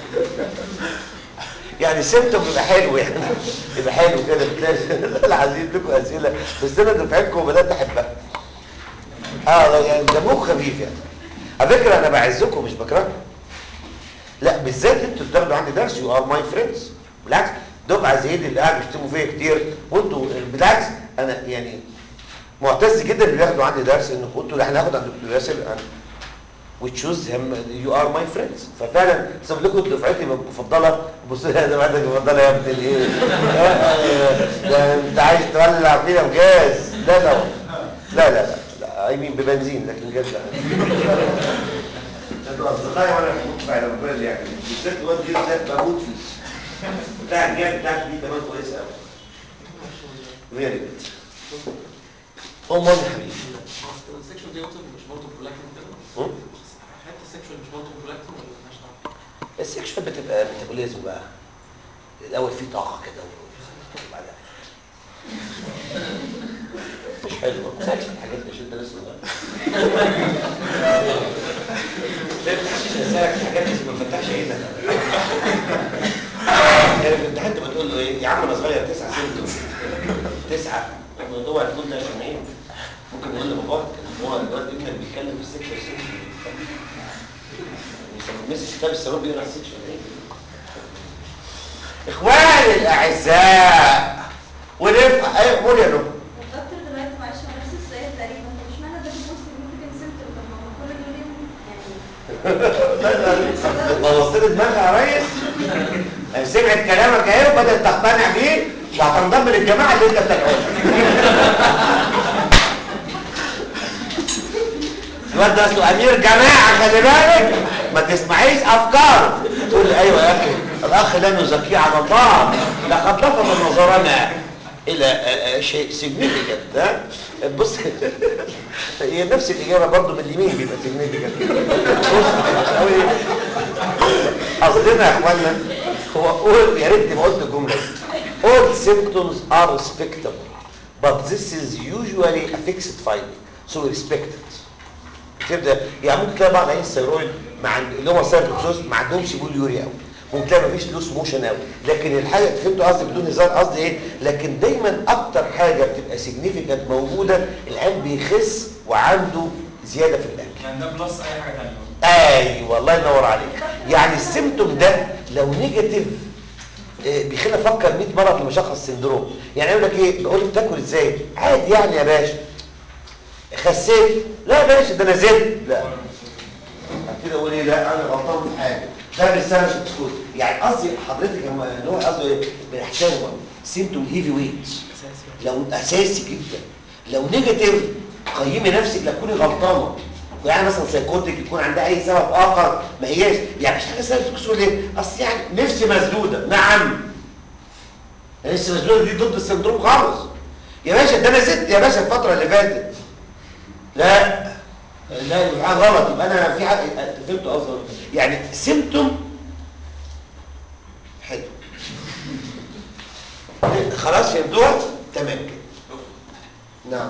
يعني سيمتوم بيبقى حلو يعني يبقى حلو كده بتلاقي لا العزيز لكم اسئله بس انا دفعتكم وبدات احبها اه يعني دمكم خفيف يعني على فكره انا بعزكم مش بكرهكم لا بالذات انتوا بتاخدوا عندي درس يو ار ماي فريندز بالعكس دفعه زي دي اللي قاعد بيشتموا فيا كتير وانتوا بالعكس انا يعني معتز جدا اللي بياخدوا عندي درس انكم انتوا اللي احنا هناخد عند الدكتور ياسر عن وتشوز هم يو ار ماي فريندز ففعلا سيب لكم دفعتي المفضله بصوا لي دفعتك المفضله يا ابن الايه ده انت عايز تولع فينا بجاز لا لا لا لا لا اي مين ببنزين لكن جاز لا انتوا اصدقائي وانا بموت في على موبايل يعني بالذات الواد دي بالذات بموت فيه بتاع الجاب بتاعته دي كمان كويسه قوي فيري جود امال يا حبيبي السكشوال دي مش مالتو برولاكتين كده هم؟ حته السكشوال مش مالتو برولاكتين ولا مالهاش دعوه السكشوال بتبقى ميتابوليزم بقى الاول في طاقه كده وبعدها مش حلوه ما تسالش في الحاجات دي عشان انت لسه صغير ما تفتحش اسالك في الحاجات دي عشان ما تفتحش عينك يعني في الامتحان تبقى تقول له ايه يا عم انا صغير تسعه سنتم تسعه اوعى تقول ده عشان ايه ممكن يقول لباباك ان هو الواد ابنك بيتكلم في السكشوال مسك كتاب السبب بيقرا السكشوال ايه اخواني الاعزاء ونرفع ايوه قول يا نور الدكتور دلوقتي معلش هو نفس السؤال تقريبا هو مش معنى ده بيكون significant symptom طب ما هو كل دول يعني بوظت لي دماغها يا ريس سمعت كلامك اهي وبدات تقتنع بيه وهتنضم للجماعه اللي انت بتدعوها الواد ده اصله امير جماعه خلي بالك ما تسمعيش افكاره تقول لي ايوه يا اخي الاخ لا نزكيه على الله لقد لفت نظرنا الى آه، آه، شيء سيجنيفيكانت ها بص هي نفس الاجابه برضو من اليمين بيبقى سيجنيفيكانت بص قوي قصدنا يا اخوانا هو all يا ريتني ما قلت الجمله دي. all symptoms are respectable but this is usually a fixed finding so respect it تبدا يعني ممكن تلاقي بعض عين الثيرويد مع اللي هو سيرفكسوس ما عندهمش بوليوريا قوي ممكن تلاقي مفيش لوس موشن قوي لكن الحاجه فهمتوا قصدي بدون هزار قصدي ايه لكن دايما اكتر حاجه بتبقى سيجنيفيكانت موجوده العين بيخس وعنده زياده في الاكل يعني ده بلس اي حاجه ثانيه ايوه الله ينور عليك يعني السيمتوم ده لو نيجاتيف آه، بيخلينا نفكر 100 مره قبل ما اشخص سندروم يعني يقول لك ايه بقول له بتاكل ازاي عادي يعني يا باشا خسيت لا يا باشا ده انا زدت لا كده اقول ايه لا انا غلطان في حاجه ده رساله مش بتقول يعني قصدي حضرتك يا م- اللي هو قصده ايه بنحترمه سيمتوم هيفي ويت لو اساسي جدا لو نيجاتيف قيمي نفسك لا تكوني غلطانه يعني مثلا سايكوتيك يكون عندها اي سبب اخر ما هياش يعني مش حاجه سبب كسور ليه اصل يعني نفسي مسدوده نعم نفسي مسدوده دي ضد السندروم خالص يا باشا ده انا زدت يا باشا الفتره اللي فاتت لا لا يبقى حاجه غلط يبقى انا في حاجه فهمت قصدي يعني سيمتوم حلو خلاص فهمتوها تمام كده نعم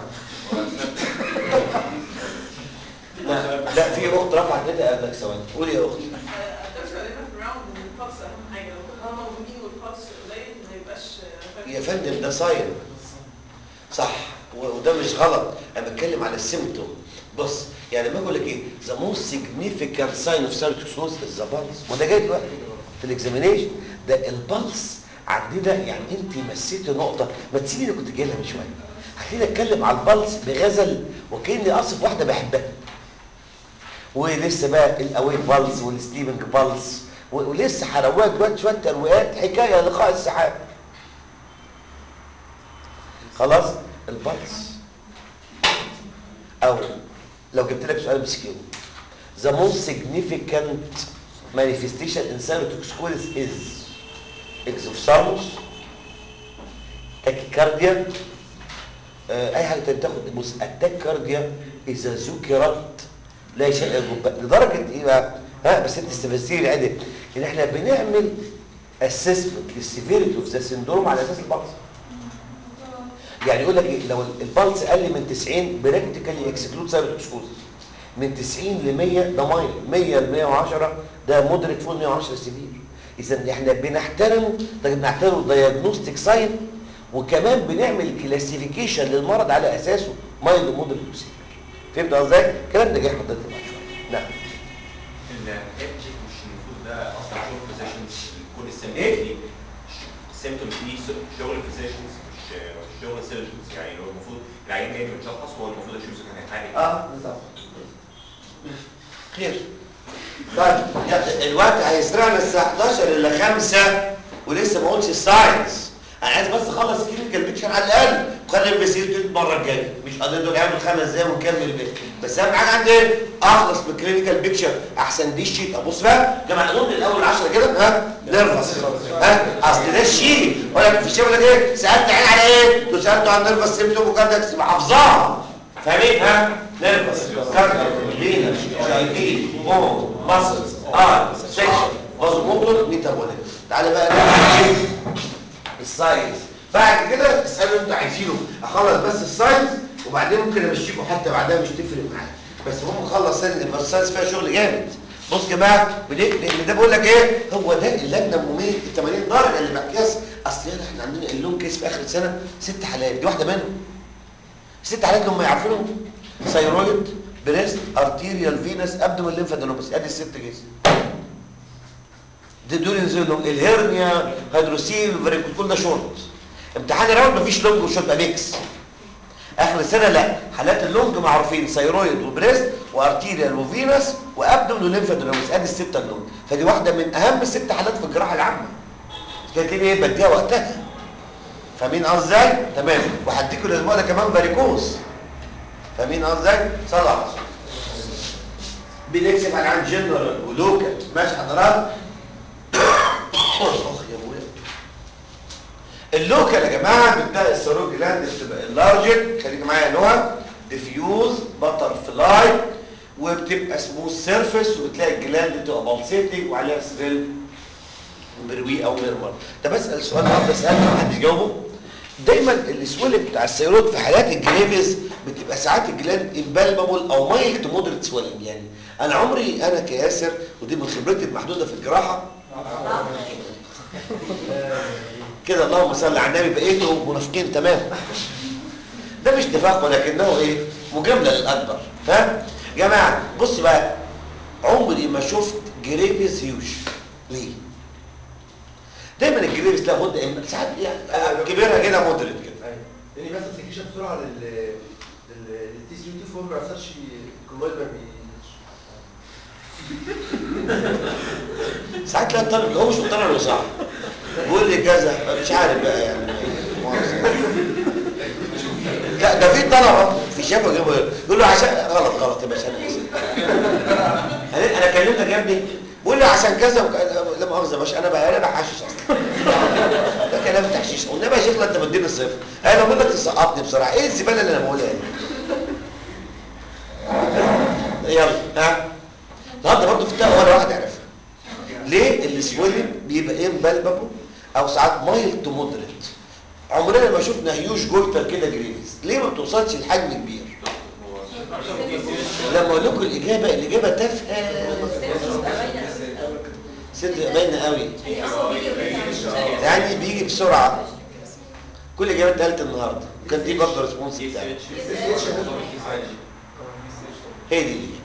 لا لا في اخت رفعت ايدها قبلك ثواني قولي يا اختي الدكتور قال لنا في الراوند ان البلس اهم حاجه لو كنا موجودين والبلس قليل ما يبقاش يا فندم ده صايم صح و- وده مش غلط انا بتكلم على السيمتوم بص يعني لما اقول لك ايه ذا موست سيجنيفيكانت ساين اوف سيرتوكسوز از ذا بالس وده جاي دلوقتي في الاكزامينيشن ده البلس عندنا يعني انت مسيتي نقطه ما تسيبي اللي كنت جاي لها من شويه هخليني اتكلم على البلس بغزل وكاني اصف واحده بحبها ولسه بقى الاويك بالز والستيفنج بالز و- ولسه هروقك دلوقتي شويه ترويقات حكايه لقاء السحاب خلاص البلس او لو جبت لك سؤال مسكين the most significant manifestation in cytotoxicology is exophthalmos tachycardia آه، اي حاجه تانية تاخد بص التاكارديا اذا ذكرت لا شيء يجب لدرجه ايه بقى ها بس انت استفزتني عدل ان احنا بنعمل اسسمنت للسيفيريتي اوف ذا سندروم على اساس البلس يعني يقول لك ايه لو البلس اقل من 90 براكتيكالي اكسكلود سايروتوكسكوز من 90 ل 100 ده مايل 100 ل 110 ده مودريت فوق 110 سيفير اذا احنا بنحترمه ده بنحترمه دايجنوستيك ساين وكمان بنعمل كلاسيفيكيشن للمرض على اساسه مايل ومودريت وسيفير فهمت قصدي ازاي؟ الكلام ده جاي حضرتك بعد شويه نعم الحاجات دي مش المفروض ده اصلا شغل فيزيشنز كل السيمتومز إيه؟ دي السيمتومز دي شغل فيزيشنز مش مش شغل سيرجنز يعني هو المفروض العيان جاي متشخص هو المفروض يشوف اذا كان هيتعالج اه بالظبط خير طيب يا- الوقت هيسرقنا الساعه 11 الا 5 ولسه ما قلتش الساينس انا عايز بس اخلص كلينيكال بيكشر على الاقل وخلي البسيط المره الجايه مش قادرين دول يعملوا خمس دقايق ونكمل بيه بس اهم حاجه عندي ايه اخلص من الكلينيكال بيكشر احسن دي الشيت ابص بقى جماعه نقول من الاول 10 كده ها نرفس ها اصل ده الشيت ولا في الشيء ولا ايه سالت عين على ايه انتوا سالتوا عن نرفس سيمتوم وكاردكس حافظاها فاهمين ها نرفس كاردياك فينس شايفين بون ماسلز ار سكشن بازو موتور ميتابوليك تعالى بقى نعمل الساينس بعد كده اسالوا انتوا عايزينه اخلص بس الساينس وبعدين ممكن امشيكم حتى بعدها مش تفرق معايا بس المهم اخلص سن بس الساينس فيها شغل جامد بص يا جماعه بليه؟ لان ده بقول لك ايه هو ده اللجنه المميز ال 80 درجه اللي بحكيها اصل يلا احنا عندنا اللون كيس في اخر السنه ست حالات دي واحده منهم ست حالات اللي هم يعرفونهم ثيرويد بريست ارتيريال فينس ابدومين ليمفادينوباثي ادي الست كيس دي دول ينزلوا الهرنيا هيدروسيل فاريكوز كل ده شورت امتحان الراوند مفيش لونج وشوت بقى ميكس اخر السنه لا حالات اللونج معروفين ثيرويد وبريست وارتيريال وفينس وابدومن وليمفادينوز ادي السته اللونج فدي واحده من اهم ست حالات في الجراحه العامه كانت ايه بديها وقتها فاهمين قصدي ازاي تمام وهديكوا الاسبوع ده كمان فاريكوز فاهمين قصدي ازاي صلاه على الرسول. بنكسب عن عن جنرال ولوكال ماشي حضرات اخ يا ابويا اللوكال يا جماعه بتلاقي السيروج جلاند بتبقى اللارجن خليك معايا نوع ديفيوز بتر فلاي وبتبقى سموث سيرفيس وبتلاقي الجلاند بتبقى بالسيتنج وعليها سريل بروي او ميرمر طب اسال سؤال النهارده سهل محدش جاوبه دايما السويلنج بتاع السيرويد في حالات الجليفز بتبقى ساعات الجلاند امبالمبل او مايل تو مودريت سويلنج يعني انا عمري انا كياسر ودي من خبرتي المحدوده في الجراحه كده اللهم صل على النبي بقيتوا منافقين تمام ده مش نفاق ولكنه ايه مجامله للاكبر ها جماعه بص بقى عمري ما شفت جريفز هيوج ليه دايما الجريفز لا بد إما- ساعات يعني كبيرها كده مودريت كده ايوه لان بيحصل سكيشن بسرعه لل للتي سي يو تي فورم ما يحصلش كومبايل ما بيش ساعات تلاقي الطالب اللي هو مش مقتنع انه صح بيقول لي كذا مش عارف بقى يعني مؤاخذة. لا ده في طلبه في شافه جابوا يقول له عشان غلط غلط يا باشا انا اسف انا انا كلمتك يا ابني بيقول لي عشان كذا وك- لا مؤاخذه يا باشا انا بقى انا بحشش اصلا ده كلام تحشيش والنبي يا شيخ لا انت مديني الصفر انا لو منك تسقطني بصراحه ايه الزباله اللي انا بقولها دي يلا ها النهارده برضه في التقوى ولا واحد يعرفها ليه السويلنج بيبقى ايه مبلببه او ساعات مايل تو مودريت عمرنا ما شفنا هيوج جويتر كده جريفز ليه ما بتوصلش لحجم كبير لما اقول لكم الاجابه الاجابه تافهه ست باينه قوي يعني بيجي بسرعه كل اجابه اتقالت النهارده وكان دي برضه ريسبونس بتاعي هي دي اللي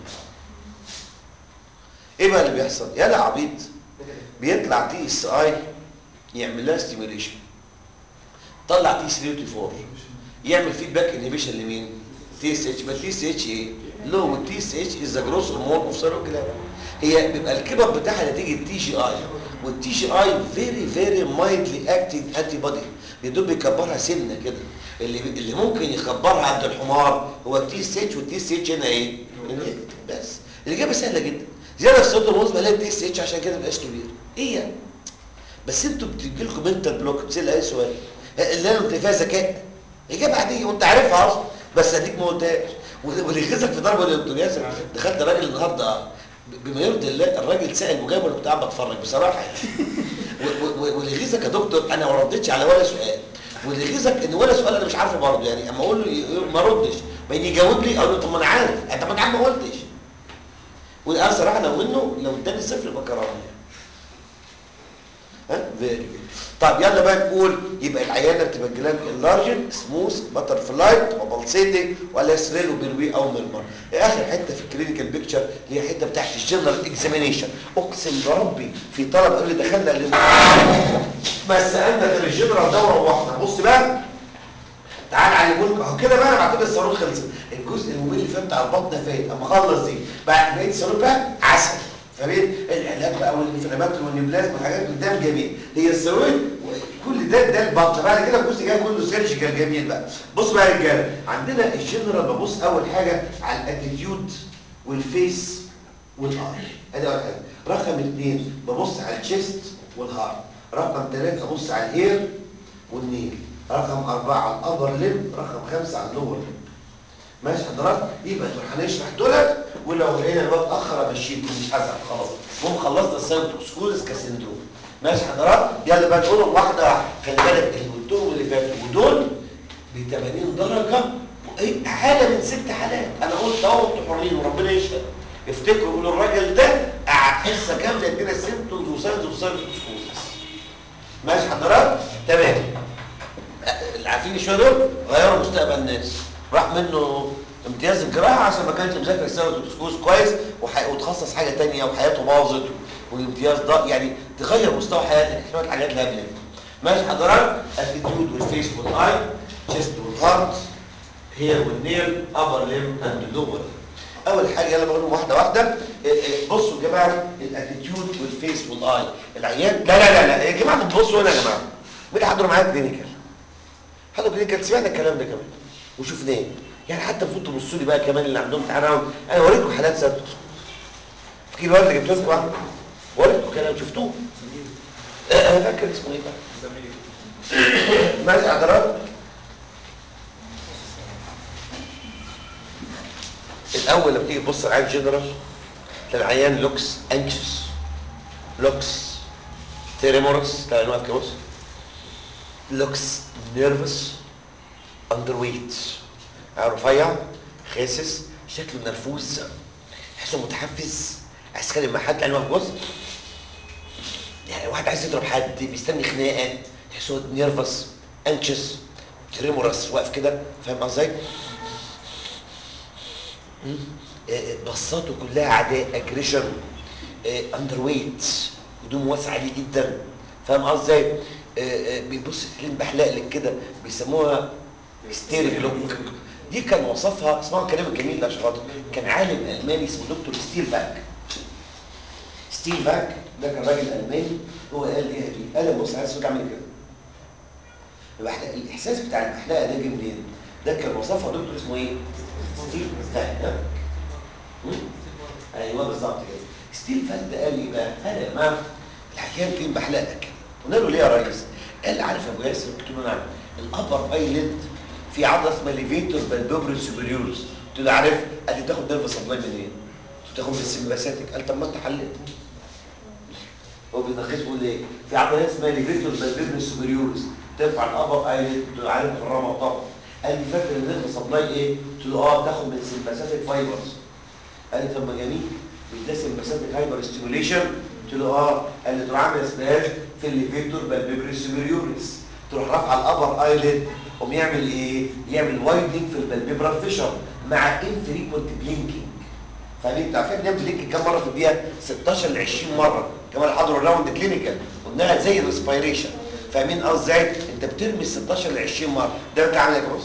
ايه بقى اللي بيحصل يلا عبيط بيطلع تي اس اي يعمل لها ستيميوليشن طلع تي 3 يعمل فيدباك انهبيشن لمين تي اس اتش بس تي اس اتش ايه لو التي اس اتش از ذا جروس هرمون اوف سيرو هي بيبقى الكبر بتاعها نتيجه تي جي اي والتي جي اي فيري فيري مايندلي اكتنج انتي بودي بيدوب بيكبرها سنه كده اللي اللي ممكن يخبرها عند الحمار هو التي اس اتش والتي اس اتش هنا ايه inhibited. بس الاجابه سهله جدا زياده في الصوت الموز بلاقي التي اس اتش عشان كده مبقاش كبير ايه يعني؟ بس انتوا بتجي لكم منتال بلوك بتسال اي سؤال اللي انا قلت فيها ذكاء اجابه عاديه وانت عارفها اصلا بس اديك ما قلتهاش واللي يغيظك في ضربه دكتور ياسر دخلت راجل النهارده بما يرضي الله الراجل سال مجاوب انا كنت قاعد بتفرج بصراحه يعني و- و- واللي يغيظك يا دكتور انا ما ردتش على ولا سؤال واللي يغيظك ان ولا سؤال انا مش عارفه برضه يعني اما اقول له ي- ما ردش بين يجاوب لي اقول له طب ما انا عارف انت ما انت عارف ما قلتش وانا صراحه لو منه لو اداني صفر بكرهه ها فيري جود طب يلا بقى نقول يبقى العيانه بتبقى الجلاند اللارجن سموث باتر فلاي تبقى بلسيتنج ولا سريل وبيروي او ميرمر اخر حته في الكلينيكال بيكتشر اللي هي حته بتاعت الجنرال اكزامينيشن اقسم بربي في طلب قالوا لي دخلنا الامتحان بس سالنا غير الجنرال دوره واحده بص بقى تعال على الملك اهو كده بقى انا بعتبر الصاروخ خلص الجزء الممل اللي فات بتاع البطن فات اما اخلص دي بعد بقيت الصاروخ بقى عسل فبين العلاج بقى والانفلامات والنيوبلازم والحاجات قدام جميل هي السيرويد كل ده ده البطن بعد كده الجزء جاي كله سيرجيكال جميل بقى بص بقى يا رجاله عندنا الجنرال ببص اول حاجه على الاتيتيود والفيس والاي ادي اول حاجه رقم اثنين ببص على الشيست والهارت رقم ثلاثه ابص على الهير والنيل رقم أربعة على الأبر ليم رقم خمسة على اللور ليم ماشي حضرتك يبقى انتوا هنشرح دولت ولو لقينا الوقت اتاخر امشيكم مش هزعل خلاص المهم خلصنا السايتوكسكوزس كسندروم ماشي حضرتك يلا بقى نقولهم واحده واحده خلي بالك اللي قلتهم اللي فاتوا ودول ب 80 درجه ايه اعلى من ست حالات انا قلت اهو انتوا حرين وربنا يشهد افتكروا قولوا الراجل ده قعد حصه كامله يدينا سيمتومز وساينز اوف سايتوكسكوزس ماشي حضرتك تمام اللي عارفين شويه دول غيروا مستقبل الناس راح منه امتياز الجراحه عشان ما كانش مذاكر السيروتوكسكوز كويس وح... وتخصص حاجه تانية وحياته باظت والامتياز ده يعني تغير مستوى حياتك شويه الحاجات اللي قبل ماشي حضرتك اتيتيود والفيس والاي تشيست والهارت هير والنيل ابر ليم اند لور اول حاجه يلا بقولهم واحده واحده إيه إيه بصوا يا جماعه الاتيتيود والفيس والاي العيان لا لا لا لا يا جماعه بتبصوا هنا يا جماعه مين حضروا معايا كلينيكال حضروا كلينيكال سمعنا الكلام ده كمان وشفناه يعني حتى المفروض تبصوا لي بقى كمان اللي عندهم امتحان راوند انا اوريكم حالات سابقه في الواد اللي جبت لكم واحد وريتكم كلام شفتوه آه، انا فاكر اسمه ايه بقى ماشي حضرتك الاول لما تيجي تبص على العيان جنرال تلاقي العيان لوكس انكشس لوكس تيريمورس تلاقي واقف كده بص لوكس نيرفس اندر ويت رفيع خاسس شكله نرفوز تحسه متحفز عايز يتكلم مع حد يعني واقف بص يعني واحد عايز يضرب حد بيستني خناقه تحسه نيرفس انكشس تريمورس واقف كده فاهم قصدي مم. آه، آه، بصاته كلها عداء اجريشن اندر ويت هدوم واسعه عليه جدا فاهم قصدي آه، آه، بيبص تلاقيه بحلق لك كده بيسموها ستيريك لوك دي كان وصفها اسمعوا الكلام الجميل ده عشان خاطر كان عالم الماني اسمه دكتور ستيل فاك ستيل فاك ده كان راجل الماني هو قال ايه دي قال بص عايز صوت عامل كده البحلقه الاحساس بتاع البحلقه ده جه منين ده كان وصفها دكتور اسمه ايه ستيل فاك ها؟ مم؟ ايوه بالظبط كده ستيل فاك ده قال ايه بقى قال يا جماعه الحكايه كان بحلقه كده قلنا له ليه يا ريس قال عارف يا ابو ياسر قلت له نعم الابر ايلid في عضله اسمها ليفيتور بالبوبري سوبريورس قلت له عارف قال لي تاخد نيرف سبلاي منين قلت له تاخد من السمباساتيك قال طب ما انت حلت هو بيتناقش بيقول ايه في عضله اسمها ليفيتور بالبوبري سوبريورس ترفع الابر ايلid قلت له عارف في الرمى طبعا قال لي فاكر النيرف سبلاي ايه قلت له اه بتاخد من السمباساتيك فايبرز قال لي طب ما جميل مش ده سمباساتيك هايبر ستيموليشن قلت له اه قال لي تروح عامل سباش في الليفيتور بالبيبري سوبريوريس تروح رافعه الابر ايلid قوم يعمل ايه يعمل وايدنج في البالبيبرال فيشر مع انفريكوينت بلينكينج فاهمين انت عارفين بنعمل بلينك كام مره في الدقيقه 16 ل 20 مره كمان حضروا الراوند كلينيكال قلناها زي الريسبيريشن فاهمين قصدي ازاي انت بترمي 16 ل 20 مره ده انت عامل ايه يا بص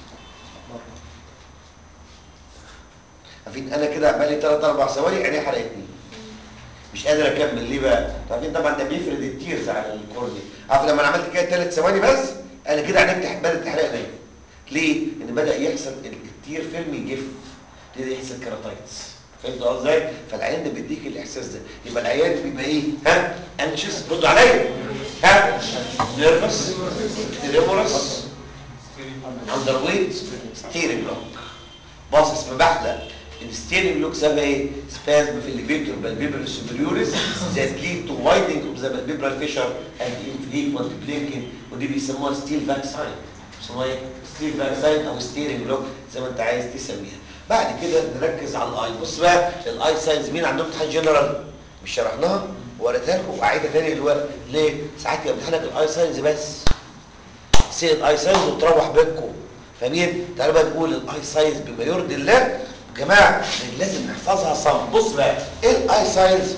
عارفين انا كده بقالي 3 4 ثواني عيني حرقتني مش قادر اكمل ليه بقى عارفين طبعا ده بيفرد التيرز على الكورني عارف لما انا عملت كده 3 ثواني بس انا كده عيني بدات تحرقني ليه ان بدا يحصل التير فيلم يجف يبتدي يحصل كيراتايتس فهمت قصدي ازاي فالعيان ده بيديك الاحساس ده يبقى العيان بيبقى ايه ها انشس ردوا عليا ها نيرفس تريمورس اندر ويت ستيرنج لوك باصص مبحلق الستيرنج لوك سبب ايه سبازم في الليفيتور بالبيبرال سوبريوريس ذات ليد تو وايدنج اوف ذا بالبيبرال فيشر اند انفريكوينت بلينكينج ودي بيسموها ستيل فاك ساين اسمها ايه ستيل فاك ساين او ستيرنج لوك زي ما انت عايز تسميها بعد كده نركز على الاي بص بقى الاي ساينز مين عندهم امتحان جنرال مش شرحناها ووريتها لكم واعيدها تاني دلوقتي ليه ساعات يبقى امتحانك الاي ساينز بس سير الاي ساينز وتروح بيتكم فاهمين تعالوا بقى نقول الاي ساينز بما يرضي الله يا جماعه لازم نحفظها صم بص بقى ايه الاي ساينز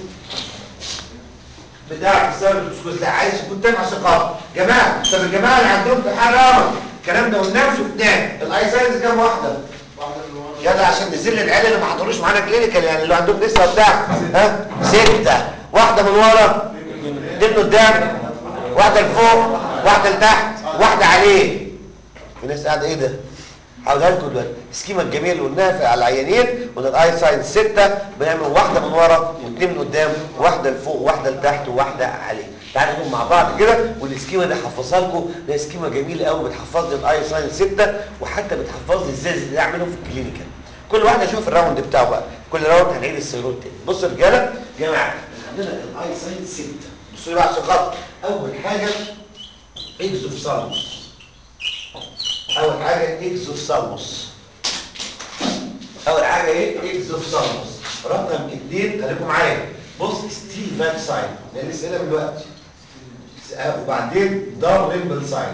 بتاع السبب السكوز لا عايز يكون تابع ثقافه جماعه طب الجماعه اللي عندهم امتحان رابط الكلام ده قلناه وشفناه الاي ساينز كام واحده يلا عشان نزل العيال اللي ما حضروش معانا كلينيكال يعني اللي عندهم لسه بتاع ها سته واحده من ورا اتنين قدام واحده لفوق واحده لتحت واحده عليه في ناس قاعده ايه ده هقولها لكم دلوقتي السكيما الجميل اللي قلناها في- على العيانين قلنا الاي ساين سته بنعمل واحده من ورا واثنين من قدام واحده لفوق واحده لتحت وواحده عليه تعالوا نقول مع بعض كده والسكيما دي هحفظها لكم ده سكيما جميل قوي بتحفظ لي الاي ساين سته وحتى بتحفظ لي ازاي اللي اعملهم في الكلينيكال كل واحد يشوف الراوند بتاعه بقى كل راوند هنعيد السيرود تاني بصوا يا رجاله يا جماعه عندنا الاي ساين سته بصوا لي بقى عشان خاطر اول حاجه اكزوفسالموس اول حاجه اكزوفسالموس اول حاجه ايه اكزوفسالموس رقم اثنين خليكم معايا بص ستيل فاك ساين ده لسه قايلها من دلوقتي آه، وبعدين دار ريمبل ساين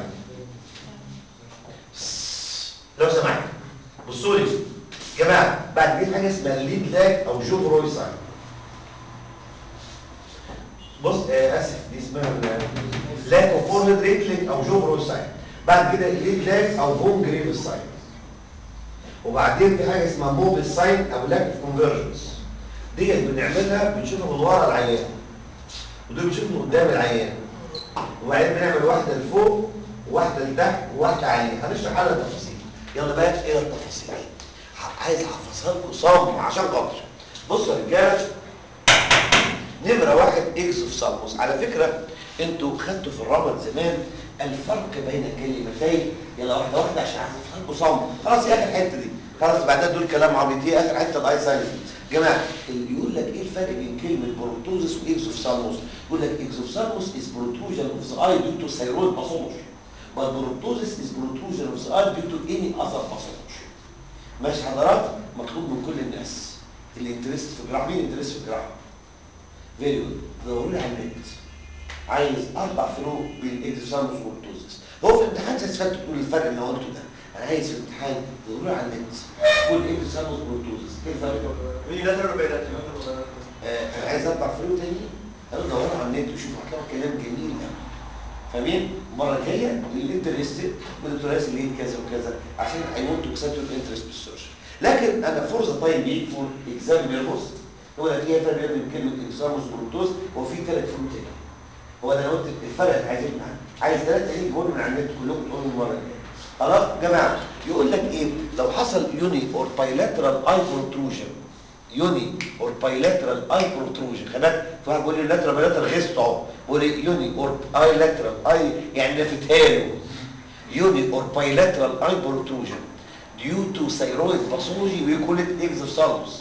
لو سمحت بصوا لي يا جماعه بعد كده حاجه اسمها الليد لاج او جوفروي ساين بص آه اسف دي اسمها ال- لاك اوف فورد ريكلينج او جوفرو ساين بعد كده ليد لاك او بون جريف ساين وبعدين في حاجه اسمها موبل ساين او لاك اوف كونفرجنس ديت بنعملها بنشوفها من ورا العيان ودول بنشوفها من قدام العيان وبعدين بنعمل واحده لفوق وواحده لتحت وواحده عاليه هنشرح على التفاصيل يلا بقى ايه التفاصيل عايز احفظها لكم صم عشان خاطر بصوا يا رجاله نمره واحد اكس اوف سالموس على فكره انتوا خدتوا في الرمد زمان الفرق بين كلمتين يلا واحده واحده عشان احفظها لكم صم خلاص ايه اخر حته دي خلاص بعدها دول كلام عبيط ايه اخر حته الاي ساينس جماعه اللي يقول لك ايه الفرق بين كلمه بروتوزس واكس اوف سالموس يقول لك اكس اوف سالموس از بروتروجن اوف ذا اي ديو تو ثيرويد باثولوجي but بروتوزس از بروتروجن اوف ذا اي ديو تو اني اذر باثولوجي ماشي حضرات مطلوب من كل الناس اللي انترست في الجراحه مين انترست في الجراحه فيري جود دوروا لي على النت عايز اربع فروق بين الاكزوساموس والبروتوزس هو في الامتحان استفدت تقول الفرق اللي أنا قلته ده انا عايز في الامتحان دوروا لي على النت قول الاكزوساموس والبروتوزس ايه الفرق مين لا ترى بينات آه، انا عايز اربع فروق تاني انا دوروا على النت وشوفوا هتلاقوا كلام جميل قوي فاهمين المره الجايه الانترستد والانترست ليه كذا وكذا عشان اي ونت تو اكسبت الانترست بالسيرش لكن انا فرصه طيب بيك فور اكزام نيرفوس هو ده ايه الفرق بين كلمه اكزاموس وبروتوز هو في ثلاث فروق تاني هو ده انا قلت الفرق اللي عايزين عنه عايز ثلاث تاني تقولوا من على النت كلكم تقولوا المره الجايه خلاص يا جماعه يقول لك ايه لو حصل يوني اور بايلاترال اي بروتروجن يوني اور بايلاترال اي بروتروجن خلاك في واحد بيقول لي لاترال بايلاترال غيست اهو بيقول لي يوني اور اي لاترال اي يعني لفتها له يوني اور بايلاترال اي بروتروجن ديو تو ثيرويد باثولوجي وي كول ات اكزوسالموس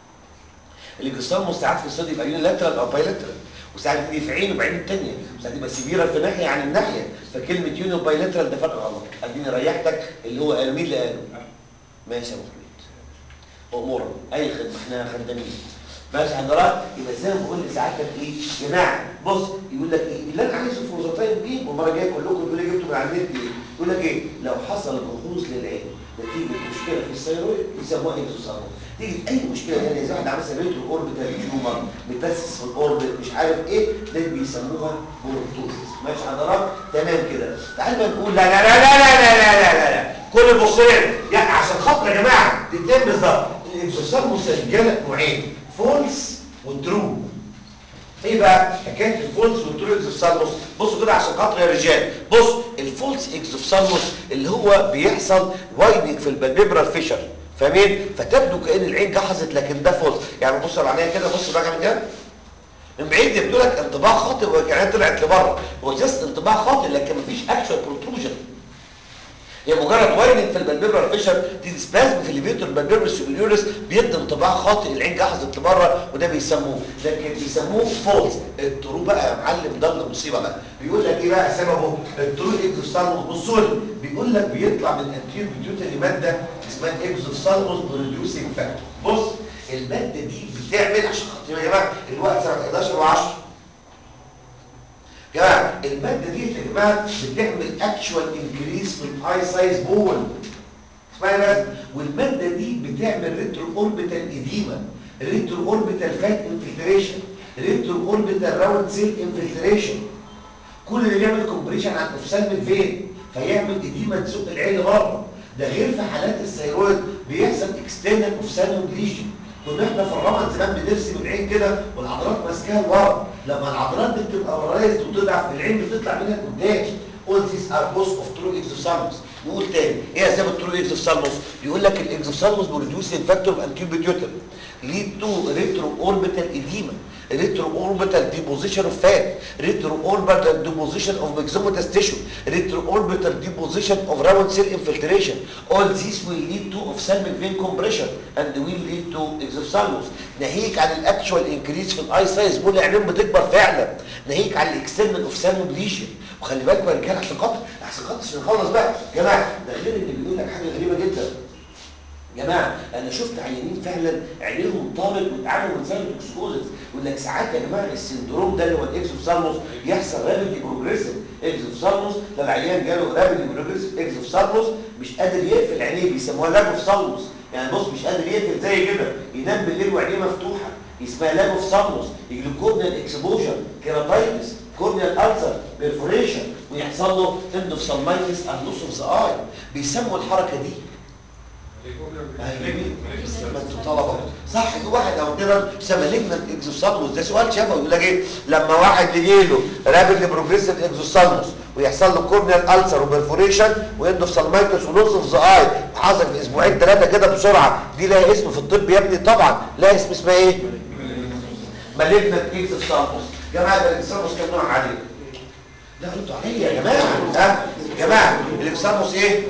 الاكزوسالموس ساعات في الصدر يبقى يوني لاترال او بايلاترال وساعات تيجي في عين وبعين الثانيه وساعات يبقى سيفيرال في ناحيه عن الناحيه فكلمه يوني وبايلاترال ده فرق غلط اديني ريحتك اللي هو قال مين اللي قاله ماشي يا ابو حميد امورا اي خدمه احنا خدامين ماشي حضرات يبقى زي ما بقول لسعادتك ايه يا جماعه بص يقول لك ايه اللي انا عايزه في وظيفتين دي والمره الجايه كلكم تقولوا لي جبتوا من على النت ايه يقول لك ايه لو حصل جهوز للعين نتيجه مشكله في الثيرويد يسموها اكزوسالموس تيجي في اي مشكله ثانيه زي واحد عامل ريترو اوربيتال تيومر متاسس في الاوربت مش عارف ايه ده بيسموها بروتوزيس ماشي حضرات تمام كده تعال بقى نقول لا لا لا لا لا لا لا لا لا كل بصين يعني عشان خاطر يا جماعه تتم بالظبط الاكزوسالموس يا رجاله نوعين فولس وترو ايه بقى حكايه الفولس والترو اكزوسالموس بصوا كده عشان خاطر يا رجال بص الفولس اكزوسالموس اللي هو بيحصل وايدنج في البالبيبرال فيشر فاهمين فتبدو كان العين جحظت لكن ده فولس يعني بص على عينيا كده بص بقى من جنب من بعيد يبدو لك انطباع خاطئ وكانها طلعت لبره هو جاست انطباع خاطئ لكن مفيش اكشوال بروتروجن هي مجرد وايدنج في البالبيبرال فيشر دي سبازم في الليفيتور البالبيبرال سوبريورس بيدي انطباع خاطئ العين جحظت لبره وده بيسموه لكن بيسموه فولس الترو بقى يا معلم ده اللي مصيبه بقى بيقول لك ايه بقى سببه الترو اكزوسالموس بصوا لي بيقول لك بيطلع من انتير بيوتري ماده اسمها اكزوسالموس بروديوسنج فاكتور بص الماده دي بتعمل عشان خاطر يا جماعه الوقت ساعه 11 و10 يا جماعه الماده دي يا جماعه بتعمل اكشوال انكريس في الاي سايز بول اسمعي بس والماده دي بتعمل ريترو اوربيتال اديما ريترو اوربيتال فات انفلتريشن ريترو اوربيتال راوند سيل انفلتريشن كل اللي بيعمل كومبريشن على الاوفسالميك فين فيعمل اديما تزق العين لبره ده غير في حالات الثيرويد بيحصل اكسترنال اوفسالميك ليجن كنا احنا في الرمل زمان بنرسم العين كده والعضلات ماسكاها لورا لما العضلات دي بتبقى ورايز وتضعف العين بتطلع منها لقدام all these are cause of true exophthalmos نقول تاني ايه اسباب الترو اكزوثالموس يقول لك الاكزوثالموس بروديوسنج فاكتور اوف انتير بيتيوتر ليد تو ريترو اوربيتال اديما ريترو اوربيتال ديبوزيشن اوف فات ريترو اوربيتال ديبوزيشن اوف ميكزوماتس تيشو ريترو اوربيتال ديبوزيشن اوف راوند سيل انفلتريشن all these will lead to ophthalmic vein compression and will lead to exophthalmos ناهيك عن الاكشوال انكريس في الاي سايز بقول العينين بتكبر فعلا ناهيك عن الاكسترنال اوفثالميك ليجن وخلي بالكم يا رجاله عشان خاطر عشان خاطر عشان نخلص بقى يا جماعه ده غير اللي بيقول لك حاجه غريبه جدا يا جماعه انا شفت عيانين فعلا عينيهم طارت واتعملوا من سنه اكسكوزز يقول لك ساعات يا جماعه السندروم ده اللي هو الاكزوفثالموس يحصل رابيدلي بروجريسيف اكزوفثالموس لو العيان جاله رابيدلي بروجريسيف اكزوفثالموس مش قادر يقفل عينيه بيسموها لاجوفثالموس يعني بص مش قادر يقفل زي كده ينام بالليل وعينيه مفتوحه اسمها لاجوفثالموس جلوكوبنال اكسبوجر كيراتايتس كورنيال ألسر بيرفوريشن ويحصل له اندوفسالمايتس اند لوس اوف ذا اي بيسموا الحركه دي أيوة. ما انتوا طلبه صح في واحد او اتنين سما ليجمنت اكزوسالموس ده سؤال شافه يقول لك ايه لما واحد يجي له رابيد بروجريسيف اكزوسالموس ويحصل له كورنيال السر وبرفوريشن واندوفسالمايتس ولوس اوف ذا اي حصل في اسبوعين ثلاثه كده بسرعه دي لها اسم في الطب يا ابني طبعا لها اسم اسمها ايه؟ مالجنت اكزوسالموس جماعه الاكزوسالموس كان نوع عليه لا ردوا عليا يا جماعه ها يا جماعه الاكزوسالموس ايه؟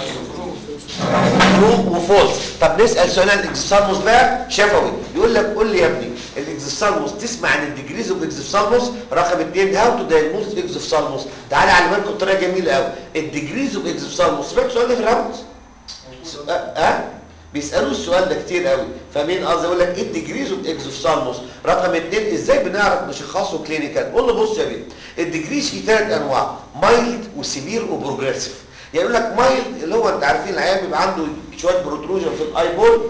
ترو وفولس طب نسال سؤال الاكزوسالموس بقى شفوي يقول لك قول لي يا ابني الاكزوسالموس تسمع عن الديجريز اوف اكزوسالموس رقم 2 هاو تو دايجنوز اكزوسالموس تعالى اعلمكم بطريقه جميله قوي الديجريز اوف اكزوسالموس سمعت السؤال ده في الراوند ها بيسالوا السؤال ده كتير قوي فاهمين قصدي يقول لك ايه الديجريز اوف اكزوسالموس رقم 2 ازاي بنعرف نشخصه كلينيكال قول له بص يا بيه الديجريز في ثلاث انواع مايلد وسيفير وبروجريسيف يعني يقول لك مايلد اللي هو انت عارفين العيان بيبقى عنده شويه بروتروجن في الاي بول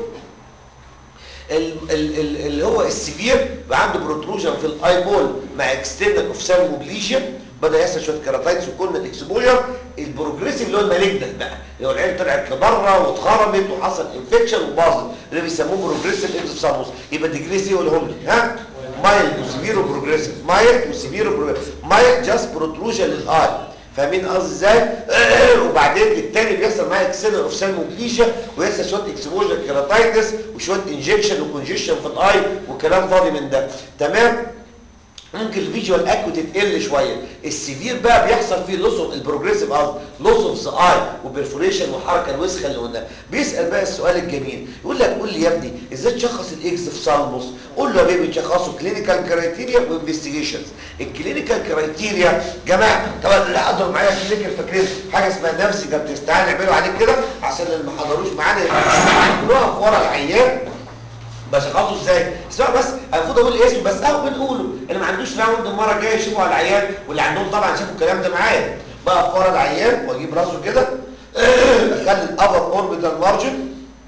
ال- ال- ال- اللي هو السيفير بيبقى عنده بروتروجن في الاي بول مع اكسترنال اوفسالموبليشن بدا يحصل شويه كيراتايتس وكنا الاكسبوجر البروجريسيف اللي هو المالجنت بقى اللي هو العين طلعت لبره واتخرمت وحصل انفكشن وباظت اللي بيسموه بروجريسيف اكزوسالموس يبقى ديجريسي يقولهم لي ها مايلد وسيفير وبروجريسيف مايلد وسيفير وبروجريسيف مايلد جاست بروتروجن للاي فاهمين قصدي ازاي وبعدين التاني بيحصل معاه اكسنال اوفسالموبليشن ويحصل شويه اكسبوجر كيراتايتس وشويه انجكشن وكونجيشن في الاي وكلام فاضي من ده تمام ممكن الفيجوال اكوتي تقل شويه السيفير بقى بيحصل فيه لوس اوف البروجريسيف قصدي لوس اوف ذا اي وبرفوريشن والحركه الوسخه اللي قلناها بيسال بقى السؤال الجميل يقول لك قول لي يا ابني ازاي تشخص الاكس في سالموس قول له يا بيبي تشخصه كلينيكال كرايتيريا وانفستيجيشنز الكلينيكال كرايتيريا جماعه طبعا اللي حضروا معايا كلينيكال فاكرين حاجه اسمها نفسي جاب تعالى نعمله عليك كده عشان اللي ما حضروش معانا نقف ورا العيان بشخصه ازاي اسمع بس المفروض اقول اسمه بس اهو بنقوله اللي ما عندوش راوند المره الجايه يشوفوا على العيان واللي عندهم طبعا شافوا الكلام ده معايا بقف ورا العيان واجيب راسه كده اخلي الابر اوربيتال مارجن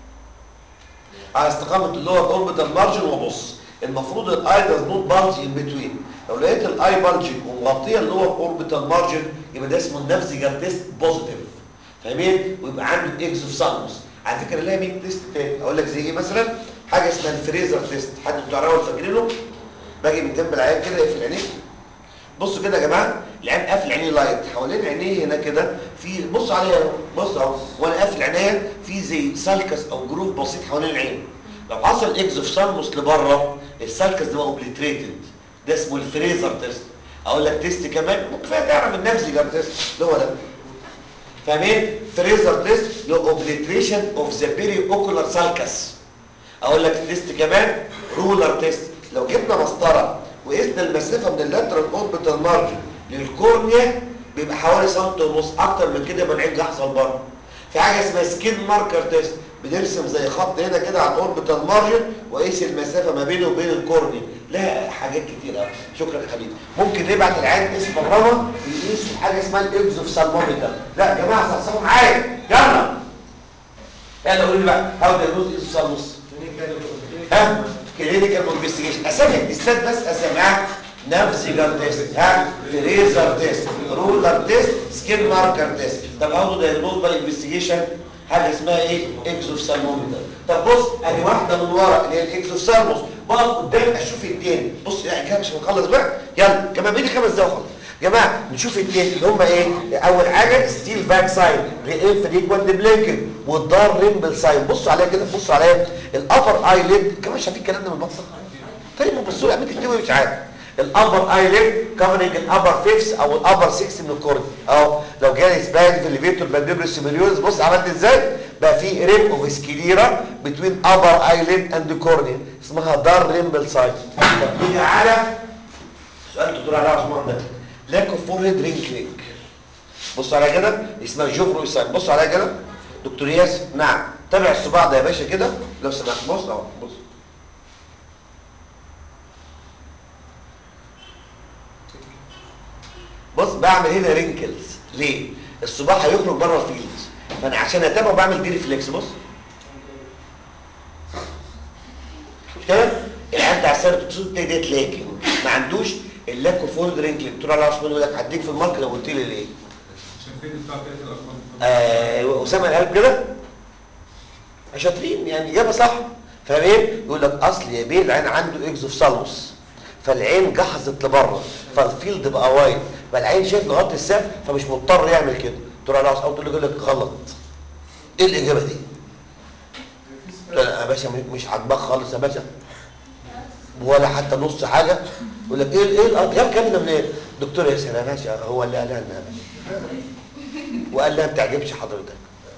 على استقامه اللور اوربيتال مارجن وابص المفروض الاي داز نوت بالج ان بتوين لو لقيت الاي بالجنج ومغطيه اللور اوربيتال مارجن يبقى ده اسمه النفسجر تيست بوزيتيف فاهمين ويبقى عنده اكزوسالموس على فكره لها 100 تيست تاني اقول لك زي ايه مثلا حاجه اسمها الفريزر تيست حد بتوع راول فاكرينه باجي من جنب العيان كده يقفل عينيه بصوا كده يا جماعه العين قافل عينيه لايت حوالين عينيه هنا كده في بص عليها بص اهو وانا قافل عينيا في زي سالكس او جروف بسيط حوالين العين لو حصل اكزوفسالموس لبره السالكس ده اوبليتريتد ده اسمه الفريزر تيست اقول لك تيست كمان كفايه تعرف النفسجر تيست اللي هو ده فاهمين فريزر تيست لو اوبليتريشن اوف ذا بيري اوكولار سالكس اقول لك تيست كمان رولر تيست لو جبنا مسطره وقسنا المسافه من اللاترال اوربيتال مارجن للكورنيا بيبقى حوالي سنتي ونص اكتر من كده ما العين يحصل بره في حاجه اسمها سكين ماركر تيست بنرسم زي خط هنا كده على الاوربيتال مارجن واقيس المسافه ما بينه وبين الكورنيا لها حاجات كتير قوي شكرا يا حبيبي ممكن نبعت العيان اسم الرمى يقيسوا حاجه اسمها الاكزوف سالمومتر لا يا جماعه صحصحوا معايا يلا يلا قولوا لي بقى هاو ده يوز اكزوف سالموس ها كلينيكال انفستيجيشن اسامي التستات بس اساميها نفسجر تيست ها فريزر تيست رولر تيست سكين ماركر تيست طب هاو دايجنوز باي انفستيجيشن حاجه اسمها ايه اكزوف سالمومتر طب بص ادي واحده من ورا اللي هي الاكزوف سالموس بقف قدام اشوف التاني بص يا كده عشان نخلص بقى يلا كمان بيني خمس دقايق خلاص جماعه نشوف التاني اللي هم ايه اول حاجه ستيل باك ساين فريكوانت بلينكن والدار ريمبل ساين بصوا عليها كده بصوا عليها الابر اي ليد كمان شايفين الكلام ده من البطن طيب ما بصوا لي عملت تكتبوا مش عارف الابر اي ليد كفرنج الابر فيفس او الابر 6 من الكورد اهو لو جالي سباج في الليفيتور بالبيبر سيميليوز بص عملت ازاي بقى في ريم اوف سكليرا بتوين ابر اي ليد اند كورنيا اسمها دار ريمبل ساين طب نيجي على سؤال دكتور علاء عثمان ده لاك اوف فورهيد رينكلينج بصوا على كده اسمها جوفرو ساين بصوا عليها كده دكتور ياسر نعم تابع الصباع ده يا باشا كده لو سمحت بص اهو بص بص بعمل هنا رينكلز ليه الصباع هيخرج بره الفيلد فانا عشان اتابعه بعمل دي ريفلكس بص مش كده العيال بتاع السيرة بتصوت ديت لكن ما عندوش اللاك اوف فولدرنج الدكتور علاء عثمان يقول لك هديك في المارك لو قلت لي ليه عشان فين بتاع بقيه الارقام آه اسامه القلب كده شاطرين يعني اجابه صح فاهم ايه يقول لك اصل يا بيه العين عنده اكزوفثالموس فالعين جحظت لبره فالفيلد بقى وايد فالعين شايف لغايه السقف فمش مضطر يعمل كده تقول له او تقول له يقول لك غلط ايه الاجابه دي لا يا باشا مش عاجباك خالص يا باشا ولا حتى نص حاجه يقول لك ايه ايه الأرض؟ جاب كام ده منين دكتور ياسر يا باشا هو اللي قالها لنا يا باشا وقال لها ما بتعجبش حضرتك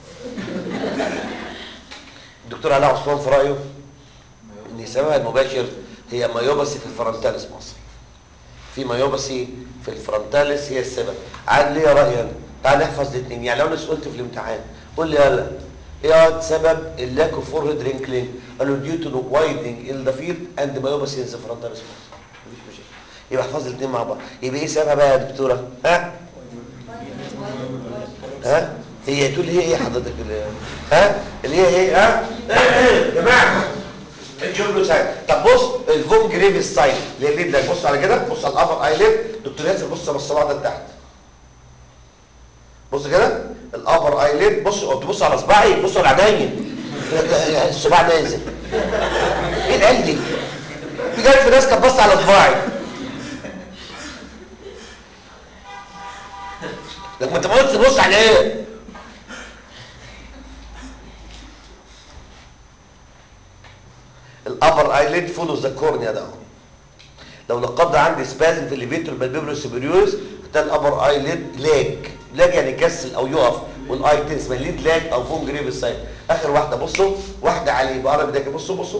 الدكتور علاء عثمان في رايه ان سببها المباشر هي مايوباسي في الفرنتاليس مصر في مايوباسي في الفرنتاليس هي السبب عاد ليه رايي انا تعال نحفظ الاثنين يعني لو انا سئلت في الامتحان قول لي يلا ايه سبب اللاك اوف فورهيد رينكلينج قالوا ديو تو وايدنج ان ذا فيلد اند مايوباسي ان ذا فرنتاليس مصر مفيش مشاكل يبقى احفظ الاثنين مع بعض يبقى ايه سببها بقى يا دكتوره ها ها هي تقول هي ايه حضرتك اللي ها اللي هي ايه ها يا جماعه الجمله سايد طب بص الفون جريف سايد اللي هي الليد لك بص على كده بص على الابر اي ليد دكتور ياسر بص على الصباع ده لتحت بص كده الابر اي ليد بص تبص على صباعي بص على عينيا الصباع نازل ايه العيال دي في جاي في ناس كانت بص على صباعي لك ما انت ما قلتش تبص على ايه الابر ايليد فولو ذا كورنيا ده لو لا قدر عندي سبازم في الليفيتور بالبيبرو سوبريورس هتلاقي الابر ايليد لاج لاج يعني يكسل او يقف والاي تنس من ليد لاج او فون جريف السايد اخر واحده بصوا واحده عليه بقرب ده بصوا بصوا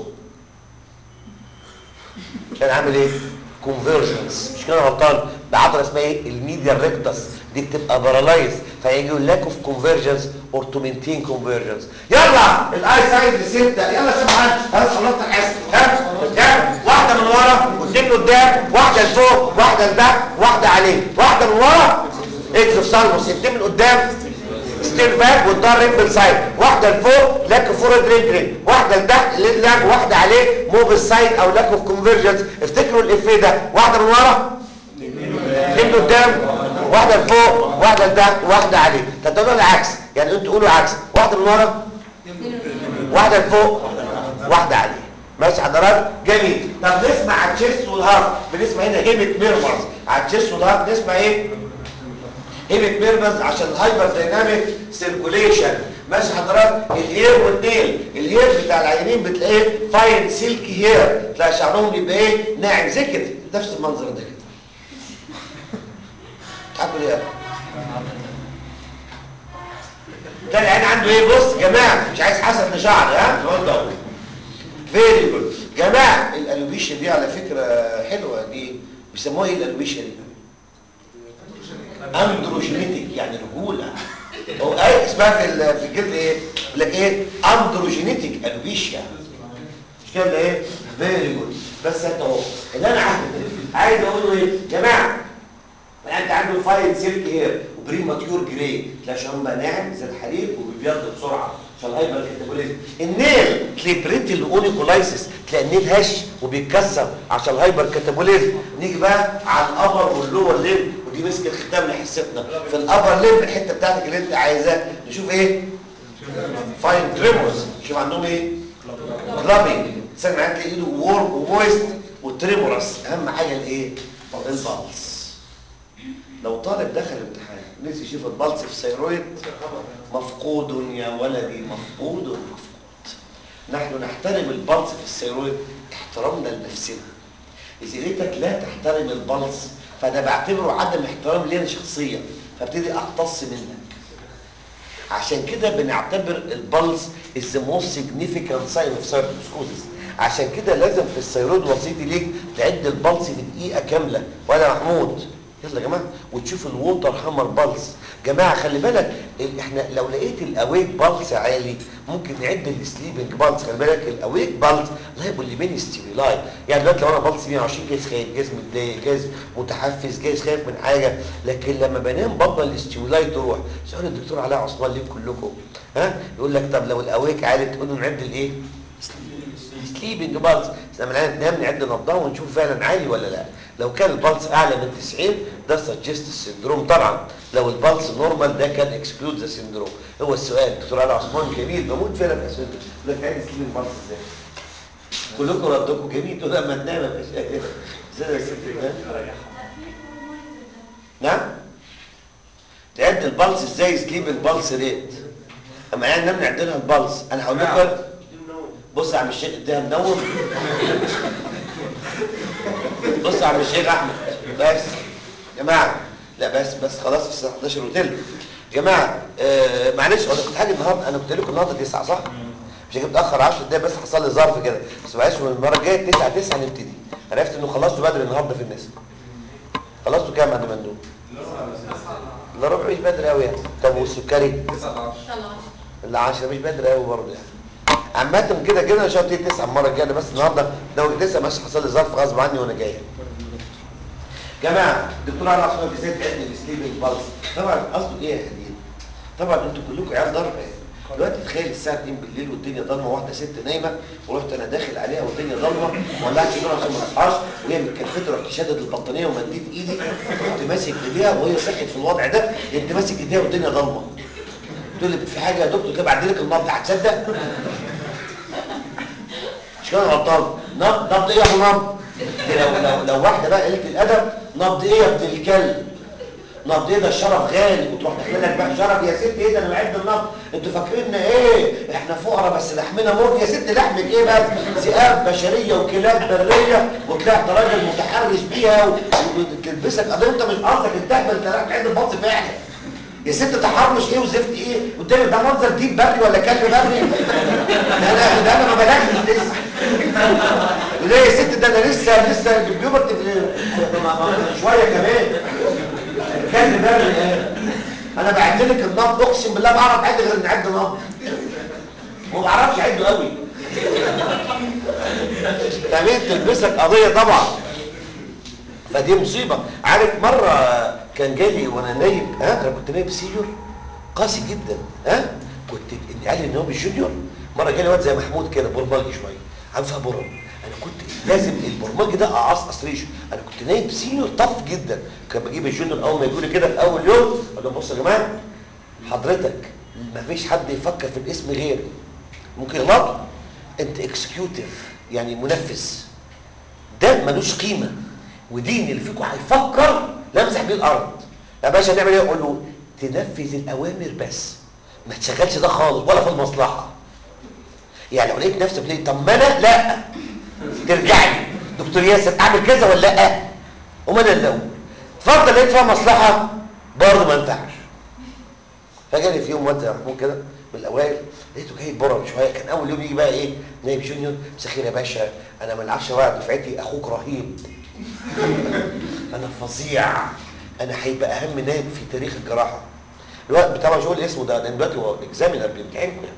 كان عامل ايه كونفرجنس مش كده غلطان بعضله اسمها ايه الميديا ريكتس دي بتبقى بارالايز فيجي لاك اوف كونفرجنس اور تو مينتين كونفرجنس يلا الاي سايد لسته يلا يا سبحان خلاص خلصت الحصه ها ها واحده من ورا واثنين قدام واحده لفوق واحده لتحت واحده عليه واحده من ورا اكسف سالموس اثنين من قدام ستير باك والدار ريمبل سايد واحده لفوق لاك فورد رينكلينج واحده لتحت ليد لاج واحده عليه موف سايد او لاك اوف كونفرجنس افتكروا الافيه ده واحده من ورا اثنين قدام واحده لفوق واحده لتحت واحده عليه طب ده العكس يعني انتوا قولوا عكس واحده من ورا واحده لفوق واحده عليه ماشي حضرتك جميل طب نسمع على التشيست والهارت بنسمع هنا هيمت ميرمرز على التشيست والهارت نسمع ايه هيمت ميرمرز عشان الهايبر دايناميك سيركوليشن ماشي حضرتك الهير والنيل الهير بتاع العينين بتلاقيه فاين سيلكي هير تلاقي شعرهم يبقى ايه ناعم زي كده نفس المنظر ده كده تحبوا ليه ده العين عنده ايه بص يا جماعه مش عايز حسد لشعر ها نقول ده فيري جود جماعه الالوبيشن دي على فكره حلوه دي بيسموها ايه الالوبيشن دي اندروجينيتك يعني رجوله هو اي اسمها في ال- في الجلد ايه يقول لك ايه اندروجينيتك الوبيشيا مش كده ولا ايه فيري جود بس انت اهو اللي انا عايز عايز اقوله ايه يا جماعه يعني انت عنده فاين سيلك هير وبريماتيور جراي تلاقي شعرهم بقى ناعم زي الحرير وبيبيض بسرعه عشان الهايبر كاتابوليزم النيل تلاقي بريتل اونيكولايسيس تلاقي النيل هش وبيتكسر عشان الهايبر كاتابوليزم نيجي بقى على الابر واللور ليم ودي مسك الختام لحصتنا في الابر ليم الحته بتاعتك اللي انت عايزاها نشوف ايه فاين تريمورز شوف عندهم ايه كلابينج سامع معاك تلاقي ايده وورم ومويست وتريمورس اهم حاجه الايه البلس لو طالب دخل امتحان نسي يشوف البلس في الثيرويد مفقود يا ولدي مفقود مفقود نحن نحترم البلس في الثيرويد احترامنا لنفسنا اذا لقيتك لا تحترم البلس فانا بعتبره عدم احترام لي انا شخصيا فابتدي اقتص منك عشان كده بنعتبر البلس is the most significant sign of cytopscosis عشان كده لازم في الثيرويد وصيتي ليك تعد البلس في دقيقه كامله ولا محمود يلا يا جماعه وتشوف الووتر هامر بلس جماعه خلي بالك ال- احنا لو لقيت الاويك بلس عالي ممكن نعد السليبنج بلس خلي بالك الاويك بلس لا يبقى اللي بين ستيبيلاي يعني دلوقتي لو انا بلس 120 جايز خايف جايز متضايق جايز متحفز جايز خايف من حاجه لكن لما بنام بابا الاستيبيلاي تروح سؤال الدكتور علاء عثمان ليه كلكم ها يقول لك طب لو الاويك عالي تقول له نعد الايه سليبنج بالز لما العيال تنام نعد نبضها ونشوف فعلا عالي ولا لا لو كان البلس اعلى من 90 ده سجست السندروم طبعا لو البلس نورمال ده كان اكسكلود ذا سندروم هو السؤال دكتور علي عثمان جميل بموت فينا في اسئلته يقول لك عايز تجيب البلس ازاي كلكم ردكم جميل تقول لما تنام يا باشا كده زي يا ستي ها؟ نعم تعد البلس ازاي سليب البلس ريت اما يعني نمنع عندنا البلس انا هقول لكم بص يا عم الشيخ اديها منور بص يا عم الشيخ احمد بس يا جماعه لا بس بس خلاص في الساعه 11 اوتيل يا جماعه آه معلش انا كنت حاجه النهارده انا كنت لكم النهارده 9 صح؟ مش هجيب متاخر 10 دقايق بس حصل لي ظرف كده بس معلش من المره الجايه 9 9 نبتدي عرفت انه خلصتوا بدري النهارده في الناس خلصتوا كام يا مندوب؟ الا ربع مش بدري قوي يعني طب والسكري؟ اللي 10 مش بدري قوي برضه يعني عامة كده كده ان شاء الله تسعة المرة الجاية بس النهارده لو تسعة ماشي حصل لي ظرف غصب عني وانا جاي. جماعة دكتور علي عثمان ازاي تعمل السليب البلس؟ طبعا قصده ايه يا هديل؟ طبعا انتوا كلكم عيال ضربة يعني. دلوقتي تخيل الساعة 2 بالليل والدنيا ضلمة واحدة ست نايمة ورحت انا داخل عليها والدنيا ضلمة ولعت النور عشان ما تصحاش وهي متكلفتة رحت شادد البطانية ومديت ايدي رحت ماسك ايديها وهي صحت في الوضع ده انت ماسك ايديها والدنيا ضلمة. تقول لي في حاجة يا دكتور كده بعد لك النبض هتصدق؟ مش كده غلطان نبض نبض ايه يا ابو نبض دي لو لو لو واحده بقى قلت الادب نبض ايه يا ابن الكلب نبض ايه ده الشرف غالي وتروح داخل لك بقى شرف يا ست ايه ده انا بعد النبض انتوا فاكريننا ايه احنا فقراء بس لحمنا مر يا ست لحمك ايه بس ذئاب بشريه وكلاب بريه وطلعت راجل متحرش بيها و- وتلبسك قضيه انت مش قصدك التهبل انت رايح تعد البطن فعلا يا ست تحرش ايه وزفت ايه قدامي ده منظر ديب بري ولا كلب بري ده انا ده انا ما بلغتش لسه ليه يا ست ده انا لسه لسه بالبيوبرتي في- ما- ما- شويه كمان كلب بري ايه انا بعد لك النبض اقسم بالله ما اعرف اعد غير ان اعد نبض وما بعرفش اعده قوي فمين تلبسك قضيه طبعا فدي مصيبة عارف مرة كان جالي وانا نايم ها انا كنت نايم سينيور قاسي جدا ها كنت قال لي ان هو مش جونيور مرة جالي واد زي محمود كده برمجي شوية عارفها برم انا كنت لازم البرمجي ده اقصقص ريشه انا كنت نايم سينيور طف جدا كان بجيب الجونيور اول ما يقول لي كده في اول يوم اقول لهم بصوا يا جماعه حضرتك ما فيش حد يفكر في الاسم غيري ممكن يغلط انت اكسكيوتيف يعني منفذ ده ملوش قيمة ودين اللي فيكم هيفكر لمسح بيه الارض يا باشا نعمل ايه اقول له تنفذ الاوامر بس ما تشغلش ده خالص ولا في المصلحة يعني لو لقيت نفسك ليه طب ما انا لا ترجع لي دكتور ياسر اعمل كذا ولا لا وما انا اللي اقول اتفضل لقيت فيها مصلحة برضه ما ينفعش فجاني في يوم واد زي محمود كده من الاوائل لقيته جاي برم شويه كان اول يوم يجي بقى ايه نايب جونيور مسخير يا باشا انا من 10 واحد دفعتي اخوك رهيب انا فظيع انا هيبقى اهم نائب في تاريخ الجراحه الوقت طبعا مش هقول اسمه ده لان دلوقتي هو اكزامينر بيمتحنكم يعني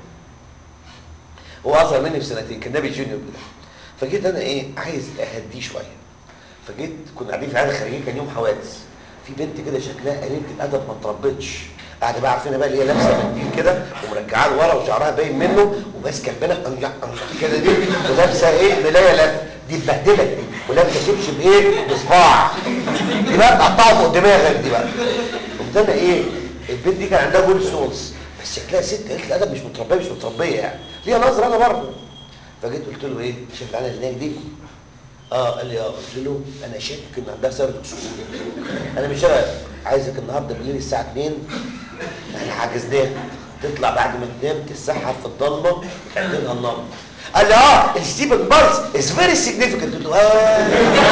هو اصغر مني بسنتين كان نبي جونيور كده فجيت انا ايه عايز اهديه شويه فجيت كنا قاعدين في عياده خارجيه كان يوم حوادث في بنت كده شكلها قليله الادب ما اتربتش قاعده بقى عارفين بقى اللي هي لابسه منديل كده ومرجعاه لورا وشعرها باين منه وماسكه البنه انجع انجع كده دي ولابسه ايه ملايه لف دي اتبهدلت دي ولابسه كبش بايه بصباع دي بقى تقطعه فوق دماغك دي بقى قمت انا ايه البنت دي كان عندها جول سولز بس شكلها ست قالت الادب مش متربيه مش متربيه يعني ليها نظره انا برضه فجيت قلت له ايه شايف العيال اللي هناك دي اه قال لي اه قلت له انا شاكك ان عندها سرد اكسجين انا مش شغال عايزك النهارده بالليل الساعه 2 احنا حجزناها تطلع بعد ما تنام تسحب في الضلمه تعمل لها النار قال لي اه الستيبن بارز از فيري سيجنيفيكانت قلت له اه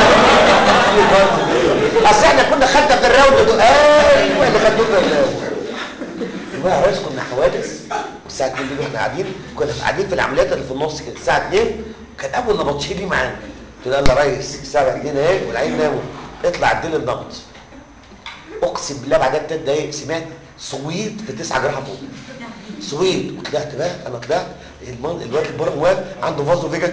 اصل احنا كنا خدنا في الراوند قلت له ايوه اللي خدوه في الراوند بقى يا ريس كنا حوادث الساعه 2 دي واحنا قاعدين كنا قاعدين في العمليات اللي في النص كده الساعه 2 كان اول نبطشين لي معانا قلت له يلا يا ريس الساعه 2 اهي والعين ناموا اطلع اديله النبض اقسم بالله بعدها بثلاث دقايق سمعت صويت في تسعة جراحه فوق صويت وطلعت بقى انا طلعت المن... الواد البرم واقف عنده فازو فيجا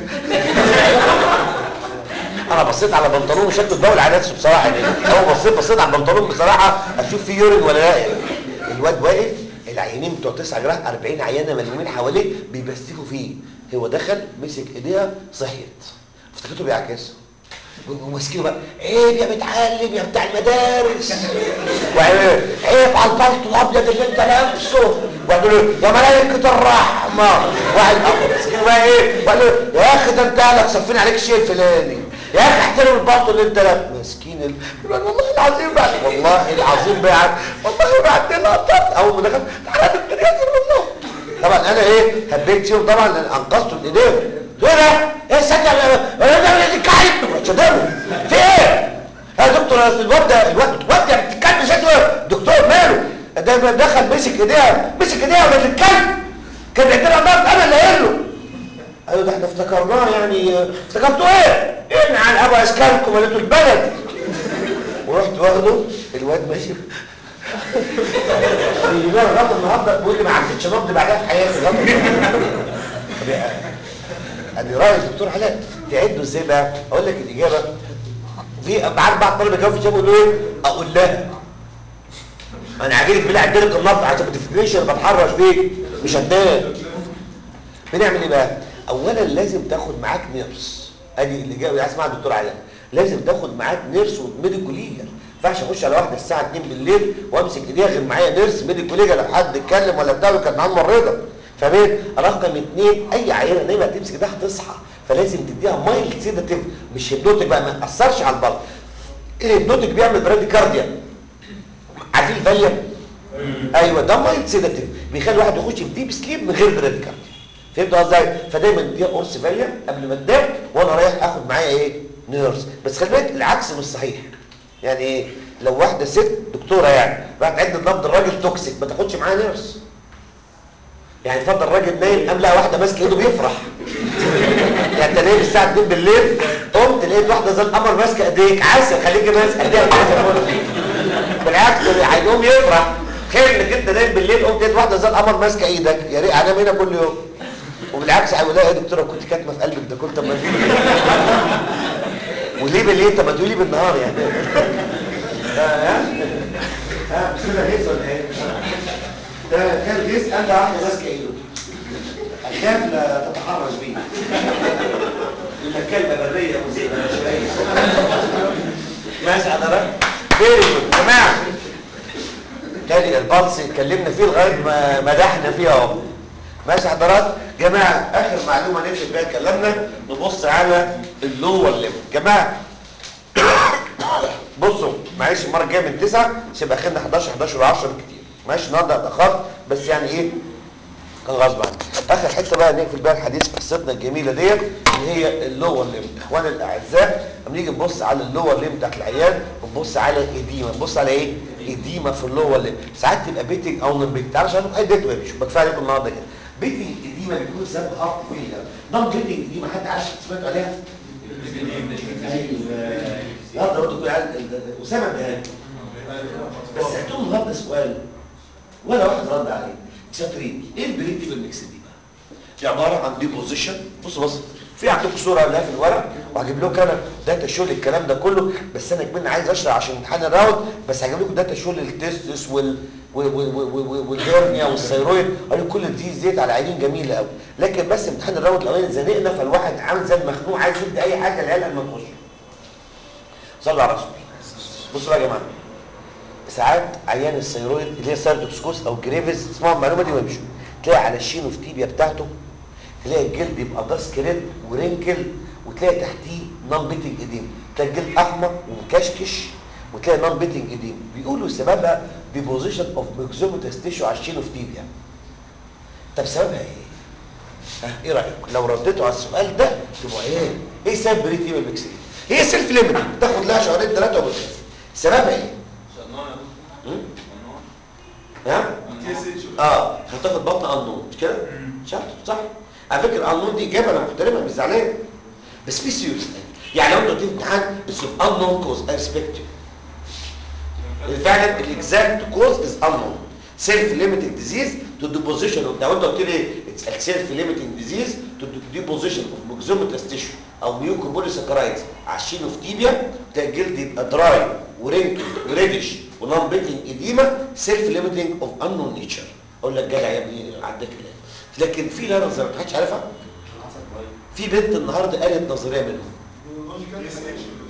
انا بصيت على بنطلونه شكله البول على نفسه بصراحه يعني اول بصيت بصيت على البنطلون بصراحه اشوف فيه يورين ولا لا يعني الواد واقف العيانين بتوع تسعة جراح 40 عيانه ملمومين حواليه بيبستفوا فيه هو دخل مسك ايديها صحيت افتكرته بيعكسها وماسكينه بقى عيب يا متعلم يا بتاع المدارس وعيب عيب على البلطو الابيض اللي انت لابسه وقالوا له يا ملائكه الرحمه واحد ماسكينه بقى ايه وقال له يا اخي ده انت اهلك صفين عليك الشيء الفلاني يا اخي احترم البلطو اللي انت لابسه مسكين ال... يقول والله العظيم بعد والله العظيم بعد والله بعد لقطات اول ما دخلت تعالى يا دكتور ياسر والله طبعا انا ايه هبيت فيهم طبعا لان انقذته من ايديهم تقول ايه ايه سكت ولا ده الكعب شدله في ايه يا دكتور يا الواد ده الواد الواد ده بتتكلم شكله دكتور ماله ده دخل مسك ايديها مسك ايديها ولا الكلب كان بيعتبر ضغط انا اللي قايل له ايوه ده احنا افتكرناه يعني افتكرتوا ايه؟ ايه على ابو اشكالكم وليتوا البلد ورحت واخده الواد ماشي يجي لغايه النهارده بيقول لي ما عدتش نبض بعدها في حياتي لغايه النهارده قال لي رايح دكتور علاء تعدوا ازاي بقى؟ اقول لك الاجابه في بعد بعض طلبه يجاوبوا في يقول له ايه؟ اقول لها انا عاجبك بالله عدلك النبض عشان ما تفتكريش انا بتحرش فيك مش هتنام بنعمل ايه بقى؟ اولا لازم تاخد معاك نيرس ادي اللي جاي اسمع الدكتور علاء لازم تاخد معاك نيرس وميديكو ليجر ما ينفعش اخش على واحده الساعه 2 بالليل وامسك ايديها غير معايا نيرس ميديكو ليجر لو حد اتكلم ولا بتاع كانت معاه ممرضه فاهمين رقم اثنين اي عيله نايمه تمسك ايديها هتصحى فلازم تديها مايل سيداتيف مش هيبنوتك بقى ما تاثرش على البلد الهيبنوتك بيعمل براديكارديا عارفين الفاليا ايوه ده مايل سيداتيف بيخلي الواحد يخش في ديب سليب من غير براديكارديا فهمتوا ازاي فدايما اديها قرص فاليا قبل ما تنام وانا رايح اخد معايا ايه نيرس بس خلي بالك العكس مش صحيح يعني ايه لو واحده ست دكتوره يعني راحت عند نبض الراجل توكسيك ما تاخدش معاها نيرس يعني اتفضل الراجل نايم قام لقى واحده ماسكه ايده بيفرح يعني انت نايم الساعه 2 بالليل قمت لقيت واحده زي القمر ماسكه ايديك عسل خليكي ماسك ايديها بالعكس هيقوم يفرح خير انك انت نايم بالليل قمت لقيت واحده زي القمر ماسكه ايدك يا ريت انام هنا كل يوم وبالعكس هيقول لها يا دكتوره كنت كاتمه في قلبك ده كنت ما وليه بالليل طب ما تقولي بالنهار يعني ها ها مش كده غيظ ولا ايه ده كان غيظ قال ده واحده ماسكه ايده اخاف لا تتحرش بيه الا كلمه بريه وزئبه بشريه ماشي حضرتك فيري جود يا جماعه تاني البلس اتكلمنا فيه لغايه ما مدحنا فيه اهو ماشي حضرات جماعه اخر معلومه نقفل بيها كلامنا نبص على اللور ليفل جماعه بصوا معلش المره الجايه من 9 مش هيبقى اخرنا 11 11 و10 كتير ماشي النهارده اتاخرت بس يعني ايه كان غصب عني اخر حته بقى نقفل بيها الحديث في قصتنا الجميله ديت اللي هي اللور ليم اخواني الاعزاء لما نيجي نبص على اللور ليم بتاعت العيان ونبص على الايديما نبص على ايه ايديما في اللور ليم ساعات تبقى بيتنج او نون بيتنج تعالوا عشان نروح اديت وامشي بكفايه عليكم النهارده كده بيتنج ايديما بيكون سبب هارت فيلر نون بيتنج ايديما حد عارف سمعتوا عليها النهارده برضه كل عيال اسامه اداها بس سالتهم النهارده سؤال ولا واحد رد عليه شاطرين ايه البريدي الميكس دي بقى دي عباره عن ديبوزيشن بصوا بص في عندكم صوره لها في الورق وهجيب لكم انا داتا شو الكلام ده كله بس انا كمان عايز اشرح عشان امتحان الراوند بس هجيب لكم داتا شو للتستس وال والهرنيا والثيرويد قالوا كل دي زيت على عينين جميله قوي لكن بس امتحان الراوند الاولاني زنقنا فالواحد عامل زي المخنوق عايز يدي اي حاجه العيال قبل ما تخش صلوا على الرسول بصوا بقى يا جماعه ساعات عيان الثيرويد اللي هي ساردوكسكوس او جريفز اسمعوا المعلومه دي وامشوا تلاقي على الشينوفتيبيا بتاعته تلاقي الجلد يبقى داسك ريد ورينكل وتلاقي تحتيه نون بيتنج اديم تلاقي الجلد احمر ومكشكش وتلاقي نون بيتنج اديم بيقولوا سببها ديبوزيشن اوف ميكزوماتس تيشو على الشينوفتيبيا طب سببها ايه؟ ها ايه رايك لو رديتوا على السؤال ده تبقوا ايه؟ ايه سبب بريتيما ميكس هي سيلف ليميتنج تاخد لها شهرين ثلاثه وبتخف سببها ايه؟ ها؟ اه هتاخد بطن قانون مش كده؟ شاطر صح على فكره القانون دي اجابه انا محترمها مش زعلان بس في سيريس يعني لو انت قلت امتحان بس unknown كوز اي ريسبكت فعلا الاكزاكت كوز از unknown سيلف ليميتنج ديزيز تو ديبوزيشن لو انت قلت لي اتس سيلف ليميتنج ديزيز تو ديبوزيشن اوف ميكزوماتس تيشو او ميوكوبوليساكرايدز على الشينوفتيبيا تلاقي الجلد يبقى دراي ورينكل وريدش ونون بيتنج اديما سيلف ليميتنج اوف انون نيتشر اقول لك جدع يا ابني عداك الله لكن في لا نظريه ما حدش عارفها في بنت النهارده قالت نظريه منهم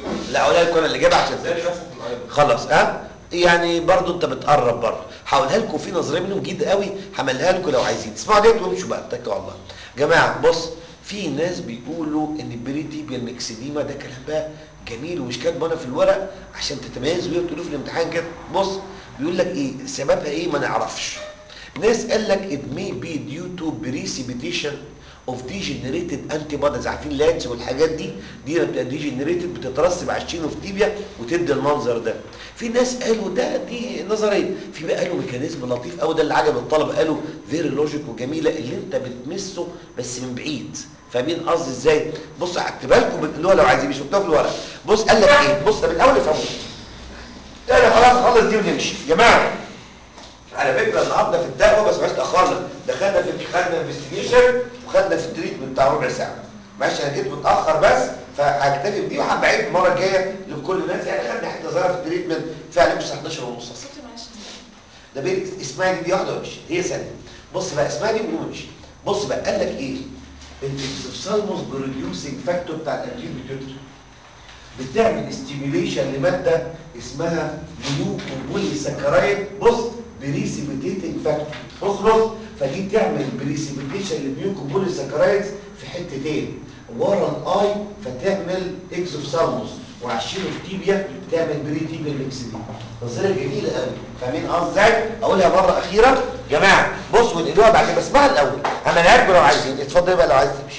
لا اقولها لكم انا اللي جايبها عشان تفهم. خلاص ها يعني برضو انت بتقرب برضو هقولها لكم في نظريه منهم جديده قوي هعملها لكم لو عايزين اسمعوا ديت وامشوا بقى اتكلوا على الله جماعه بص في ناس بيقولوا ان البريتيبيال ميكسيديما ده كلام بقى جميل ومش كاتبه انا في الورق عشان تتميزوا بيه وتقولوا في الامتحان كده بص بيقول لك ايه سببها ايه ما نعرفش ناس قال لك it may be due to precipitation of degenerated antibodies عارفين لاتس والحاجات دي دي لما بتبقى degenerated بتترسب على الشينوفتيبيا وتدي المنظر ده في ناس قالوا ده دي نظريه في بقى قالوا ميكانيزم لطيف قوي ده اللي عجب الطلبه قالوا فيري لوجيك وجميله اللي انت بتمسه بس من بعيد فاهمين قصدي ازاي بص هكتبها لكم اللي هو لو عايزين مش مكتوب في الورق بص قال لك ايه بص ده من الاول افهموا يعني خلاص خلص دي ونمشي يا جماعه على فكره النهارده في الدعوه بس معلش اتاخرنا دخلنا في خدنا انفستيجيشن وخدنا في التريتمنت بتاع ربع ساعه معلش انا جيت متاخر بس فهكتفي بدي وهبقى عيد المره الجايه لكل الناس يعني خدنا حته صغيره في التريتمنت فعلا مش 11 ونص صوتي معلش ده بين اسمها دي, دي واحده وامشي هي ثانيه بص بقى اسمها دي وامشي بص بقى قال لك ايه السالموس بروديوسنج فاكتور بتاع الانتيل بيتيوتري بتعمل ستيميوليشن لماده اسمها ميوكوبولي ساكرايد بص بريسيبيتيتنج فاكتور بص بص فدي تعمل بريسيبيتيشن للميوكوبولي ساكرايدز في حتتين ورا الاي فتعمل اكزوفثالموس وعلى الشينوفتيبيا تعمل بريتيبيا ميكسيدي نظريه جميله قوي فاهمين قصدي ازاي اقولها مره اخيره جماعه بصوا ونقلوها بعد بس اسمها الاول هعملها لكم لو عايزين اتفضل بقى لو عايز تمشي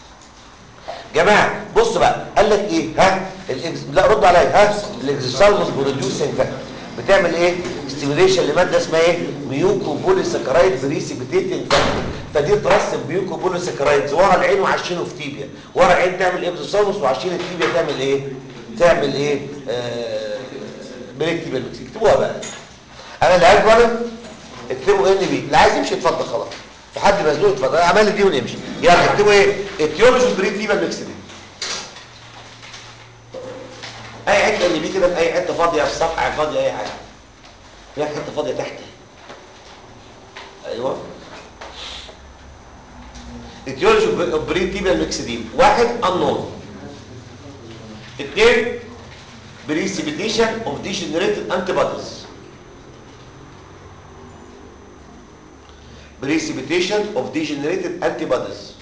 جماعه بصوا بقى قال لك ايه ها الإكس... لا رد عليا ها الاكزوثالموس بروديوسنج فاكتور بتعمل ايه ستيميوليشن لماده اسمها ايه ميوكو بوليساكرايد بريسيبيتيتنج فاكتور فدي ترسب ميوكو بوليساكرايدز ورا العين وعلى الشينوفتيبيا ورا العين تعمل اكزوثالموس وعلى الشينوفتيبيا تعمل ايه تعمل ايه آه... بريكتيبال اكتبوها بقى انا اللي عارف انا اكتبوا ان بي اللي عايز يمشي اتفضل خلاص في حد مزنوق اتفضل عمل لي دي ونمشي يلا اكتبوا ايه اتيولوجي بريكتيبال ميكسيدين اي حته اللي بيه كده في اي حته فاضيه في الصفحه فاضيه اي حاجه في حته فاضيه تحت ايوه اتيولوجي بريتيبال ميكسيدين واحد unknown اثنين بريسيبيتيشن اوف ديجنريتد انتي بوديز precipitation of degenerated antibodies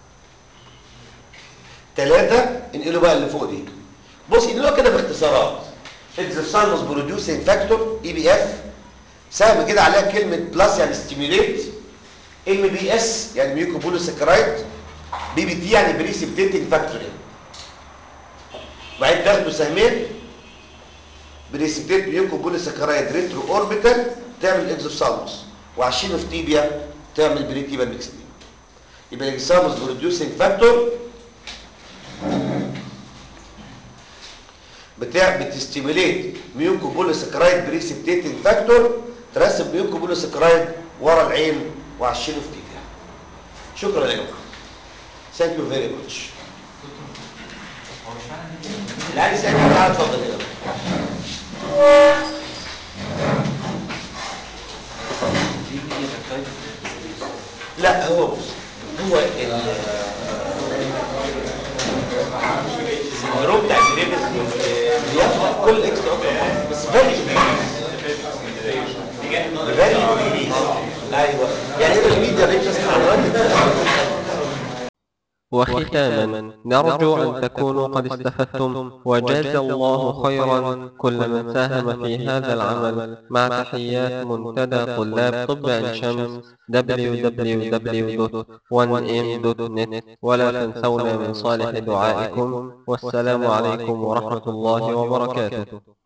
ثلاثة انقلوا بقى اللي فوق دي بص انقلوا كده باختصارات exocymus producing factor اي بي اف سهم كده عليها كلمة بلس يعني ستيميوليت ام بي اس يعني ميوكوبوليساكرايد بي بي تي يعني بريسيبيتيتنج فاكتور وبعدين تاخدوا سهمين بريسيبيتيت ميوكوبوليساكرايد ريترو اوربيتال تعمل اكزوثالموس وعشان في تيبيا تعمل بريتيبال ميكسدين يبقى الاكساموس بروديوسنج فاكتور بتاع بتستيموليت ميوكوبوليساكرايد بريسبتيتنج فاكتور ترسب ميوكوبوليساكرايد ورا العين وعلى الشينوفتيبيا شكرا يا جماعه ثانك يو فيري ماتش اللي عايز يسالني تعالى اتفضل يا لا هو بص هو الروم بتاع الدريفز بياخد كل اكسترا بس فاليو فاليو ايوه يعني هنا الميديا ريتشز وختاما نرجو أن تكونوا قد استفدتم وجاز الله خيرا كل من ساهم في هذا العمل مع تحيات منتدى طلاب طب عين شمس www.1m.net ولا تنسونا من صالح دعائكم والسلام عليكم ورحمة الله وبركاته